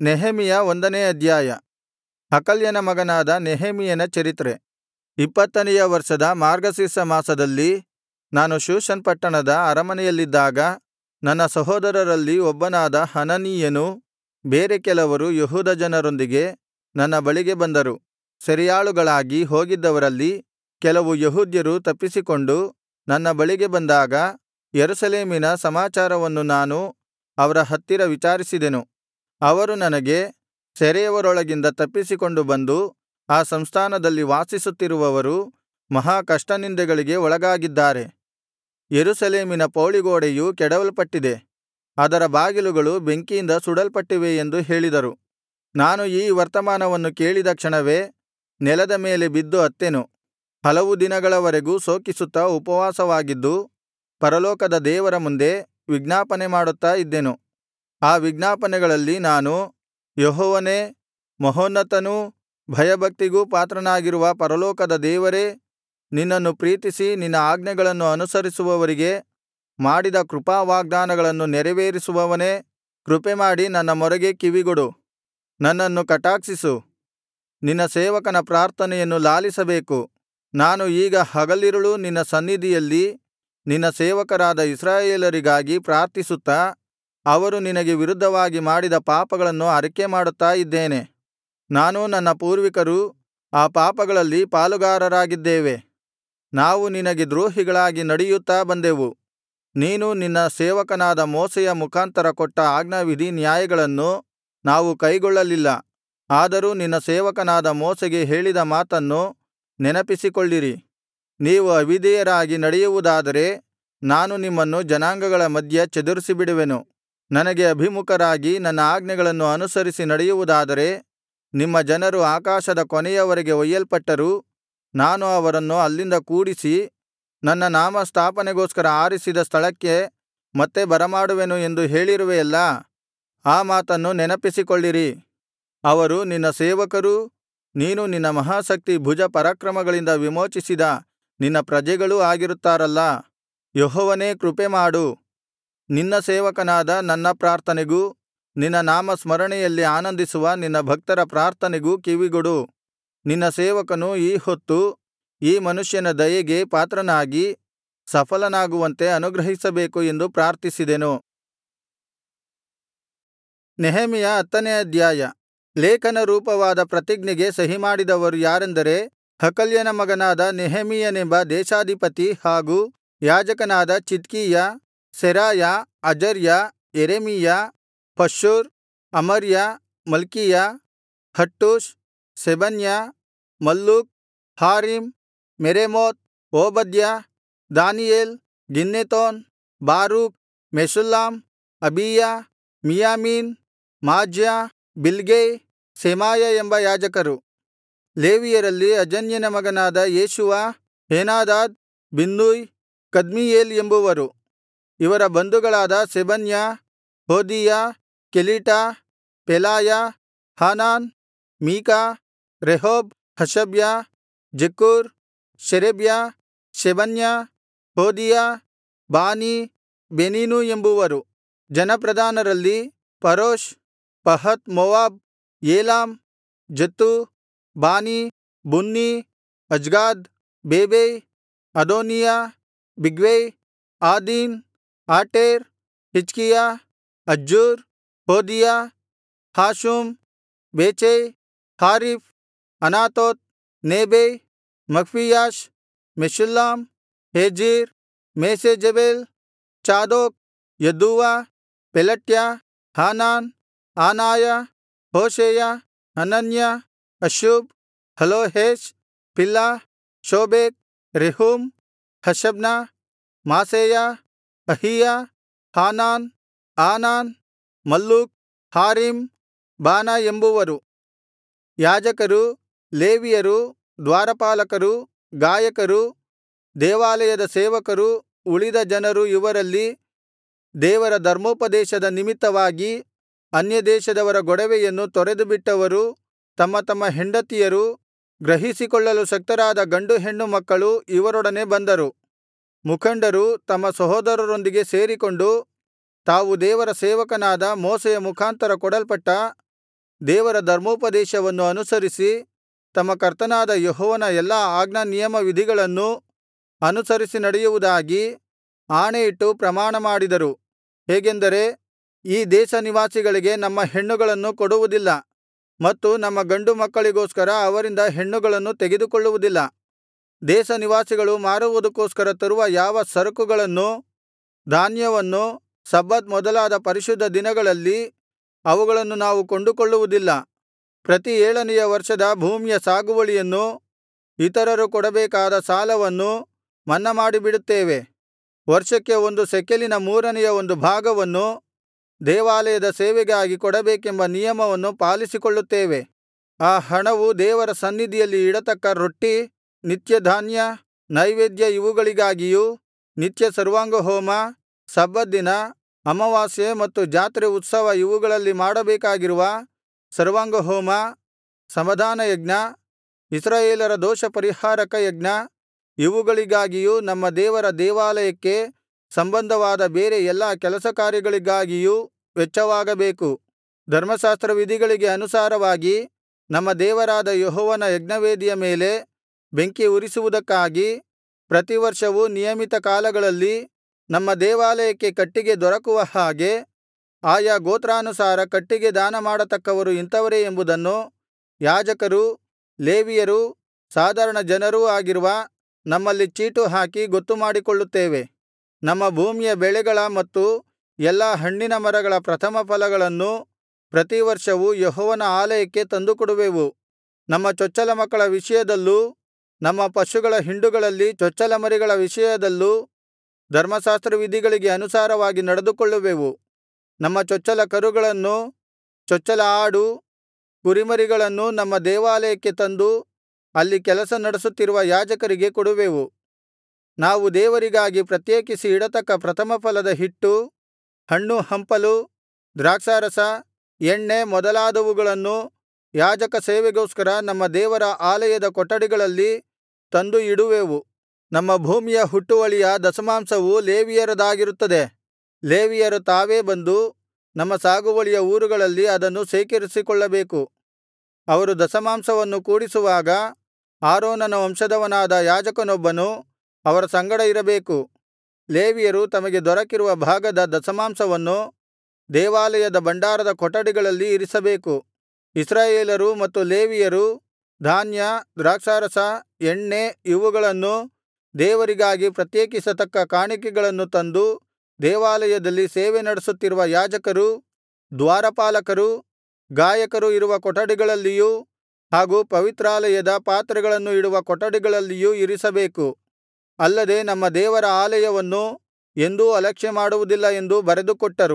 ನೆಹೆಮೀಯ ಒಂದನೇ ಅಧ್ಯಾಯ ಹಕಲ್ಯನ ಮಗನಾದ ನೆಹೆಮೀಯನ ಚರಿತ್ರೆ ಇಪ್ಪತ್ತನೆಯ ವರ್ಷದ ಮಾರ್ಗಶಿರ್ಷ ಮಾಸದಲ್ಲಿ ನಾನು ಶೂಷನ್ ಪಟ್ಟಣದ ಅರಮನೆಯಲ್ಲಿದ್ದಾಗ ನನ್ನ ಸಹೋದರರಲ್ಲಿ ಒಬ್ಬನಾದ ಹನನೀಯನೂ ಬೇರೆ ಕೆಲವರು ಯೆಹೂದ ಜನರೊಂದಿಗೆ ನನ್ನ ಬಳಿಗೆ ಬಂದರು ಸೆರೆಯಾಳುಗಳಾಗಿ ಹೋಗಿದ್ದವರಲ್ಲಿ ಕೆಲವು ಯೆಹೂದ್ಯರು ತಪ್ಪಿಸಿಕೊಂಡು ನನ್ನ ಬಳಿಗೆ ಬಂದಾಗ ಯೆರೂಸಲೇಮಿನ ಸಮಾಚಾರವನ್ನು ನಾನು ಅವರ ಹತ್ತಿರ ವಿಚಾರಿಸಿದೆನು ಅವರು ನನಗೆ ಸೆರೆಯವರೊಳಗಿಂದ ತಪ್ಪಿಸಿಕೊಂಡು ಬಂದು ಆ ಸಂಸ್ಥಾನದಲ್ಲಿ ವಾಸಿಸುತ್ತಿರುವವರು ಮಹಾ ಕಷ್ಟನಿಂದೆಗಳಿಗೆ ಒಳಗಾಗಿದ್ದಾರೆ ಯೆರೂಸಲೇಮಿನ ಪೌಳಿಗೋಡೆಯು ಕೆಡವಲ್ಪಟ್ಟಿದೆ ಅದರ ಬಾಗಿಲುಗಳು ಬೆಂಕಿಯಿಂದ ಸುಡಲ್ಪಟ್ಟಿವೆ ಎಂದು ಹೇಳಿದರು ನಾನು ಈ ವರ್ತಮಾನವನ್ನು ಕೇಳಿದ ಕ್ಷಣವೇ ನೆಲದ ಮೇಲೆ ಬಿದ್ದು ಅತ್ತೆನು ಹಲವು ದಿನಗಳವರೆಗೂ ಶೋಕಿಸುತ್ತಾ ಉಪವಾಸವಾಗಿದ್ದು ಪರಲೋಕದ ದೇವರ ಮುಂದೆ ವಿಜ್ಞಾಪನೆ ಮಾಡುತ್ತಾ ಇದ್ದೆನು ಆ ವಿಜ್ಞಾಪನೆಗಳಲ್ಲಿ ನಾನು ಯೆಹೋವನೇ ಮಹೋನ್ನತನೂ ಭಯಭಕ್ತಿಗೂ ಪಾತ್ರನಾಗಿರುವ ಪರಲೋಕದ ದೇವರೇ ನಿನ್ನನ್ನು ಪ್ರೀತಿಸಿ ನಿನ್ನ ಆಜ್ಞೆಗಳನ್ನು ಅನುಸರಿಸುವವರಿಗೆ ಮಾಡಿದ ಕೃಪಾವಾಗ್ದಾನಗಳನ್ನು ನೆರವೇರಿಸುವವನೇ ಕೃಪೆಮಾಡಿ ನನ್ನ ಮೊರೆಗೆ ಕಿವಿಗೊಡು ನನ್ನನ್ನು ಕಟಾಕ್ಷಿಸು ನಿನ್ನ ಸೇವಕನ ಪ್ರಾರ್ಥನೆಯನ್ನು ಲಾಲಿಸಬೇಕು ನಾನು ಈಗ ಹಗಲಿರುಳೂ ನಿನ್ನ ಸನ್ನಿಧಿಯಲ್ಲಿ ನಿನ್ನ ಸೇವಕರಾದ ಇಸ್ರಾಯೇಲರಿಗಾಗಿ ಪ್ರಾರ್ಥಿಸುತ್ತಾ ಅವರು ನಿನಗೆ ವಿರುದ್ಧವಾಗಿ ಮಾಡಿದ ಪಾಪಗಳನ್ನು ಅರಿಕೆಮಾಡುತ್ತಾ ಇದ್ದೇನೆ ನಾನೂ ನನ್ನ ಪೂರ್ವಿಕರೂ ಆ ಪಾಪಗಳಲ್ಲಿ ಪಾಲುಗಾರರಾಗಿದ್ದೇವೆ ನಾವು ನಿನಗೆ ದ್ರೋಹಿಗಳಾಗಿ ನಡೆಯುತ್ತಾ ಬಂದೆವು ನೀನು ನಿನ್ನ ಸೇವಕನಾದ ಮೋಶೆಯ ಮುಖಾಂತರ ಕೊಟ್ಟ ಆಜ್ಞಾವಿಧಿ ನ್ಯಾಯಗಳನ್ನು ನಾವು ಕೈಗೊಳ್ಳಲಿಲ್ಲ ಆದರೂ ನಿನ್ನ ಸೇವಕನಾದ ಮೋಶೆಗೆ ಹೇಳಿದ ಮಾತನ್ನು ನೆನಪಿಸಿಕೊಳ್ಳಿರಿ ನೀವು ಅವಿಧೇಯರಾಗಿ ನಡೆಯುವುದಾದರೆ ನಾನು ನಿಮ್ಮನ್ನು ಜನಾಂಗಗಳ ಮಧ್ಯೆ ಚದುರಿಸಿಬಿಡುವೆನು ನನಗೆ ಅಭಿಮುಖರಾಗಿ ನನ್ನ ಆಜ್ಞೆಗಳನ್ನು ಅನುಸರಿಸಿ ನಡೆಯುವುದಾದರೆ ನಿಮ್ಮ ಜನರು ಆಕಾಶದ ಕೊನೆಯವರೆಗೆ ಒಯ್ಯಲ್ಪಟ್ಟರೂ ನಾನು ಅವರನ್ನು ಅಲ್ಲಿಂದ ಕೂಡಿಸಿ ನನ್ನ ನಾಮಸ್ಥಾಪನೆಗೋಸ್ಕರ ಆರಿಸಿದ ಸ್ಥಳಕ್ಕೆ ಮತ್ತೆ ಬರಮಾಡುವೆನು ಎಂದು ಹೇಳಿರುವೆಯಲ್ಲಾ ಆ ಮಾತನ್ನು ನೆನಪಿಸಿಕೊಳ್ಳಿರಿ ಅವರು ನಿನ್ನ ಸೇವಕರೂ ನೀನು ನಿನ್ನ ಮಹಾಶಕ್ತಿ ಭುಜ ಪರಾಕ್ರಮಗಳಿಂದ ವಿಮೋಚಿಸಿದ ನಿನ್ನ ಪ್ರಜೆಗಳೂ ಆಗಿರುತ್ತಾರಲ್ಲಾ ಯೆಹೋವನೇ ಕೃಪೆಮಾಡು ನಿನ್ನ ಸೇವಕನಾದ ನನ್ನ ಪ್ರಾರ್ಥನೆಗೂ ನಿನ್ನ ನಾಮಸ್ಮರಣೆಯಲ್ಲಿ ಆನಂದಿಸುವ ನಿನ್ನ ಭಕ್ತರ ಪ್ರಾರ್ಥನೆಗೂ ಕಿವಿಗೊಡು ನಿನ್ನ ಸೇವಕನು ಈ ಹೊತ್ತು ಈ ಮನುಷ್ಯನ ದಯೆಗೆ ಪಾತ್ರನಾಗಿ ಸಫಲನಾಗುವಂತೆ ಅನುಗ್ರಹಿಸಬೇಕು ಎಂದು ಪ್ರಾರ್ಥಿಸಿದೆನು ನೆಹೆಮೆಯ ಹತ್ತನೇ ಅಧ್ಯಾಯ ಲೇಖನ ರೂಪವಾದ ಪ್ರತಿಜ್ಞೆಗೆ ಸಹಿಮಾಡಿದವರು ಯಾರೆಂದರೆ ಹಕಲ್ಯನ ಮಗನಾದ ನೆಹೆಮೀಯನೆಂಬ ದೇಶಾಧಿಪತಿ ಹಾಗೂ ಯಾಜಕನಾದ Zidkijah Seraiah Azariah Jeremiah Pashhur Amariah Malchijah Hattush Shebaniah Malluch Harim Meremoth Obadiah Daniel Ginnethon Baruch Meshullam Abijah ಮಿಯಾಮೀನ್ ಮಾಜ್ಯ ಬಿಲ್ಗೈ ಶೆಮಾಯ ಎಂಬ ಯಾಜಕರು ಲೇವಿಯರಲ್ಲಿ ಅಜನ್ಯನ ಮಗನಾದ ಯೇಷೂವ ಹೇನಾದಾದ್ ಬಿನ್ನೂಯ್ ಕದ್ಮೀಯೇಲ್ ಎಂಬುವರು ಇವರ ಬಂಧುಗಳಾದ Shebaniah Hodiah Kelita Pelaiah Hanan Micha Rehob Hashabiah Zaccur Sherebiah Shebaniah Hodiah Bani Beninu ಎಂಬುವರು ಜನಪ್ರಧಾನರಲ್ಲಿ Parosh Pahath Moab Elam Zattu Bani Bunni Azgad Bebai Adonijah Bigvai Adin Ater Hezekiah Azzur Hodiah Hashum Bezai Hariph Anathoth Nebai Magpiash Meshullam Hezir Meshezabel Zadok Jaddua Pelatiah Hanan Anaiah Hoshea Hananiah Hasshub Hallohesh Pilha Shobek Rehum Hashabnah Maaseiah Ahiah Hanan Anan Malluch Harim Baanah ಎಂಬುವರು ಯಾಜಕರು ಲೇವಿಯರು ದ್ವಾರಪಾಲಕರು ಗಾಯಕರು ದೇವಾಲಯದ ಸೇವಕರು ಉಳಿದ ಜನರು ಇವರಲ್ಲಿ ದೇವರ ಧರ್ಮೋಪದೇಶದ ನಿಮಿತ್ತವಾಗಿ ಅನ್ಯದೇಶದವರ ಗೊಡವೆಯನ್ನು ತೊರೆದುಬಿಟ್ಟವರು ತಮ್ಮ ತಮ್ಮ ಹೆಂಡತಿಯರು ಗ್ರಹಿಸಿಕೊಳ್ಳಲು ಶಕ್ತರಾದ ಗಂಡು ಹೆಣ್ಣು ಮಕ್ಕಳು ಇವರೊಡನೆ ಬಂದರು ಮುಖಂಡರು ತಮ್ಮ ಸಹೋದರರೊಂದಿಗೆ ಸೇರಿಕೊಂಡು ತಾವು ದೇವರ ಸೇವಕನಾದ ಮೋಶೆಯ ಮುಖಾಂತರ ಕೊಡಲ್ಪಟ್ಟ ದೇವರ ಧರ್ಮೋಪದೇಶವನ್ನು ಅನುಸರಿಸಿ ತಮ್ಮ ಕರ್ತನಾದ ಯೆಹೋವನ ಎಲ್ಲಾ ಆಜ್ಞಾನಿಯಮವಿಧಿಗಳನ್ನೂ ಅನುಸರಿಸಿ ನಡೆಯುವುದಾಗಿ ಆಣೆಯಿಟ್ಟು ಪ್ರಮಾಣಮಾಡಿದರು ಹೇಗೆಂದರೆ ಈ ದೇಶನಿವಾಸಿಗಳಿಗೆ ನಮ್ಮ ಹೆಣ್ಣುಗಳನ್ನು ಕೊಡುವುದಿಲ್ಲ ಮತ್ತು ನಮ್ಮ ಗಂಡು ಮಕ್ಕಳಿಗೋಸ್ಕರ ಅವರಿಂದ ಹೆಣ್ಣುಗಳನ್ನು ತೆಗೆದುಕೊಳ್ಳುವುದಿಲ್ಲ ದೇಶನಿವಾಸಿಗಳು ಮಾರುವುದಕ್ಕೋಸ್ಕರ ತರುವ ಯಾವ ಸರಕುಗಳನ್ನೂ ಧಾನ್ಯವನ್ನೂ ಸಬ್ಬತ್ ಮೊದಲಾದ ಪರಿಶುದ್ಧ ದಿನಗಳಲ್ಲಿ ಅವುಗಳನ್ನು ನಾವು ಕೊಂಡುಕೊಳ್ಳುವುದಿಲ್ಲ ಪ್ರತಿ ಏಳನೆಯ ವರ್ಷದ ಭೂಮಿಯ ಸಾಗುವಳಿಯನ್ನೂ ಇತರರು ಕೊಡಬೇಕಾದ ಸಾಲವನ್ನೂ ಮನ್ನಮಾಡಿಬಿಡುತ್ತೇವೆ ವರ್ಷಕ್ಕೆ ಒಂದು ಶೆಕೆಲಿನ ಮೂರನೆಯ ಒಂದು ಭಾಗವನ್ನು ದೇವಾಲಯದ ಸೇವೆಗಾಗಿ ಕೊಡಬೇಕೆಂಬ ನಿಯಮವನ್ನು ಪಾಲಿಸಿಕೊಳ್ಳುತ್ತೇವೆ ಆ ಹಣವು ದೇವರ ಸನ್ನಿಧಿಯಲ್ಲಿ ಇಡತಕ್ಕ ರೊಟ್ಟಿ ನಿತ್ಯಧಾನ್ಯ ನೈವೇದ್ಯ ಇವುಗಳಿಗಾಗಿಯೂ ನಿತ್ಯ ಸರ್ವಾಂಗಹೋಮ ಸಬ್ಬತ್ ದಿನ ಅಮಾವಾಸ್ಯೆ ಮತ್ತು ಜಾತ್ರೆ ಉತ್ಸವ ಇವುಗಳಲ್ಲಿ ಮಾಡಬೇಕಾಗಿರುವ ಸರ್ವಾಂಗಹೋಮ ಸಮಾಧಾನಯಜ್ಞ ಇಸ್ರಾಯೇಲರ ದೋಷಪರಿಹಾರಕ ಯಜ್ಞ ಇವುಗಳಿಗಾಗಿಯೂ ನಮ್ಮ ದೇವರ ದೇವಾಲಯಕ್ಕೆ ಸಂಬಂಧವಾದ ಬೇರೆ ಎಲ್ಲಾ ಕೆಲಸಕಾರ್ಯಗಳಿಗಾಗಿಯೂ ವೆಚ್ಚವಾಗಬೇಕು ಧರ್ಮಶಾಸ್ತ್ರವಿಧಿಗಳಿಗೆ ಅನುಸಾರವಾಗಿ ನಮ್ಮ ದೇವರಾದ ಯೆಹೋವನ ಯಜ್ಞವೇದಿಯ ಮೇಲೆ ಬೆಂಕಿ ಉರಿಸುವುದಕ್ಕಾಗಿ ಪ್ರತಿವರ್ಷವೂ ನಿಯಮಿತ ಕಾಲಗಳಲ್ಲಿ ನಮ್ಮ ದೇವಾಲಯಕ್ಕೆ ಕಟ್ಟಿಗೆ ದೊರಕುವ ಹಾಗೆ ಆಯಾ ಗೋತ್ರಾನುಸಾರ ಕಟ್ಟಿಗೆ ದಾನಮಾಡತಕ್ಕವರು ಇಂಥವರೇ ಎಂಬುದನ್ನು ಯಾಜಕರೂ ಲೇವಿಯರೂ ಸಾಧಾರಣ ಜನರೂ ಆಗಿರುವ ನಮ್ಮಲ್ಲಿ ಚೀಟು ಹಾಕಿ ಗೊತ್ತುಮಾಡಿಕೊಳ್ಳುತ್ತೇವೆ ನಮ್ಮ ಭೂಮಿಯ ಬೆಳೆಗಳ ಮತ್ತು ಎಲ್ಲಾ ಹಣ್ಣಿನ ಮರಗಳ ಪ್ರಥಮಫಲಗಳನ್ನು ಪ್ರತಿವರ್ಷವೂ ಯೆಹೋವನ ಆಲಯಕ್ಕೆ ತಂದುಕೊಡುವೆವು ನಮ್ಮ ಚೊಚ್ಚಲ ಮಕ್ಕಳ ವಿಷಯದಲ್ಲೂ ನಮ್ಮ ಪಶುಗಳ ಹಿಂಡುಗಳಲ್ಲಿ ಚೊಚ್ಚಲಮರಿಗಳ ವಿಷಯದಲ್ಲೂ ಧರ್ಮಶಾಸ್ತ್ರವಿಧಿಗಳಿಗೆ ಅನುಸಾರವಾಗಿ ನಡೆದುಕೊಳ್ಳುವೆವು ನಮ್ಮ ಚೊಚ್ಚಲ ಕರುಗಳನ್ನೂ ಚೊಚ್ಚಲ ಆಡು ಕುರಿಮರಿಗಳನ್ನೂ ನಮ್ಮ ದೇವಾಲಯಕ್ಕೆ ತಂದು ಅಲ್ಲಿ ಕೆಲಸ ನಡೆಸುತ್ತಿರುವ ಯಾಜಕರಿಗೆ ಕೊಡುವೆವು ನಾವು ದೇವರಿಗಾಗಿ ಪ್ರತ್ಯೇಕಿಸಿ ಇಡತಕ್ಕ ಪ್ರಥಮಫಲದ ಹಿಟ್ಟು ಹಣ್ಣು ಹಂಪಲು ದ್ರಾಕ್ಷಾರಸ ಎಣ್ಣೆ ಮೊದಲಾದವುಗಳನ್ನು ಯಾಜಕ ಸೇವೆಗೋಸ್ಕರ ನಮ್ಮ ದೇವರ ಆಲಯದ ಕೊಠಡಿಗಳಲ್ಲಿ ತಂದು ಇಡುವೆವು ನಮ್ಮ ಭೂಮಿಯ ಹುಟ್ಟುವಳಿಯ ದಶಮಾಂಶವು ಲೇವಿಯರದಾಗಿರುತ್ತದೆ ಲೇವಿಯರು ತಾವೇ ಬಂದು ನಮ್ಮ ಸಾಗುವಳಿಯ ಊರುಗಳಲ್ಲಿ ಅದನ್ನು ಶೇಖರಿಸಿಕೊಳ್ಳಬೇಕು ಅವರು ದಶಮಾಂಶವನ್ನು ಕೂಡಿಸುವಾಗ ಆರೋನನ ವಂಶದವನಾದ ಯಾಜಕನೊಬ್ಬನು ಅವರ ಸಂಗಡ ಇರಬೇಕು ಲೇವಿಯರು ತಮಗೆ ದೊರಕಿರುವ ಭಾಗದ ದಶಮಾಂಶವನ್ನು ದೇವಾಲಯದ ಭಂಡಾರದ ಕೊಠಡಿಗಳಲ್ಲಿ ಇರಿಸಬೇಕು ಇಸ್ರಾಯೇಲರೂ ಮತ್ತು ಲೇವಿಯರು ಧಾನ್ಯ ದ್ರಾಕ್ಷಾರಸ ಎಣ್ಣೆ ಇವುಗಳನ್ನು ದೇವರಿಗಾಗಿ ಪ್ರತ್ಯೇಕಿಸತಕ್ಕ ಕಾಣಿಕೆಗಳನ್ನು ತಂದು ದೇವಾಲಯದಲ್ಲಿ ಸೇವೆ ನಡೆಸುತ್ತಿರುವ ಯಾಜಕರೂ ದ್ವಾರಪಾಲಕರೂ ಗಾಯಕರು ಇರುವ ಕೊಠಡಿಗಳಲ್ಲಿಯೂ ಹಾಗೂ ಪವಿತ್ರಾಲಯದ ಪಾತ್ರೆಗಳನ್ನು ಇಡುವ ಕೊಠಡಿಗಳಲ್ಲಿಯೂ ಇರಿಸಬೇಕು ಅಲ್ಲದೆ ನಮ್ಮ ದೇವರ ಆಲಯವನ್ನು ಎಂದೂ ಅಲಕ್ಷ್ಯಮಾಡುವುದಿಲ್ಲ ಎಂದು ಬರೆದುಕೊಟ್ಟರು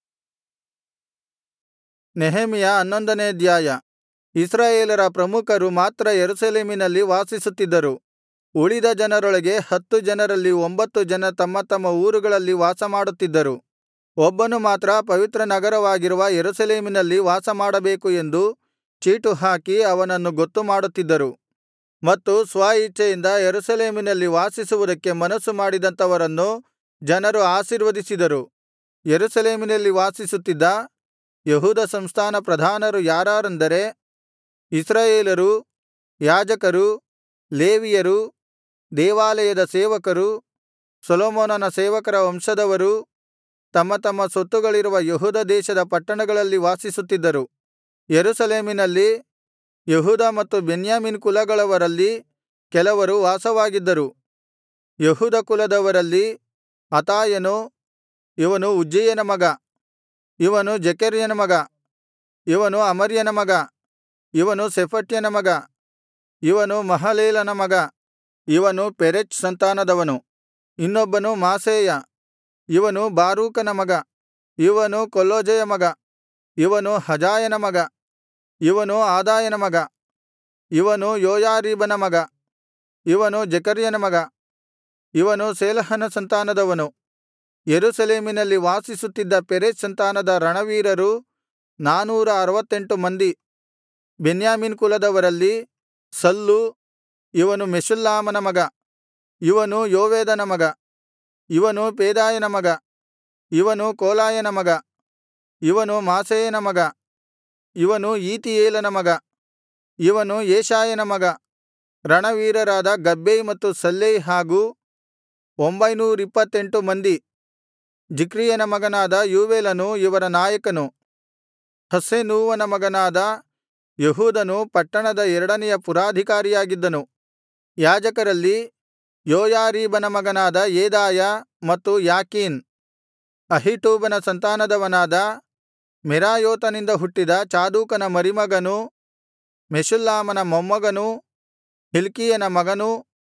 ನೆಹೆಮೆಯ ಹನ್ನೊಂದನೇ ಅಧ್ಯಾಯ ಇಸ್ರಾಯೇಲರ ಪ್ರಮುಖರು ಮಾತ್ರ ಯೆರೂಸಲೇಮಿನಲ್ಲಿ ವಾಸಿಸುತ್ತಿದ್ದರು ಉಳಿದ ಜನರೊಳಗೆ ಹತ್ತು ಜನರಲ್ಲಿ ಒಂಬತ್ತು ಜನ ತಮ್ಮ ತಮ್ಮ ಊರುಗಳಲ್ಲಿ ವಾಸಮಾಡುತ್ತಿದ್ದರು ಒಬ್ಬನು ಮಾತ್ರ ಪವಿತ್ರ ನಗರವಾಗಿರುವ ಯೆರೂಸಲೇಮಿನಲ್ಲಿ ವಾಸಮಾಡಬೇಕು ಎಂದು ಚೀಟು ಹಾಕಿ ಅವನನ್ನು ಗೊತ್ತುಮಾಡುತ್ತಿದ್ದರು ಮತ್ತು ಸ್ವ ಇಚ್ಛೆಯಿಂದ ಯೆರೂಸಲೇಮಿನಲ್ಲಿ ವಾಸಿಸುವುದಕ್ಕೆ ಮನಸ್ಸು ಮಾಡಿದಂಥವರನ್ನು ಜನರು ಆಶೀರ್ವದಿಸಿದರು ಯೆರೂಸಲೇಮಿನಲ್ಲಿ ವಾಸಿಸುತ್ತಿದ್ದ ಯೆಹೂದ ಸಂಸ್ಥಾನ ಪ್ರಧಾನರು ಯಾರಾರೆಂದರೆ ಇಸ್ರಾಯೇಲರು ಯಾಜಕರು ಲೇವಿಯರು ದೇವಾಲಯದ ಸೇವಕರು ಸೊಲೊಮೋನನ ಸೇವಕರ ವಂಶದವರು ತಮ್ಮ ತಮ್ಮ ಸ್ವತ್ತುಗಳಿರುವ ಯೆಹೂದ ದೇಶದ ಪಟ್ಟಣಗಳಲ್ಲಿ ವಾಸಿಸುತ್ತಿದ್ದರು ಯೆರೂಸಲೇಮಿನಲ್ಲಿ ಯೆಹೂದ ಮತ್ತು ಬೆನ್ಯಾಮೀನ್ ಕುಲಗಳವರಲ್ಲಿ ಕೆಲವರು ವಾಸವಾಗಿದ್ದರು ಯೆಹೂದ ಕುಲದವರಲ್ಲಿ ಅತಾಯನು ಇವನು ಉಜ್ಜೀಯನ ಮಗ ಇವನು ಜೆಕೆರ್ಯನ ಮಗ ಇವನು ಅಮರ್ಯನ ಮಗ ಇವನು ಶೆಫಟ್ಯನ ಮಗ ಇವನು ಮಹಲೇಲನ ಮಗ ಇವನು ಪೆರೆಚ್ ಸಂತಾನದವನು ಇನ್ನೊಬ್ಬನು ಮಾಸೇಯ ಇವನು ಬಾರೂಕನ ಮಗ ಇವನು ಕೊಲ್ಹೋಜೆಯ ಮಗ ಇವನು ಹಜಾಯನ ಮಗ ಇವನು ಆದಾಯನ ಮಗ ಇವನು ಯೋಯಾರೀಬನ ಮಗ ಇವನು ಜೆಕರ್ಯನ ಮಗ ಇವನು ಶೇಲಹನ ಸಂತಾನದವನು ಯೆರೂಸಲೇಮಿನಲ್ಲಿ ವಾಸಿಸುತ್ತಿದ್ದ ಪೆರೆಚ್ ಸಂತಾನದ ರಣವೀರರು ನಾನೂರ ಅರವತ್ತೆಂಟು ಮಂದಿ ಬೆನ್ಯಾಮೀನ್ ಕುಲದವರಲ್ಲಿ ಸಲ್ಲು ಇವನು ಮೆಷುಲ್ಲಾಮನ ಮಗ ಇವನು ಯೋವೇದನ ಮಗ ಇವನು ಪೇದಾಯನ ಮಗ ಇವನು ಕೋಲಾಯನ ಮಗ ಇವನು ಮಾಸೇಯನ ಮಗ ಇವನು ಈತೀಯೇಲನ ಮಗ ಇವನು ಯೆಶಾಯನ ಮಗ ರಣವೀರರಾದ ಗಬ್ಬೈ ಮತ್ತು ಸಲ್ಲೈ ಹಾಗೂ ಒಂಬೈನೂರಿಪ್ಪತ್ತೆಂಟು ಮಂದಿ ಜಿಕ್ರಿಯನ ಮಗನಾದ ಯೋವೇಲನು ಇವರ ನಾಯಕನು ಹಸ್ಸೆನೂವನ ಮಗನಾದ ಯೆಹೂದನು ಪಟ್ಟಣದ ಎರಡನೆಯ ಪುರಾಧಿಕಾರಿಯಾಗಿದ್ದನು ಯಾಜಕರಲ್ಲಿ ಯೋಯಾರೀಬನ ಮಗನಾದ ಯೆದಾಯ ಮತ್ತು ಯಾಕೀನ್ ಅಹೀಟೂಬನ ಸಂತಾನದವನಾದ ಮೆರಾಯೋತನಿಂದ ಹುಟ್ಟಿದ ಚಾದೋಕನ ಮರಿಮಗನೂ ಮೆಷುಲ್ಲಾಮನ ಮೊಮ್ಮಗನೂ ಹಿಲ್ಕೀಯನ ಮಗನೂ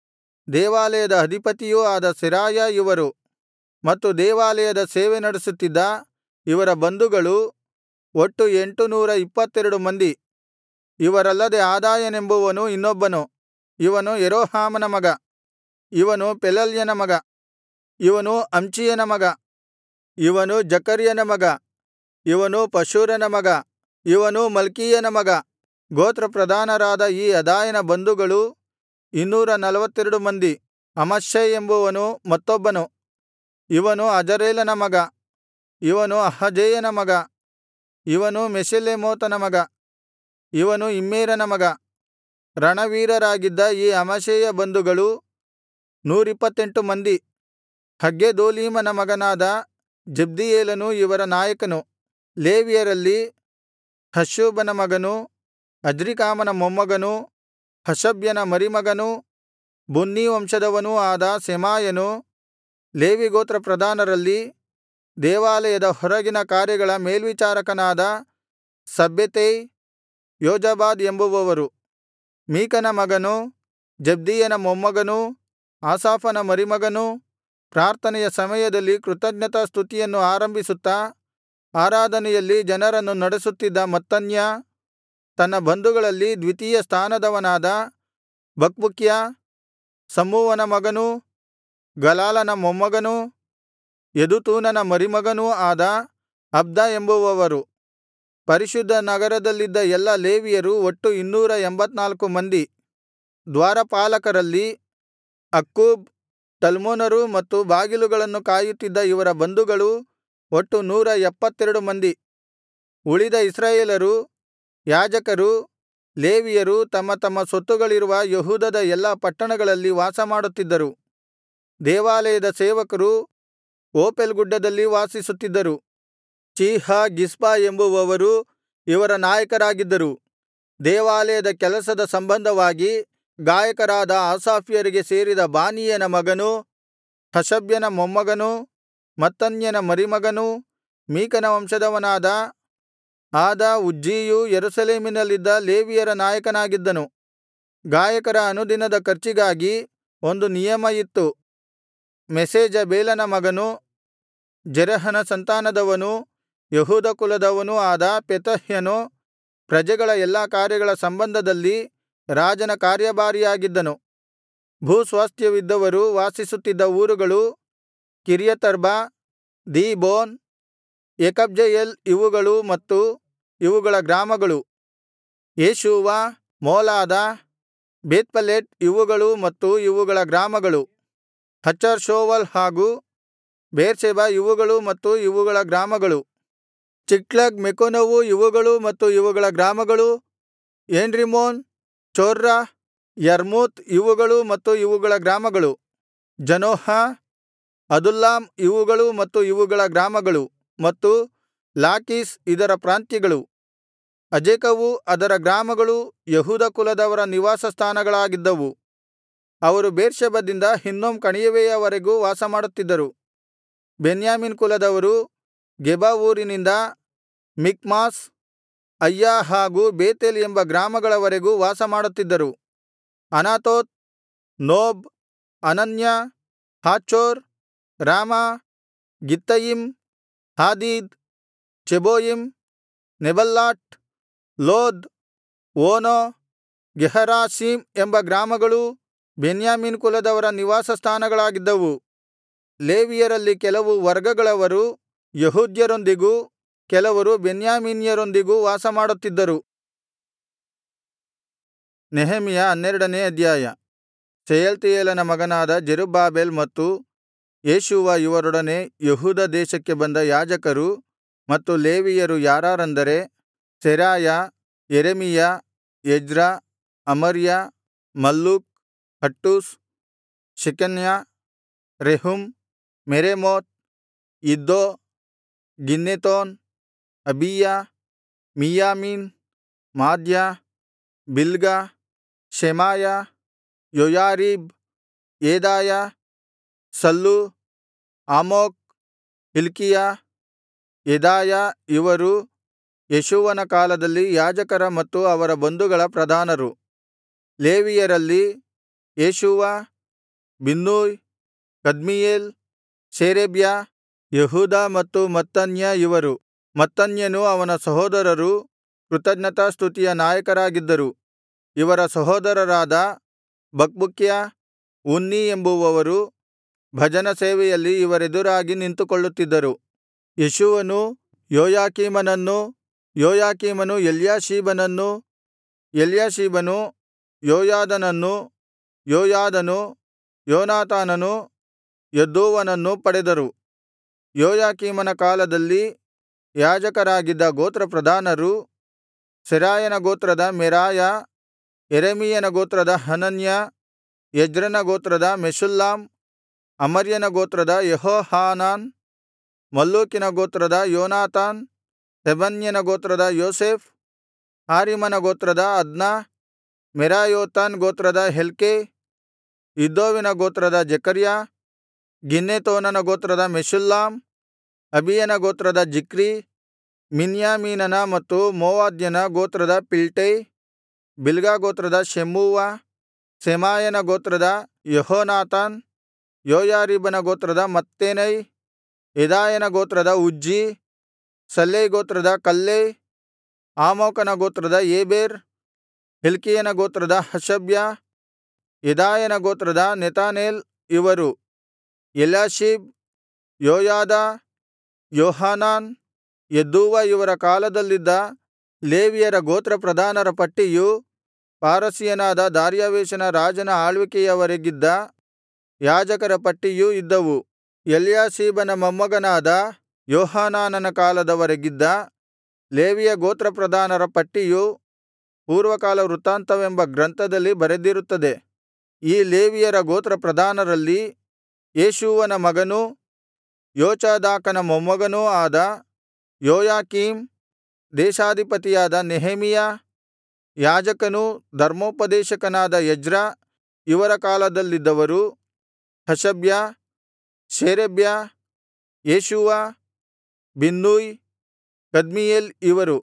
ದೇವಾಲಯದ ಅಧಿಪತಿಯೂ ಆದ ಸೆರಾಯ ಇವರು ಮತ್ತು ದೇವಾಲಯದ ಸೇವೆ ನಡೆಸುತ್ತಿದ್ದ ಇವರ ಬಂಧುಗಳು ಒಟ್ಟು ಎಂಟುನೂರ ಇಪ್ಪತ್ತೆರಡು ಮಂದಿ ಇವರಲ್ಲದೆ ಆದಾಯನೆಂಬುವನು ಇನ್ನೊಬ್ಬನು ಇವನು ಯೆರೋಹಾಮನ ಮಗ ಇವನು ಪೆಲಲ್ಯನ ಮಗ ಇವನು ಅಮ್ಚೀಯನ ಮಗ ಇವನು ಜಕರ್ಯನ ಮಗ ಇವನು ಪಶೂರನ ಮಗ ಇವನು ಮಲ್ಕೀಯನ ಮಗ ಗೋತ್ರಪ್ರಧಾನರಾದ ಈ ಅದಾಯನ ಬಂಧುಗಳು ಇನ್ನೂರ ನಲ್ವತ್ತೆರಡು ಮಂದಿ ಅಮಶ್ಸೈ ಎಂಬುವನು ಮತ್ತೊಬ್ಬನು ಇವನು ಅಜರೇಲನ ಮಗ ಇವನು ಅಹಜೇಯನ ಮಗ ಇವನು ಮೆಷಿಲ್ಲೆಮೋತನ ಮಗ ಇವನು ಇಮ್ಮೇರನ ಮಗ ರಣವೀರರಾಗಿದ್ದ ಈ ಅಮಷ್ಷೈಯ ಬಂಧುಗಳು ನೂರಿಪ್ಪತ್ತೆಂಟು ಮಂದಿ ಹಗ್ಗೆದೋಲೀಮನ ಮಗನಾದ ಜಬ್ದೀಯೇಲನು ಇವರ ನಾಯಕನು ಲೇವಿಯರಲ್ಲಿ ಹಶ್ಶೂಬನ ಮಗನೂ ಅಜ್ರೀಕಾಮನ ಮೊಮ್ಮಗನೂ ಹಷಬ್ಯನ ಮರಿಮಗನೂ ಬುನ್ನೀ ವಂಶದವನೂ ಆದ ಸೆಮಾಯನು ಲೇವಿ ಗೋತ್ರ ಪ್ರಧಾನರಲ್ಲಿ ದೇವಾಲಯದ ಹೊರಗಿನ ಕಾರ್ಯಗಳ ಮೇಲ್ವಿಚಾರಕನಾದ ಶಬ್ಬೆತೈ ಯೋಜಾಬಾದ್ ಎಂಬುವವರು ಮೀಕನ ಮಗನೂ ಜಬ್ದೀಯನ ಮೊಮ್ಮಗನೂ ಆಸಾಫನ ಮರಿಮಗನೂ ಪ್ರಾರ್ಥನೆಯ ಸಮಯದಲ್ಲಿ ಕೃತಜ್ಞತಾಸ್ತುತಿಯನ್ನು ಆರಂಭಿಸುತ್ತಾ ಆರಾಧನೆಯಲ್ಲಿ ಜನರನ್ನು ನಡೆಸುತ್ತಿದ್ದ ಮತ್ತನ್ಯ ತನ್ನ ಬಂಧುಗಳಲ್ಲಿ ದ್ವಿತೀಯ ಸ್ಥಾನದವನಾದ ಬಕ್ಬುಕ್ಯ ಶಮ್ಮೂವನ ಮಗನೂ ಗಲಾಲನ ಮೊಮ್ಮಗನೂ ಯೆದುತೂನನ ಮರಿಮಗನೂ ಆದ ಅಬ್ದ ಎಂಬುವವರು ಪರಿಶುದ್ಧ ನಗರದಲ್ಲಿದ್ದ ಎಲ್ಲಾ ಲೇವಿಯರು ಒಟ್ಟು ಇನ್ನೂರ ಎಂಬತ್ನಾಲ್ಕು ಮಂದಿ ದ್ವಾರಪಾಲಕರಲ್ಲಿ ಅಕ್ಕೂಬ್ ಟಲ್ಮೋನರು ಮತ್ತು ಬಾಗಿಲುಗಳನ್ನು ಕಾಯುತ್ತಿದ್ದ ಇವರ ಬಂಧುಗಳು ಒಟ್ಟು ನೂರ ಎಪ್ಪತ್ತೆರಡು ಮಂದಿ ಉಳಿದ ಇಸ್ರಾಯೇಲರು ಯಾಜಕರು ಲೇವಿಯರು ತಮ್ಮ ತಮ್ಮ ಸ್ವತ್ತುಗಳಿರುವ ಯೆಹೂದದ ಎಲ್ಲಾ ಪಟ್ಟಣಗಳಲ್ಲಿ ವಾಸಮಾಡುತ್ತಿದ್ದರು ದೇವಾಲಯದ ಸೇವಕರು ಓಪೆಲ್ ಗುಡ್ಡದಲ್ಲಿ ವಾಸಿಸುತ್ತಿದ್ದರು ಚೀಹ ಗಿಷ್ಪ ಎಂಬುವವರು ಇವರ ನಾಯಕರಾಗಿದ್ದರು ದೇವಾಲಯದ ಕೆಲಸದ ಸಂಬಂಧವಾಗಿ ಗಾಯಕರಾದ ಆಸಾಫ್ಯರಿಗೆ ಸೇರಿದ ಬಾನೀಯನ ಮಗನೂ ಹಷಬ್ಯನ ಮೊಮ್ಮಗನೂ ಮತ್ತನ್ಯನ ಮರಿಮಗನೂ ಮೀಕನ ವಂಶದವನಾದ ಆದ ಉಜ್ಜೀಯು ಯೆರೂಸಲೇಮಿನಲ್ಲಿದ್ದ ಲೇವಿಯರ ನಾಯಕನಾಗಿದ್ದನು ಗಾಯಕರ ಅನುದಿನದ ಖರ್ಚಿಗಾಗಿ ಒಂದು ನಿಯಮ ಇತ್ತು ಮೆಷೇಜಬೇಲನ ಮಗನೂ ಜೆರಹನ ಸಂತಾನದವನೂ ಯೆಹೂದ ಕುಲದವನೂ ಆದ ಪೆತಹ್ಯನು ಪ್ರಜೆಗಳ ಎಲ್ಲಾ ಕಾರ್ಯಗಳ ಸಂಬಂಧದಲ್ಲಿ ರಾಜನ ಕಾರ್ಯಭಾರಿಯಾಗಿದ್ದನು ಭೂಸ್ವಾಸ್ಥ್ಯವಿದ್ದವರು ವಾಸಿಸುತ್ತಿದ್ದ ಊರುಗಳು ಕಿರ್ಯತರ್ಬ ದೀಬೋನ್ ಯೆಕಬ್ಜೆಯೇಲ್ ಇವುಗಳೂ ಮತ್ತು ಇವುಗಳ ಗ್ರಾಮಗಳು ಯೇಷೂವ ಮೋಲಾದ ಬೇತ್ಪೆಲೆಟ್ ಇವುಗಳೂ ಮತ್ತು ಇವುಗಳ ಗ್ರಾಮಗಳು ಹಚರ್ ಷೂವಾಲ್ ಹಾಗೂ ಬೇರ್ಷೆಬ ಇವುಗಳೂ ಮತ್ತು ಇವುಗಳ ಗ್ರಾಮಗಳು ಚಿಕ್ಲಗ್ ಮೆಕೋನವು ಇವುಗಳೂ ಮತ್ತು ಇವುಗಳ ಗ್ರಾಮಗಳು ಏನ್ರಿಮ್ಮೋನ್ ಚೊರ್ರ ಯರ್ಮೂತ್ ಇವುಗಳೂ ಮತ್ತು ಇವುಗಳ ಗ್ರಾಮಗಳು ಜನೋಹ ಅದುಲ್ಲಾಮ್ ಇವುಗಳೂ ಮತ್ತು ಇವುಗಳ ಗ್ರಾಮಗಳು ಮತ್ತು ಲಾಕೀಷ್ ಇದರ ಪ್ರಾಂತ್ಯಗಳು ಅಜೇಕವೂ ಅದರ ಗ್ರಾಮಗಳೂ ಯೆಹೂದ ಕುಲದವರ ನಿವಾಸಸ್ಥಾನಗಳಾಗಿದ್ದವು ಅವರು ಬೇರ್ಷೆಬದಿಂದ ಹಿನ್ನೋಮ್ ಕಣಿವೆಯವರೆಗೂ ವಾಸಮಾಡುತ್ತಿದ್ದರು ಬೆನ್ಯಾಮೀನ್ ಕುಲದವರು ಗೆಬ ಊರಿನಿಂದ ಮಿಕ್ಮಾಷ್ ಅಯ್ಯಾ ಹಾಗೂ ಬೇತೇಲ್ ಎಂಬ ಗ್ರಾಮಗಳವರೆಗೂ ವಾಸಮಾಡುತ್ತಿದ್ದರು ಅನಾತೋತ್ ನೋಬ್ ಅನನ್ಯ ಹಾಚೋರ್ ರಾಮಾ ಗಿತ್ತಯಿಮ್ ಹಾದೀದ್ ಚೆಬೋಯಿಮ್ ನೆಬಲ್ಲಾಟ್ ಲೋದ್ ಓನೋ ಗೆಹರಾಷೀಮ್ ಎಂಬ ಗ್ರಾಮಗಳೂ ಬೆನ್ಯಾಮೀನ್ ಕುಲದವರ ನಿವಾಸಸ್ಥಾನಗಳಾಗಿದ್ದವು ಲೇವಿಯರಲ್ಲಿ ಕೆಲವು ವರ್ಗಗಳವರು ಯೆಹೂದ್ಯರೊಂದಿಗೂ ಕೆಲವರು ಬೆನ್ಯಾಮೀನ್ಯರೊಂದಿಗೂ ವಾಸಮಾಡುತ್ತಿದ್ದರು ನೆಹೆಮೆಯ ಹನ್ನೆರಡನೇ ಅಧ್ಯಾಯ ಶೆಯಲ್ತೀಯೇಲನ ಮಗನಾದ ಜೆರುಬ್ಬಾಬೆಲ್ ಮತ್ತು ಯೇಷೂವ ಇವರೊಡನೆ ಯೆಹೂದ ದೇಶಕ್ಕೆ ಬಂದ ಯಾಜಕರು ಮತ್ತು ಲೇವಿಯರು ಯಾರಾರೆಂದರೆ Seraiah Jeremiah Ezra Amariah Malluch Hattush Shechaniah Rehum Meremoth Iddo Ginnethon ಅಬೀಯ ಮೀಯಾಮೀನ್ ಮಾದ್ಯ ಬಿಲ್ಗ Shemaiah Joiarib ಯೇದಾಯ ಸಲ್ಲು ಆಮೋಕ್ ಹಿಲ್ಕೀಯ ಯೆದಾಯ ಇವರು ಯೇಷೂವನ ಕಾಲದಲ್ಲಿ ಯಾಜಕರ ಮತ್ತು ಅವರ ಬಂಧುಗಳ ಪ್ರಧಾನರು ಲೇವಿಯರಲ್ಲಿ Jeshua Binnui Kadmiel Sherebiah Judah ಮತ್ತು ಮತ್ತನ್ಯ ಇವರು ಮತ್ತನ್ಯನೂ ಅವನ ಸಹೋದರರೂ ಕೃತಜ್ಞತಾಸ್ತುತಿಯ ನಾಯಕರಾಗಿದ್ದರು ಇವರ ಸಹೋದರರಾದ ಬಕ್ಬುಕ್ಯ ಉನ್ನೀ ಎಂಬುವವರು ಭಜನ ಸೇವೆಯಲ್ಲಿ ಇವರೆದುರಾಗಿ ನಿಂತುಕೊಳ್ಳುತ್ತಿದ್ದರು ಯೇಷೂವನು ಯೋಯಾಕೀಮನನ್ನೂ ಯೋಯಾಕೀಮನು ಎಲ್ಯಾಷೀಬನನ್ನೂ ಎಲ್ಯಾಷೀಬನು ಯೋಯಾದನನ್ನೂ ಯೋಯಾದನು ಯೋನಾತಾನನು ಯದ್ದೂವನನ್ನೂ ಪಡೆದರು ಯೋಯಾಕೀಮನ ಕಾಲದಲ್ಲಿ ಯಾಜಕರಾಗಿದ್ದ ಗೋತ್ರಪ್ರಧಾನರು ಸೆರಾಯನ ಗೋತ್ರದ ಮೆರಾಯ ಯೆರೆಮೀಯನ ಗೋತ್ರದ ಹನನ್ಯ ಎಜ್ರನ ಗೋತ್ರದ ಮೆಷುಲ್ಲಾಮ್ ಅಮರ್ಯನ ಗೋತ್ರದ ಯೆಹೋಹಾನಾನ್ ಮಲ್ಲೂಕಿನ ಗೋತ್ರದ ಯೋನಾತಾನ್ ಶೆಬನ್ಯನ ಗೋತ್ರದ ಯೋಸೇಫ್ ಹಾರಿಮನ ಗೋತ್ರದ ಅದ್ನ ಮೆರಾಯೋತನ್ ಗೋತ್ರದ ಹೆಲ್ಕೈ ಇದ್ದೋವಿನ ಗೋತ್ರದ ಜೆಕರ್ಯ ಗಿನ್ನೆತೋನನ ಗೋತ್ರದ ಮೆಷುಲ್ಲಾಮ್ ಅಬೀಯನ ಗೋತ್ರದ ಜಿಕ್ರೀ ಮಿನ್ಯಾಮೀನನ ಮತ್ತು ಮೋವದ್ಯನ ಗೋತ್ರದ ಪಿಲ್ಟೈ ಬಿಲ್ಗಾ ಗೋತ್ರದ ಶೆಮ್ಮೂವ ಶೆಮಾಯನ ಗೋತ್ರದ ಯೆಹೋನಾತಾನ್ ಯೋಯಾರೀಬನ ಗೋತ್ರದ ಮತ್ತೆನೈ ಯೆದಾಯನ ಗೋತ್ರದ ಉಜ್ಜೀ ಸಲ್ಲೈ ಗೋತ್ರದ ಕಲ್ಲೈ ಆಮೋಕನ ಗೋತ್ರದ ಏಬೆರ್ ಹಿಲ್ಕೀಯನ ಗೋತ್ರದ ಹಷಬ್ಯ ಯೆದಾಯನ ಗೋತ್ರದ ನೆತನೇಲ್ ಇವರು ಎಲ್ಯಾಷೀಬ್ ಯೋಯಾದ ಯೋಹಾನಾನ್ ಯದ್ದೂವ ಇವರ ಕಾಲದಲ್ಲಿದ್ದ ಲೇವಿಯರ ಗೋತ್ರಪ್ರಧಾನರ ಪಟ್ಟಿಯು ಪಾರಸಿಯನಾದ ದಾರ್ಯಾವೆಷನ ರಾಜನ ಆಳ್ವಿಕೆಯವರೆಗಿದ್ದ ಯಾಜಕರ ಪಟ್ಟಿಯೂ ಇದ್ದವು ಎಲ್ಯಾಷೀಬನ ಮೊಮ್ಮಗನಾದ ಯೋಹಾನಾನನ ಕಾಲದವರೆಗಿದ್ದ ಲೇವಿಯ ಗೋತ್ರಪ್ರಧಾನರ ಪಟ್ಟಿಯು ಪೂರ್ವಕಾಲ ವೃತ್ತಾಂತವೆಂಬ ಗ್ರಂಥದಲ್ಲಿ ಬರೆದಿರುತ್ತದೆ ಈ ಲೇವಿಯರ ಗೋತ್ರಪ್ರಧಾನರಲ್ಲಿ ಯೇಷೂವನ ಮಗನೂ ಯೋಚಾದಾಕನ ಮೊಮ್ಮಗನೂ ಆದ ಯೋಯಾಕೀಮ್ ದೇಶಾಧಿಪತಿಯಾದ ನೆಹೆಮೀಯ ಯಾಜಕನೂ ಧರ್ಮೋಪದೇಶಕನಾದ ಎಜ್ರ ಇವರ ಕಾಲದಲ್ಲಿದ್ದವರು Hashabiah Sherebiah Jeshua Binnui Kadmiel ಇವರು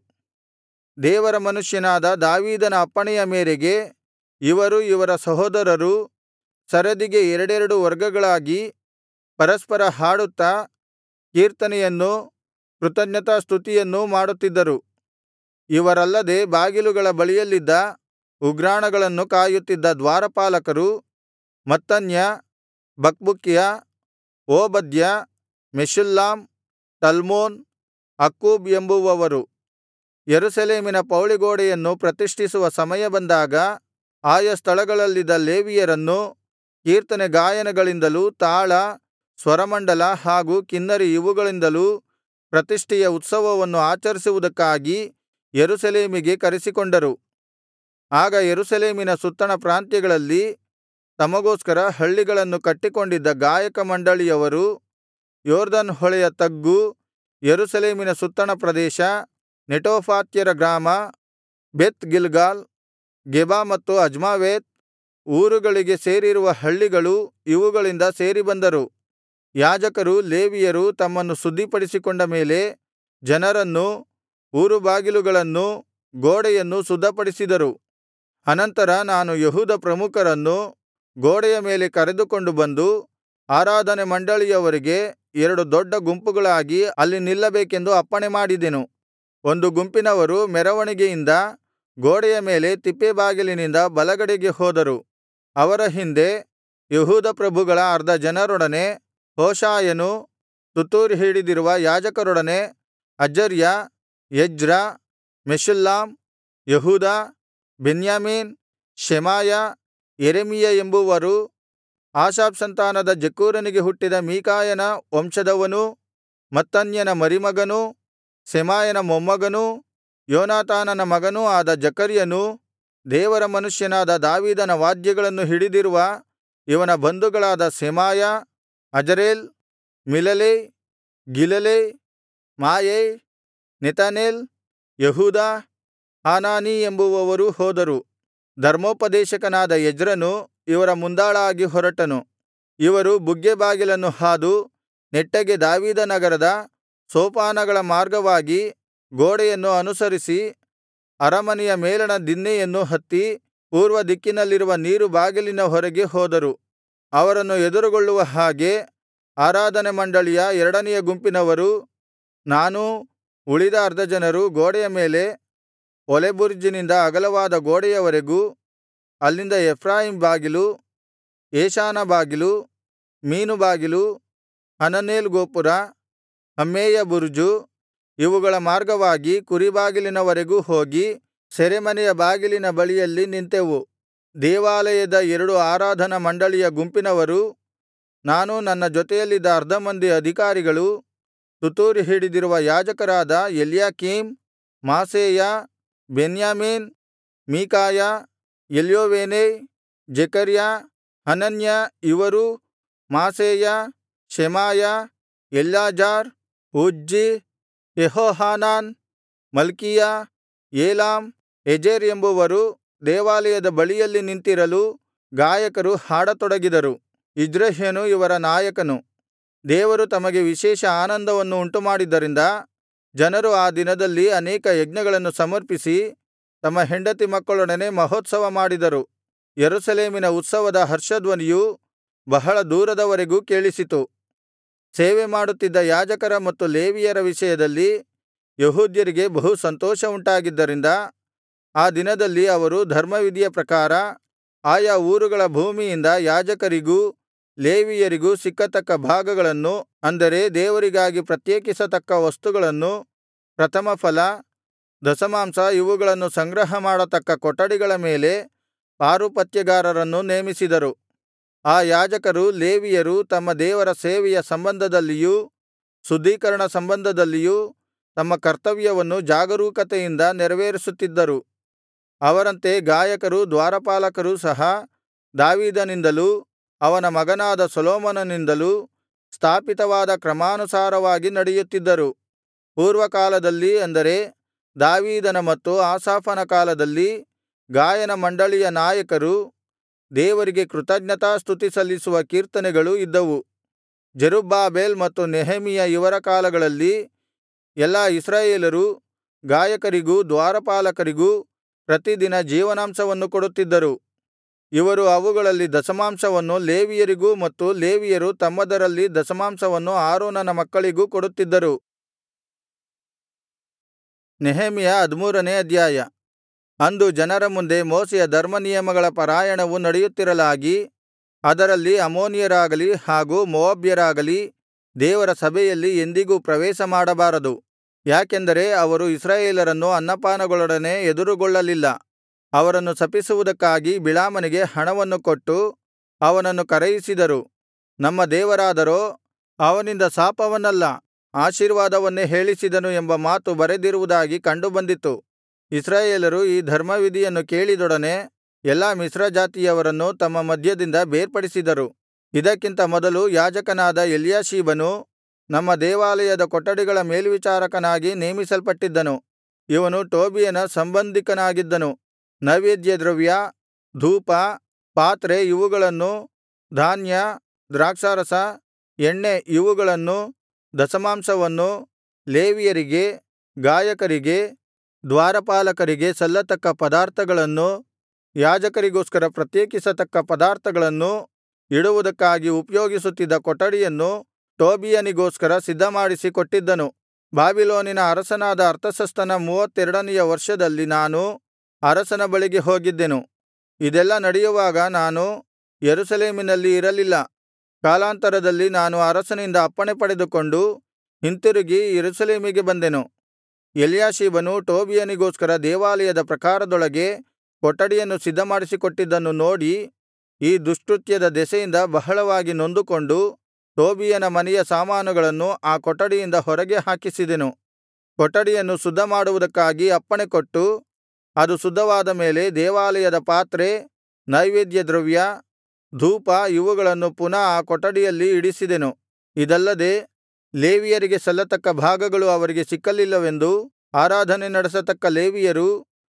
ದೇವರ ಮನುಷ್ಯನಾದ ದಾವೀದನ ಅಪ್ಪಣೆಯ ಮೇರೆಗೆ ಇವರೂ ಇವರ ಸಹೋದರರೂ ಸರದಿಗೆ ಎರಡೆರಡು ವರ್ಗಗಳಾಗಿ ಪರಸ್ಪರ ಹಾಡುತ್ತಾ ಕೀರ್ತನೆಯನ್ನೂ ಕೃತಜ್ಞತಾಸ್ತುತಿಯನ್ನೂ ಮಾಡುತ್ತಿದ್ದರು ಇವರಲ್ಲದೆ ಬಾಗಿಲುಗಳ ಬಳಿಯಲ್ಲಿದ್ದ ಉಗ್ರಾಣಗಳನ್ನು ಕಾಯುತ್ತಿದ್ದ ದ್ವಾರಪಾಲಕರು Mattaniah Bakbukiah Obadiah Meshullam Talmon Akkub ಎಂಬುವವರು ಯೆರೂಸಲೇಮಿನ ಪೌಳಿಗೋಡೆಯನ್ನು ಪ್ರತಿಷ್ಠಿಸುವ ಸಮಯ ಬಂದಾಗ ಆಯಾ ಸ್ಥಳಗಳಲ್ಲಿದ್ದ ಲೇವಿಯರನ್ನು ಕೀರ್ತನೆ ಗಾಯನಗಳಿಂದಲೂ ತಾಳ ಸ್ವರಮಂಡಲ ಹಾಗೂ ಕಿನ್ನರಿ ಇವುಗಳಿಂದಲೂ ಪ್ರತಿಷ್ಠೆಯ ಉತ್ಸವವನ್ನು ಆಚರಿಸುವುದಕ್ಕಾಗಿ ಯೆರೂಸಲೇಮಿಗೆ ಕರೆಸಿಕೊಂಡರು ಆಗ ಯೆರೂಸಲೇಮಿನ ಸುತ್ತಣ ಪ್ರಾಂತ್ಯಗಳಲ್ಲಿ ತಮಗೋಸ್ಕರ ಹಳ್ಳಿಗಳನ್ನು ಕಟ್ಟಿಕೊಂಡಿದ್ದ ಗಾಯಕ ಮಂಡಳಿಯವರು ಯೊರ್ದನ್ ಹೊಳೆಯ ತಗ್ಗು ಯೆರೂಸಲೇಮಿನ ಸುತ್ತಣ ಪ್ರದೇಶ ನೆಟೋಫಾತ್ಯರ ಗ್ರಾಮ ಬೆತ್ ಗಿಲ್ಗಾಲ್ ಗೆಬ ಮತ್ತು ಅಜ್ಮಾವೇತ್ ಊರುಗಳಿಗೆ ಸೇರಿರುವ ಹಳ್ಳಿಗಳು ಇವುಗಳಿಂದ ಸೇರಿಬಂದರು ಯಾಜಕರೂ ಲೇವಿಯರೂ ತಮ್ಮನ್ನು ಶುದ್ಧಿಪಡಿಸಿಕೊಂಡ ಮೇಲೆ ಜನರನ್ನೂ ಊರುಬಾಗಿಲುಗಳನ್ನೂ ಗೋಡೆಯನ್ನೂ ಶುದ್ಧಪಡಿಸಿದರು ಅನಂತರ ನಾನು ಯೆಹೂದ ಪ್ರಮುಖರನ್ನು ಗೋಡೆಯ ಮೇಲೆ ಕರೆದುಕೊಂಡು ಬಂದು ಆರಾಧನೆ ಮಂಡಳಿಯವರಿಗೆ ಎರಡು ದೊಡ್ಡ ಗುಂಪುಗಳಾಗಿ ಅಲ್ಲಿ ನಿಲ್ಲಬೇಕೆಂದು ಅಪ್ಪಣೆಮಾಡಿದೆನು ಒಂದು ಗುಂಪಿನವರು ಮೆರವಣಿಗೆಯಿಂದ ಗೋಡೆಯ ಮೇಲೆ ತಿಪ್ಪೆಬಾಗಿಲಿನಿಂದ ಬಲಗಡೆಗೆ ಹೋದರು ಅವರ ಹಿಂದೆ ಯೆಹೂದ ಪ್ರಭುಗಳ ಅರ್ಧ ಜನರೊಡನೆ ಹೋಷಾಯನು ತುತ್ತೂರಿ ಹಿಡಿದಿರುವ ಯಾಜಕರೊಡನೆ ಅಜರ್ಯ ಎಜ್ರ ಮೆಷುಲ್ಲಾಮ್ ಯೆಹೂದ ಬೆನ್ಯಾಮೀನ್ ಶೆಮಾಯ ಯೆರೆಮೀಯ ಎಂಬುವರು ಆಸಾಫ್ ಸಂತಾನದ ಜಕ್ಕೂರನಿಗೆ ಹುಟ್ಟಿದ ಮೀಕಾಯನ ವಂಶದವನೂ ಮತ್ತನ್ಯನ ಮರಿಮಗನೂ ಶೆಮಾಯನ ಮೊಮ್ಮಗನೂ ಯೋನಾತಾನನ ಮಗನೂ ಆದ ಜಕರ್ಯನೂ ದೇವರ ಮನುಷ್ಯನಾದ ದಾವೀದನ ವಾದ್ಯಗಳನ್ನು ಹಿಡಿದಿರುವ ಇವನ ಬಂಧುಗಳಾದ ಸೆಮಾಯ ಅಜರೇಲ್ ಮಿಲಲೈ ಗಿಲಲೈ ಮಾಯೈ ನೆತನೇಲ್ ಯೆಹೂದ ಹಾನಾನೀ ಎಂಬುವವರೂ ಹೋದರು ಧರ್ಮೋಪದೇಶಕನಾದ ಎಜ್ರನು ಇವರ ಮುಂದಾಳಾಗಿ ಹೊರಟನು ಇವರು ಬುಗ್ಗೆ ಬಾಗಿಲನ್ನು ಹಾದು ನೆಟ್ಟಗೆ ದಾವೀದನಗರದ ಸೋಪಾನಗಳ ಮಾರ್ಗವಾಗಿ ಗೋಡೆಯನ್ನು ಅನುಸರಿಸಿ ಅರಮನೆಯ ಮೇಲಣ ದಿನ್ನೆಯನ್ನು ಹತ್ತಿ ಪೂರ್ವ ದಿಕ್ಕಿನಲ್ಲಿರುವ ನೀರು ಬಾಗಿಲಿನ ಹೊರಗೆ ಹೋದರು ಅವರನ್ನು ಎದುರುಗೊಳ್ಳುವ ಹಾಗೆ ಆರಾಧನೆ ಮಂಡಳಿಯ ಎರಡನೆಯ ಗುಂಪಿನವರೂ ನಾನೂ ಉಳಿದ ಅರ್ಧ ಜನರು ಗೋಡೆಯ ಮೇಲೆ ಒಲೆಬುರುಜಿನಿಂದ ಅಗಲವಾದ ಗೋಡೆಯವರೆಗೂ ಅಲ್ಲಿಂದ ಎಫ್ರಾಯೀಮ್ ಬಾಗಿಲು ಏಷಾನ ಬಾಗಿಲು ಮೀನು ಬಾಗಿಲು ಹನನೇಲ್ ಗೋಪುರ ಹಮ್ಮೇಯ ಬುರುಜು ಇವುಗಳ ಮಾರ್ಗವಾಗಿ ಕುರಿಬಾಗಿಲಿನವರೆಗೂ ಹೋಗಿ ಸೆರೆಮನೆಯ ಬಾಗಿಲಿನ ಬಳಿಯಲ್ಲಿ ನಿಂತೆವು ದೇವಾಲಯದ ಎರಡು ಆರಾಧನಾ ಮಂಡಳಿಯ ಗುಂಪಿನವರು ನಾನೂ ನನ್ನ ಜೊತೆಯಲ್ಲಿದ್ದ ಅರ್ಧ ಮಂದಿ ಅಧಿಕಾರಿಗಳು ತುತ್ತೂರಿ ಹಿಡಿದಿರುವ ಯಾಜಕರಾದ ಎಲ್ಯಾಕೀಮ್ ಮಾಸೇಯ ಬೆನ್ಯಾಮೀನ್ ಮೀಕಾಯ ಎಲ್ಯೋವೇನೈ ಜೆಕರ್ಯ ಹನನ್ಯ ಇವರೂ ಮಾಸೇಯ ಶೆಮಾಯ ಎಲ್ಲಾಜಾರ್ ಉಜ್ಜಿ ಯೆಹೋಹಾನಾನ್ ಮಲ್ಕೀಯ ಏಲಾಮ್ ಎಜೆರ್ ಎಂಬುವರು ದೇವಾಲಯದ ಬಳಿಯಲ್ಲಿ ನಿಂತಿರಲು ಗಾಯಕರು ಹಾಡತೊಡಗಿದರು ಇಜ್ರಹ್ಯನು ಇವರ ನಾಯಕನು ದೇವರು ತಮಗೆ ವಿಶೇಷ ಆನಂದವನ್ನು ಉಂಟುಮಾಡಿದ್ದರಿಂದ ಜನರು ಆ ದಿನದಲ್ಲಿ ಅನೇಕ ಯಜ್ಞಗಳನ್ನು ಸಮರ್ಪಿಸಿ ತಮ್ಮ ಹೆಂಡತಿ ಮಕ್ಕಳೊಡನೆ ಮಹೋತ್ಸವ ಮಾಡಿದರು ಯೆರೂಸಲೇಮಿನ ಉತ್ಸವದ ಹರ್ಷಧ್ವನಿಯು ಬಹಳ ದೂರದವರೆಗೂ ಕೇಳಿಸಿತು ಸೇವೆ ಮಾಡುತ್ತಿದ್ದ ಯಾಜಕರ ಮತ್ತು ಲೇವಿಯರ ವಿಷಯದಲ್ಲಿ ಯೆಹೂದ್ಯರಿಗೆ ಬಹು ಸಂತೋಷವುಂಟಾಗಿದ್ದರಿಂದ ಆ ದಿನದಲ್ಲಿ ಅವರು ಧರ್ಮವಿಧಿಯ ಪ್ರಕಾರ ಆಯಾ ಊರುಗಳ ಭೂಮಿಯಿಂದ ಯಾಜಕರಿಗೂ ಲೇವಿಯರಿಗೂ ಸಿಕ್ಕತಕ್ಕ ಭಾಗಗಳನ್ನು ಅಂದರೆ ದೇವರಿಗಾಗಿ ಪ್ರತ್ಯೇಕಿಸತಕ್ಕ ವಸ್ತುಗಳನ್ನು ಪ್ರಥಮಫಲ ದಶಮಾಂಶ ಇವುಗಳನ್ನು ಸಂಗ್ರಹ ಮಾಡತಕ್ಕ ಕೊಠಡಿಗಳ ಮೇಲೆ ಪಾರುಪತ್ಯಗಾರರನ್ನು ನೇಮಿಸಿದರು ಆ ಯಾಜಕರು ಲೇವಿಯರು ತಮ್ಮ ದೇವರ ಸೇವೆಯ ಸಂಬಂಧದಲ್ಲಿಯೂ ಶುದ್ಧೀಕರಣ ಸಂಬಂಧದಲ್ಲಿಯೂ ತಮ್ಮ ಕರ್ತವ್ಯವನ್ನು ಜಾಗರೂಕತೆಯಿಂದ ನೆರವೇರಿಸುತ್ತಿದ್ದರು ಅವರಂತೆ ಗಾಯಕರೂ ದ್ವಾರಪಾಲಕರೂ ಸಹ ದಾವೀದನಿಂದಲೂ ಅವನ ಮಗನಾದ ಸೊಲೊಮೋನನಿಂದಲೂ ಸ್ಥಾಪಿತವಾದ ಕ್ರಮಾನುಸಾರವಾಗಿ ನಡೆಯುತ್ತಿದ್ದರು ಪೂರ್ವಕಾಲದಲ್ಲಿ ಅಂದರೆ ದಾವೀದನ ಮತ್ತು ಆಸಾಫನ ಕಾಲದಲ್ಲಿ ಗಾಯನ ಮಂಡಳಿಯ ನಾಯಕರು ದೇವರಿಗೆ ಕೃತಜ್ಞತಾಸ್ತುತಿ ಸಲ್ಲಿಸುವ ಕೀರ್ತನೆಗಳು ಇದ್ದವು ಜೆರುಬ್ಬಾಬೆಲ್ ಮತ್ತು ನೆಹೆಮೀಯ ಇವರ ಕಾಲಗಳಲ್ಲಿ ಎಲ್ಲಾ ಇಸ್ರಾಯೇಲರು ಗಾಯಕರಿಗೂ ದ್ವಾರಪಾಲಕರಿಗೂ ಪ್ರತಿದಿನ ಜೀವನಾಂಶವನ್ನು ಕೊಡುತ್ತಿದ್ದರು ಇವರು ಅವುಗಳಲ್ಲಿ ದಶಮಾಂಶವನ್ನು ಲೇವಿಯರಿಗೂ ಮತ್ತು ಲೇವಿಯರು ತಮ್ಮದರಲ್ಲಿ ದಶಮಾಂಶವನ್ನು ಆರೋನನ ಮಕ್ಕಳಿಗೂ ಕೊಡುತ್ತಿದ್ದರು ನೆಹೆಮೀಯ ಹದಿಮೂರನೇ ಅಧ್ಯಾಯ ಅಂದು ಜನರ ಮುಂದೆ ಮೋಶೆಯ ಧರ್ಮನಿಯಮಗಳ ಪಾರಾಯಣವು ನಡೆಯುತ್ತಿರಲಾಗಿ ಅದರಲ್ಲಿ ಅಮ್ಮೋನಿಯರಾಗಲಿ ಹಾಗೂ ಮೋವಾಬ್ಯರಾಗಲಿ ದೇವರ ಸಭೆಯಲ್ಲಿ ಎಂದಿಗೂ ಪ್ರವೇಶಮಾಡಬಾರದು ಯಾಕೆಂದರೆ ಅವರು ಇಸ್ರಾಯೇಲರನ್ನು ಅನ್ನಪಾನಗಳೊಡನೆ ಎದುರುಗೊಳ್ಳಲಿಲ್ಲ ಅವರನ್ನು ಶಪಿಸುವುದಕ್ಕಾಗಿ ಬಿಳಾಮನಿಗೆ ಹಣವನ್ನು ಕೊಟ್ಟು ಅವನನ್ನು ಕರೆಯಿಸಿದರು ನಮ್ಮ ದೇವರಾದರೋ ಅವನಿಂದ ಶಾಪವನ್ನಲ್ಲ ಆಶೀರ್ವಾದವನ್ನೇ ಹೇಳಿಸಿದನು ಎಂಬ ಮಾತು ಬರೆದಿರುವುದಾಗಿ ಕಂಡುಬಂದಿತು ಇಸ್ರಾಯೇಲರು ಈ ಧರ್ಮವಿಧಿಯನ್ನು ಕೇಳಿದೊಡನೆ ಎಲ್ಲಾ ಮಿಶ್ರಜಾತಿಯವರನ್ನು ತಮ್ಮ ಮಧ್ಯದಿಂದ ಬೇರ್ಪಡಿಸಿದರು ಇದಕ್ಕಿಂತ ಮೊದಲು ಯಾಜಕನಾದ ಎಲ್ಯಾಷೀಬನು ನಮ್ಮ ದೇವಾಲಯದ ಕೊಠಡಿಗಳ ಮೇಲ್ವಿಚಾರಕನಾಗಿ ನೇಮಿಸಲ್ಪಟ್ಟಿದ್ದನು ಇವನು ಟೋಬೀಯನ ಸಂಬಂಧಿಕನಾಗಿದ್ದನು ನೈವೇದ್ಯದ್ರವ್ಯ ಧೂಪ ಪಾತ್ರೆ ಇವುಗಳನ್ನೂ ಧಾನ್ಯ ದ್ರಾಕ್ಷಾರಸ ಎಣ್ಣೆ ಇವುಗಳನ್ನೂ ದಶಮಾಂಶವನ್ನು ಲೇವಿಯರಿಗೆ ಗಾಯಕರಿಗೆ ದ್ವಾರಪಾಲಕರಿಗೆ ಸಲ್ಲತಕ್ಕ ಪದಾರ್ಥಗಳನ್ನು ಯಾಜಕರಿಗೋಸ್ಕರ ಪ್ರತ್ಯೇಕಿಸತಕ್ಕ ಪದಾರ್ಥಗಳನ್ನು ಇಡುವುದಕ್ಕಾಗಿ ಉಪಯೋಗಿಸುತ್ತಿದ್ದ ಕೊಠಡಿಯನ್ನು ಟೋಬೀಯನಿಗೋಸ್ಕರ ಸಿದ್ಧಮಾಡಿಸಿ ಕೊಟ್ಟಿದ್ದನು ಬಾಬಿಲೋನಿನ ಅರಸನಾದ ಅರ್ತಷಸ್ತನ ಮೂವತ್ತೆರಡನೆಯ ವರ್ಷದಲ್ಲಿ ನಾನು ಅರಸನ ಬಳಿಗೆ ಹೋಗಿದ್ದೆನು ಇದೆಲ್ಲಾ ನಡೆಯುವಾಗ ನಾನು ಯೆರೂಸಲೇಮಿನಲ್ಲಿ ಇರಲಿಲ್ಲ ಕಾಲಾಂತರದಲ್ಲಿ ನಾನು ಅರಸನಿಂದ ಅಪ್ಪಣೆ ಪಡೆದುಕೊಂಡು ಹಿಂತಿರುಗಿ ಯೆರೂಸಲೇಮಿಗೆ ಬಂದೆನು ಎಲ್ಯಾಷೀಬನು ಟೋಬೀಯನಿಗೋಸ್ಕರ ದೇವಾಲಯದ ಪ್ರಾಕಾರದೊಳಗೆ ಕೊಠಡಿಯನ್ನು ಸಿದ್ಧಮಾಡಿಸಿಕೊಟ್ಟಿದ್ದನ್ನು ನೋಡಿ ಈ ದುಷ್ಕೃತ್ಯದ ದೆಸೆಯಿಂದ ಬಹಳವಾಗಿ ನೊಂದುಕೊಂಡು ಟೋಬೀಯನ ಮನೆಯ ಸಾಮಾನುಗಳನ್ನು ಆ ಕೊಠಡಿಯಿಂದ ಹೊರಗೆ ಹಾಕಿಸಿದೆನು ಕೊಠಡಿಯನ್ನು ಶುದ್ಧಮಾಡುವುದಕ್ಕಾಗಿ ಅಪ್ಪಣೆಕೊಟ್ಟು ಅದು ಶುದ್ಧವಾದ ಮೇಲೆ ದೇವಾಲಯದ ಪಾತ್ರೆ ನೈವೇದ್ಯದ್ರವ್ಯ ಧೂಪ ಇವುಗಳನ್ನು ಪುನಃ ಆ ಕೊಠಡಿಯಲ್ಲಿ ಇಡಿಸಿದೆನು ಇದಲ್ಲದೆ ಲೇವಿಯರಿಗೆ ಸಲ್ಲತಕ್ಕ ಭಾಗಗಳು ಅವರಿಗೆ ಸಿಕ್ಕಲಿಲ್ಲವೆಂದೂ ಆರಾಧನೆ ನಡೆಸತಕ್ಕ ಲೇವಿಯರೂ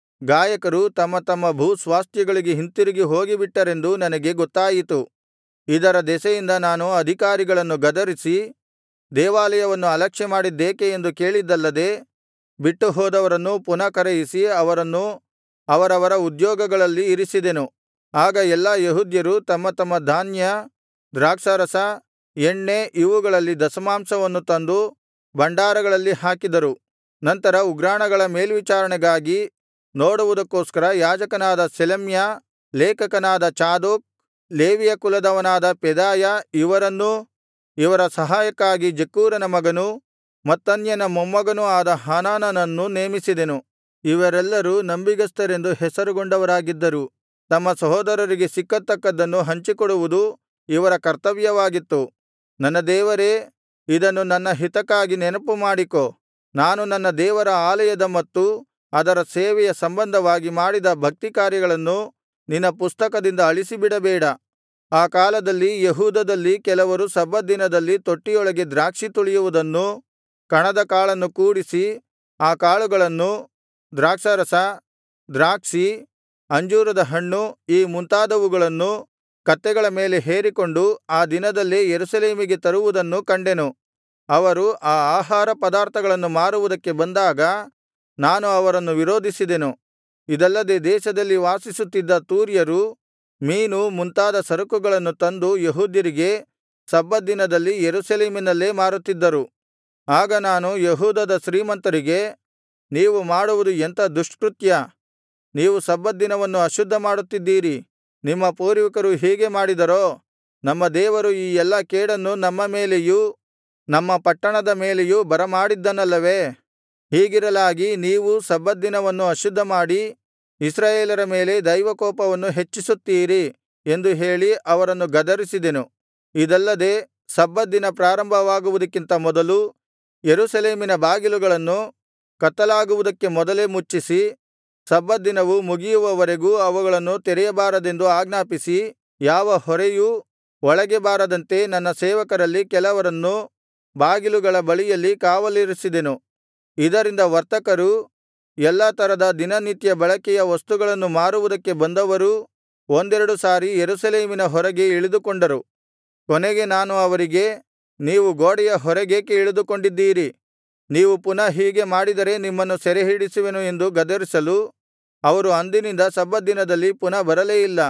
ಗಾಯಕರೂ ತಮ್ಮ ತಮ್ಮ ಭೂಸ್ವಾಸ್ಥ್ಯಗಳಿಗೆ ಹಿಂತಿರುಗಿ ಹೋಗಿಬಿಟ್ಟರೆಂದು ನನಗೆ ಗೊತ್ತಾಯಿತು ಇದರ ದೆಸೆಯಿಂದ ನಾನು ಅಧಿಕಾರಿಗಳನ್ನು ಗದರಿಸಿ ದೇವಾಲಯವನ್ನು ಅಲಕ್ಷ್ಯಮಾಡಿದ್ದೇಕೆ ಎಂದು ಕೇಳಿದ್ದಲ್ಲದೆ ಬಿಟ್ಟು ಹೋದವರನ್ನು ಪುನಃ ಕರೆಯಿಸಿ ಅವರನ್ನು ಅವರವರ ಉದ್ಯೋಗಗಳಲ್ಲಿ ಇರಿಸಿದೆನು ಆಗ ಎಲ್ಲಾ ಯೆಹೂದ್ಯರು ತಮ್ಮ ತಮ್ಮ ಧಾನ್ಯ ದ್ರಾಕ್ಷಾರಸ ಎಣ್ಣೆ ಇವುಗಳಲ್ಲಿ ದಶಮಾಂಶವನ್ನು ತಂದು ಭಂಡಾರಗಳಲ್ಲಿ ಹಾಕಿದರು ನಂತರ ಉಗ್ರಾಣಗಳ ಮೇಲ್ವಿಚಾರಣೆಗಾಗಿ ನೋಡುವುದಕ್ಕೋಸ್ಕರ ಯಾಜಕನಾದ ಶೆಲೆಮ್ಯ ಲೇಖಕನಾದ ಚಾದೋಕ್ ಲೇವಿಯ ಕುಲದವನಾದ ಪೆದಾಯ ಇವರನ್ನೂ ಇವರ ಸಹಾಯಕ್ಕಾಗಿ ಜಕ್ಕೂರನ ಮಗನೂ ಮತ್ತನ್ಯನ ಮೊಮ್ಮಗನೂ ಆದ ಹಾನಾನನನ್ನು ನೇಮಿಸಿದೆನು ಇವರೆಲ್ಲರೂ ನಂಬಿಗಸ್ತರೆಂದು ಹೆಸರುಗೊಂಡವರಾಗಿದ್ದರು ತಮ್ಮ ಸಹೋದರರಿಗೆ ಸಿಕ್ಕತಕ್ಕದ್ದನ್ನು ಹಂಚಿಕೊಡುವುದು ಇವರ ಕರ್ತವ್ಯವಾಗಿತ್ತು ನನ್ನ ದೇವರೇ ಇದನ್ನು ನನ್ನ ಹಿತಕ್ಕಾಗಿ ನೆನಪುಮಾಡಿಕೋ ನಾನು ನನ್ನ ದೇವರ ಆಲಯದ ಮತ್ತು ಅದರ ಸೇವೆಯ ಸಂಬಂಧವಾಗಿ ಮಾಡಿದ ಭಕ್ತಿಕಾರ್ಯಗಳನ್ನು ನಿನ್ನ ಪುಸ್ತಕದಿಂದ ಅಳಿಸಿಬಿಡಬೇಡ ಆ ಕಾಲದಲ್ಲಿ ಯೆಹೂದದಲ್ಲಿ ಕೆಲವರು ಸಬ್ಬತ್ ದಿನದಲ್ಲಿ ತೊಟ್ಟಿಯೊಳಗೆ ದ್ರಾಕ್ಷಿ ತುಳಿಯುವುದನ್ನೂ ಕಣದ ಕಾಳನ್ನು ಕೂಡಿಸಿ ಆ ಕಾಳುಗಳನ್ನು ದ್ರಾಕ್ಷಾರಸ ದ್ರಾಕ್ಷಿ ಅಂಜೂರದ ಹಣ್ಣು ಈ ಮುಂತಾದವುಗಳನ್ನು ಕತ್ತೆಗಳ ಮೇಲೆ ಹೇರಿಕೊಂಡು ಆ ದಿನದಲ್ಲೇ ಯೆರೂಸಲೇಮಿಗೆ ತರುವುದನ್ನು ಕಂಡೆನು ಅವರು ಆ ಆಹಾರ ಪದಾರ್ಥಗಳನ್ನು ಮಾರುವುದಕ್ಕೆ ಬಂದಾಗ ನಾನು ಅವರನ್ನು ವಿರೋಧಿಸಿದೆನು ಇದಲ್ಲದೆ ದೇಶದಲ್ಲಿ ವಾಸಿಸುತ್ತಿದ್ದ ತೂರ್ಯರು ಮೀನು ಮುಂತಾದ ಸರಕುಗಳನ್ನು ತಂದು ಯೆಹೂದ್ಯರಿಗೆ ಸಬ್ಬತ್ ದಿನದಲ್ಲಿ ಯೆರೂಸಲೇಮಿನಲ್ಲೇ ಮಾರುತ್ತಿದ್ದರು ಆಗ ನಾನು ಯೆಹೂದದ ಶ್ರೀಮಂತರಿಗೆ ನೀವು ಮಾಡುವುದು ಎಂಥ ದುಷ್ಕೃತ್ಯ ನೀವು ಸಬ್ಬತ್ ದಿನವನ್ನು ಅಶುದ್ಧಮಾಡುತ್ತಿದ್ದೀರಿ ನಿಮ್ಮ ಪೂರ್ವಿಕರು ಹೀಗೆ ಮಾಡಿದರೋ ನಮ್ಮ ದೇವರು ಈ ಎಲ್ಲಾ ಕೇಡನ್ನು ನಮ್ಮ ಮೇಲೆಯೂ ನಮ್ಮ ಪಟ್ಟಣದ ಮೇಲೆಯೂ ಬರಮಾಡಿದ್ದನಲ್ಲವೇ ಹೀಗಿರಲಾಗಿ ನೀವು ಸಬ್ಬತ್ ದಿನವನ್ನು ಅಶುದ್ಧಮಾಡಿ ಇಸ್ರಾಯೇಲರ ಮೇಲೆ ದೈವಕೋಪವನ್ನು ಹೆಚ್ಚಿಸುತ್ತೀರಿ ಎಂದು ಹೇಳಿ ಅವರನ್ನು ಗದರಿಸಿದೆನು ಇದಲ್ಲದೆ ಸಬ್ಬತ್ ದಿನ ಪ್ರಾರಂಭವಾಗುವುದಕ್ಕಿಂತ ಮೊದಲು ಯೆರೂಸಲೇಮಿನ ಬಾಗಿಲುಗಳನ್ನು ಕತ್ತಲಾಗುವುದಕ್ಕೆ ಮೊದಲೇ ಮುಚ್ಚಿಸಿ ಸಬ್ಬತ್ ದಿನವು ಮುಗಿಯುವವರೆಗೂ ಅವುಗಳನ್ನು ತೆರೆಯಬಾರದೆಂದು ಆಜ್ಞಾಪಿಸಿ ಯಾವ ಹೊರೆಯೂ ಒಳಗೆ ಬಾರದಂತೆ ನನ್ನ ಸೇವಕರಲ್ಲಿ ಕೆಲವರನ್ನು ಬಾಗಿಲುಗಳ ಬಳಿಯಲ್ಲಿ ಕಾವಲಿರಿಸಿದೆನು ಇದರಿಂದ ವರ್ತಕರೂ ಎಲ್ಲಾ ತರದ ದಿನನಿತ್ಯ ಬಳಕೆಯ ವಸ್ತುಗಳನ್ನು ಮಾರುವುದಕ್ಕೆ ಬಂದವರೂ ಒಂದೆರಡು ಸಾರಿ ಯೆರೂಸಲೇಮಿನ ಹೊರಗೆ ಇಳಿದುಕೊಂಡರು ಕೊನೆಗೆ ನಾನು ಅವರಿಗೆ ನೀವು ಗೋಡೆಯ ಹೊರಗೇಕೆ ಇಳಿದುಕೊಂಡಿದ್ದೀರಿ ನೀವು ಪುನಃ ಹೀಗೆ ಮಾಡಿದರೆ ನಿಮ್ಮನ್ನು ಸೆರೆಹಿಡಿಸುವೆನು ಎಂದು ಗದರಿಸಲು ಅವರು ಅಂದಿನಿಂದ ಸಬ್ಬತ್ ದಿನದಲ್ಲಿ ಪುನಃ ಬರಲೇ ಇಲ್ಲ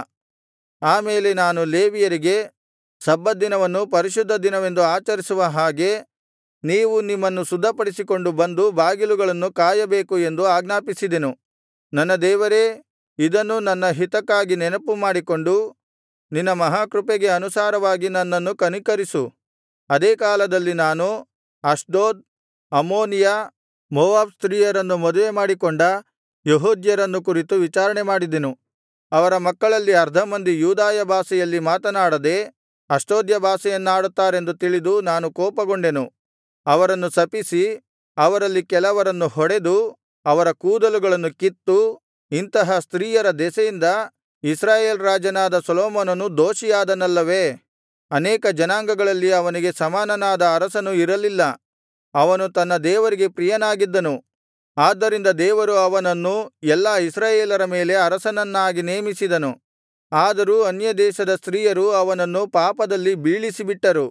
ಆ ಮೇಲೆ ನಾನು ಲೇವಿಯರಿಗೆ ಸಬ್ಬತ್ ದಿನವನ್ನು ಪರಿಶುದ್ಧ ದಿನವೆಂದು ಆಚರಿಸುವ ಹಾಗೆ ನೀವು ನಿಮ್ಮನ್ನು ಶುದ್ಧಪಡಿಸಿಕೊಂಡು ಬಂದು ಬಾಗಿಲುಗಳನ್ನು ಕಾಯಬೇಕು ಎಂದು ಆಜ್ಞಾಪಿಸಿದೆನು ನನ್ನ ದೇವರೇ ಇದನ್ನು ನನ್ನ ಹಿತಕ್ಕಾಗಿ ನೆನಪುಮಾಡಿಕೊಂಡು ನಿನ್ನ ಮಹಾಕೃಪೆಗೆ ಅನುಸಾರವಾಗಿ ನನ್ನನ್ನು ಕನಿಕರಿಸು ಅದೇ ಕಾಲದಲ್ಲಿ ನಾನು ಅಷ್ಡೋದ್ ಅಮ್ಮೋನಿಯ ಮೋವಾಬ್ ಸ್ತ್ರೀಯರನ್ನು ಮದುವೆಮಾಡಿಕೊಂಡ ಯೆಹೂದ್ಯರನ್ನು ಕುರಿತು ವಿಚಾರಣೆಮಾಡಿದೆನು ಅವರ ಮಕ್ಕಳಲ್ಲಿ ಅರ್ಧ ಮಂದಿ ಯೂದಾಯ ಭಾಷೆಯಲ್ಲಿ ಮಾತನಾಡದೆ ಅಷ್ಡೋದ್ಯ ಭಾಷೆಯನ್ನಾಡುತ್ತಾರೆಂದು ತಿಳಿದು ನಾನು ಕೋಪಗೊಂಡೆನು ಅವರನ್ನು ಶಪಿಸಿ ಅವರಲ್ಲಿ ಕೆಲವರನ್ನು ಹೊಡೆದು ಅವರ ಕೂದಲುಗಳನ್ನು ಕಿತ್ತು ಇಂತಹ ಸ್ತ್ರೀಯರ ದೆಸೆಯಿಂದ ಇಸ್ರಾಯೇಲ್ ರಾಜನಾದ ಸೊಲೊಮೋನನು ದೋಷಿಯಾದನಲ್ಲವೇ ಅನೇಕ ಜನಾಂಗಗಳಲ್ಲಿ ಅವನಿಗೆ ಸಮಾನನಾದ ಅರಸನು ಇರಲಿಲ್ಲ ಅವನು ತನ್ನ ದೇವರಿಗೆ ಪ್ರಿಯನಾಗಿದ್ದನು ಆದ್ದರಿಂದ ದೇವರು ಅವನನ್ನು ಎಲ್ಲಾ ಇಸ್ರಾಯೇಲರ ಮೇಲೆ ಅರಸನನ್ನಾಗಿ ನೇಮಿಸಿದನು ಆದರೂ ಅನ್ಯದೇಶದ ಸ್ತ್ರೀಯರು ಅವನನ್ನು ಪಾಪದಲ್ಲಿ ಬೀಳಿಸಿಬಿಟ್ಟರು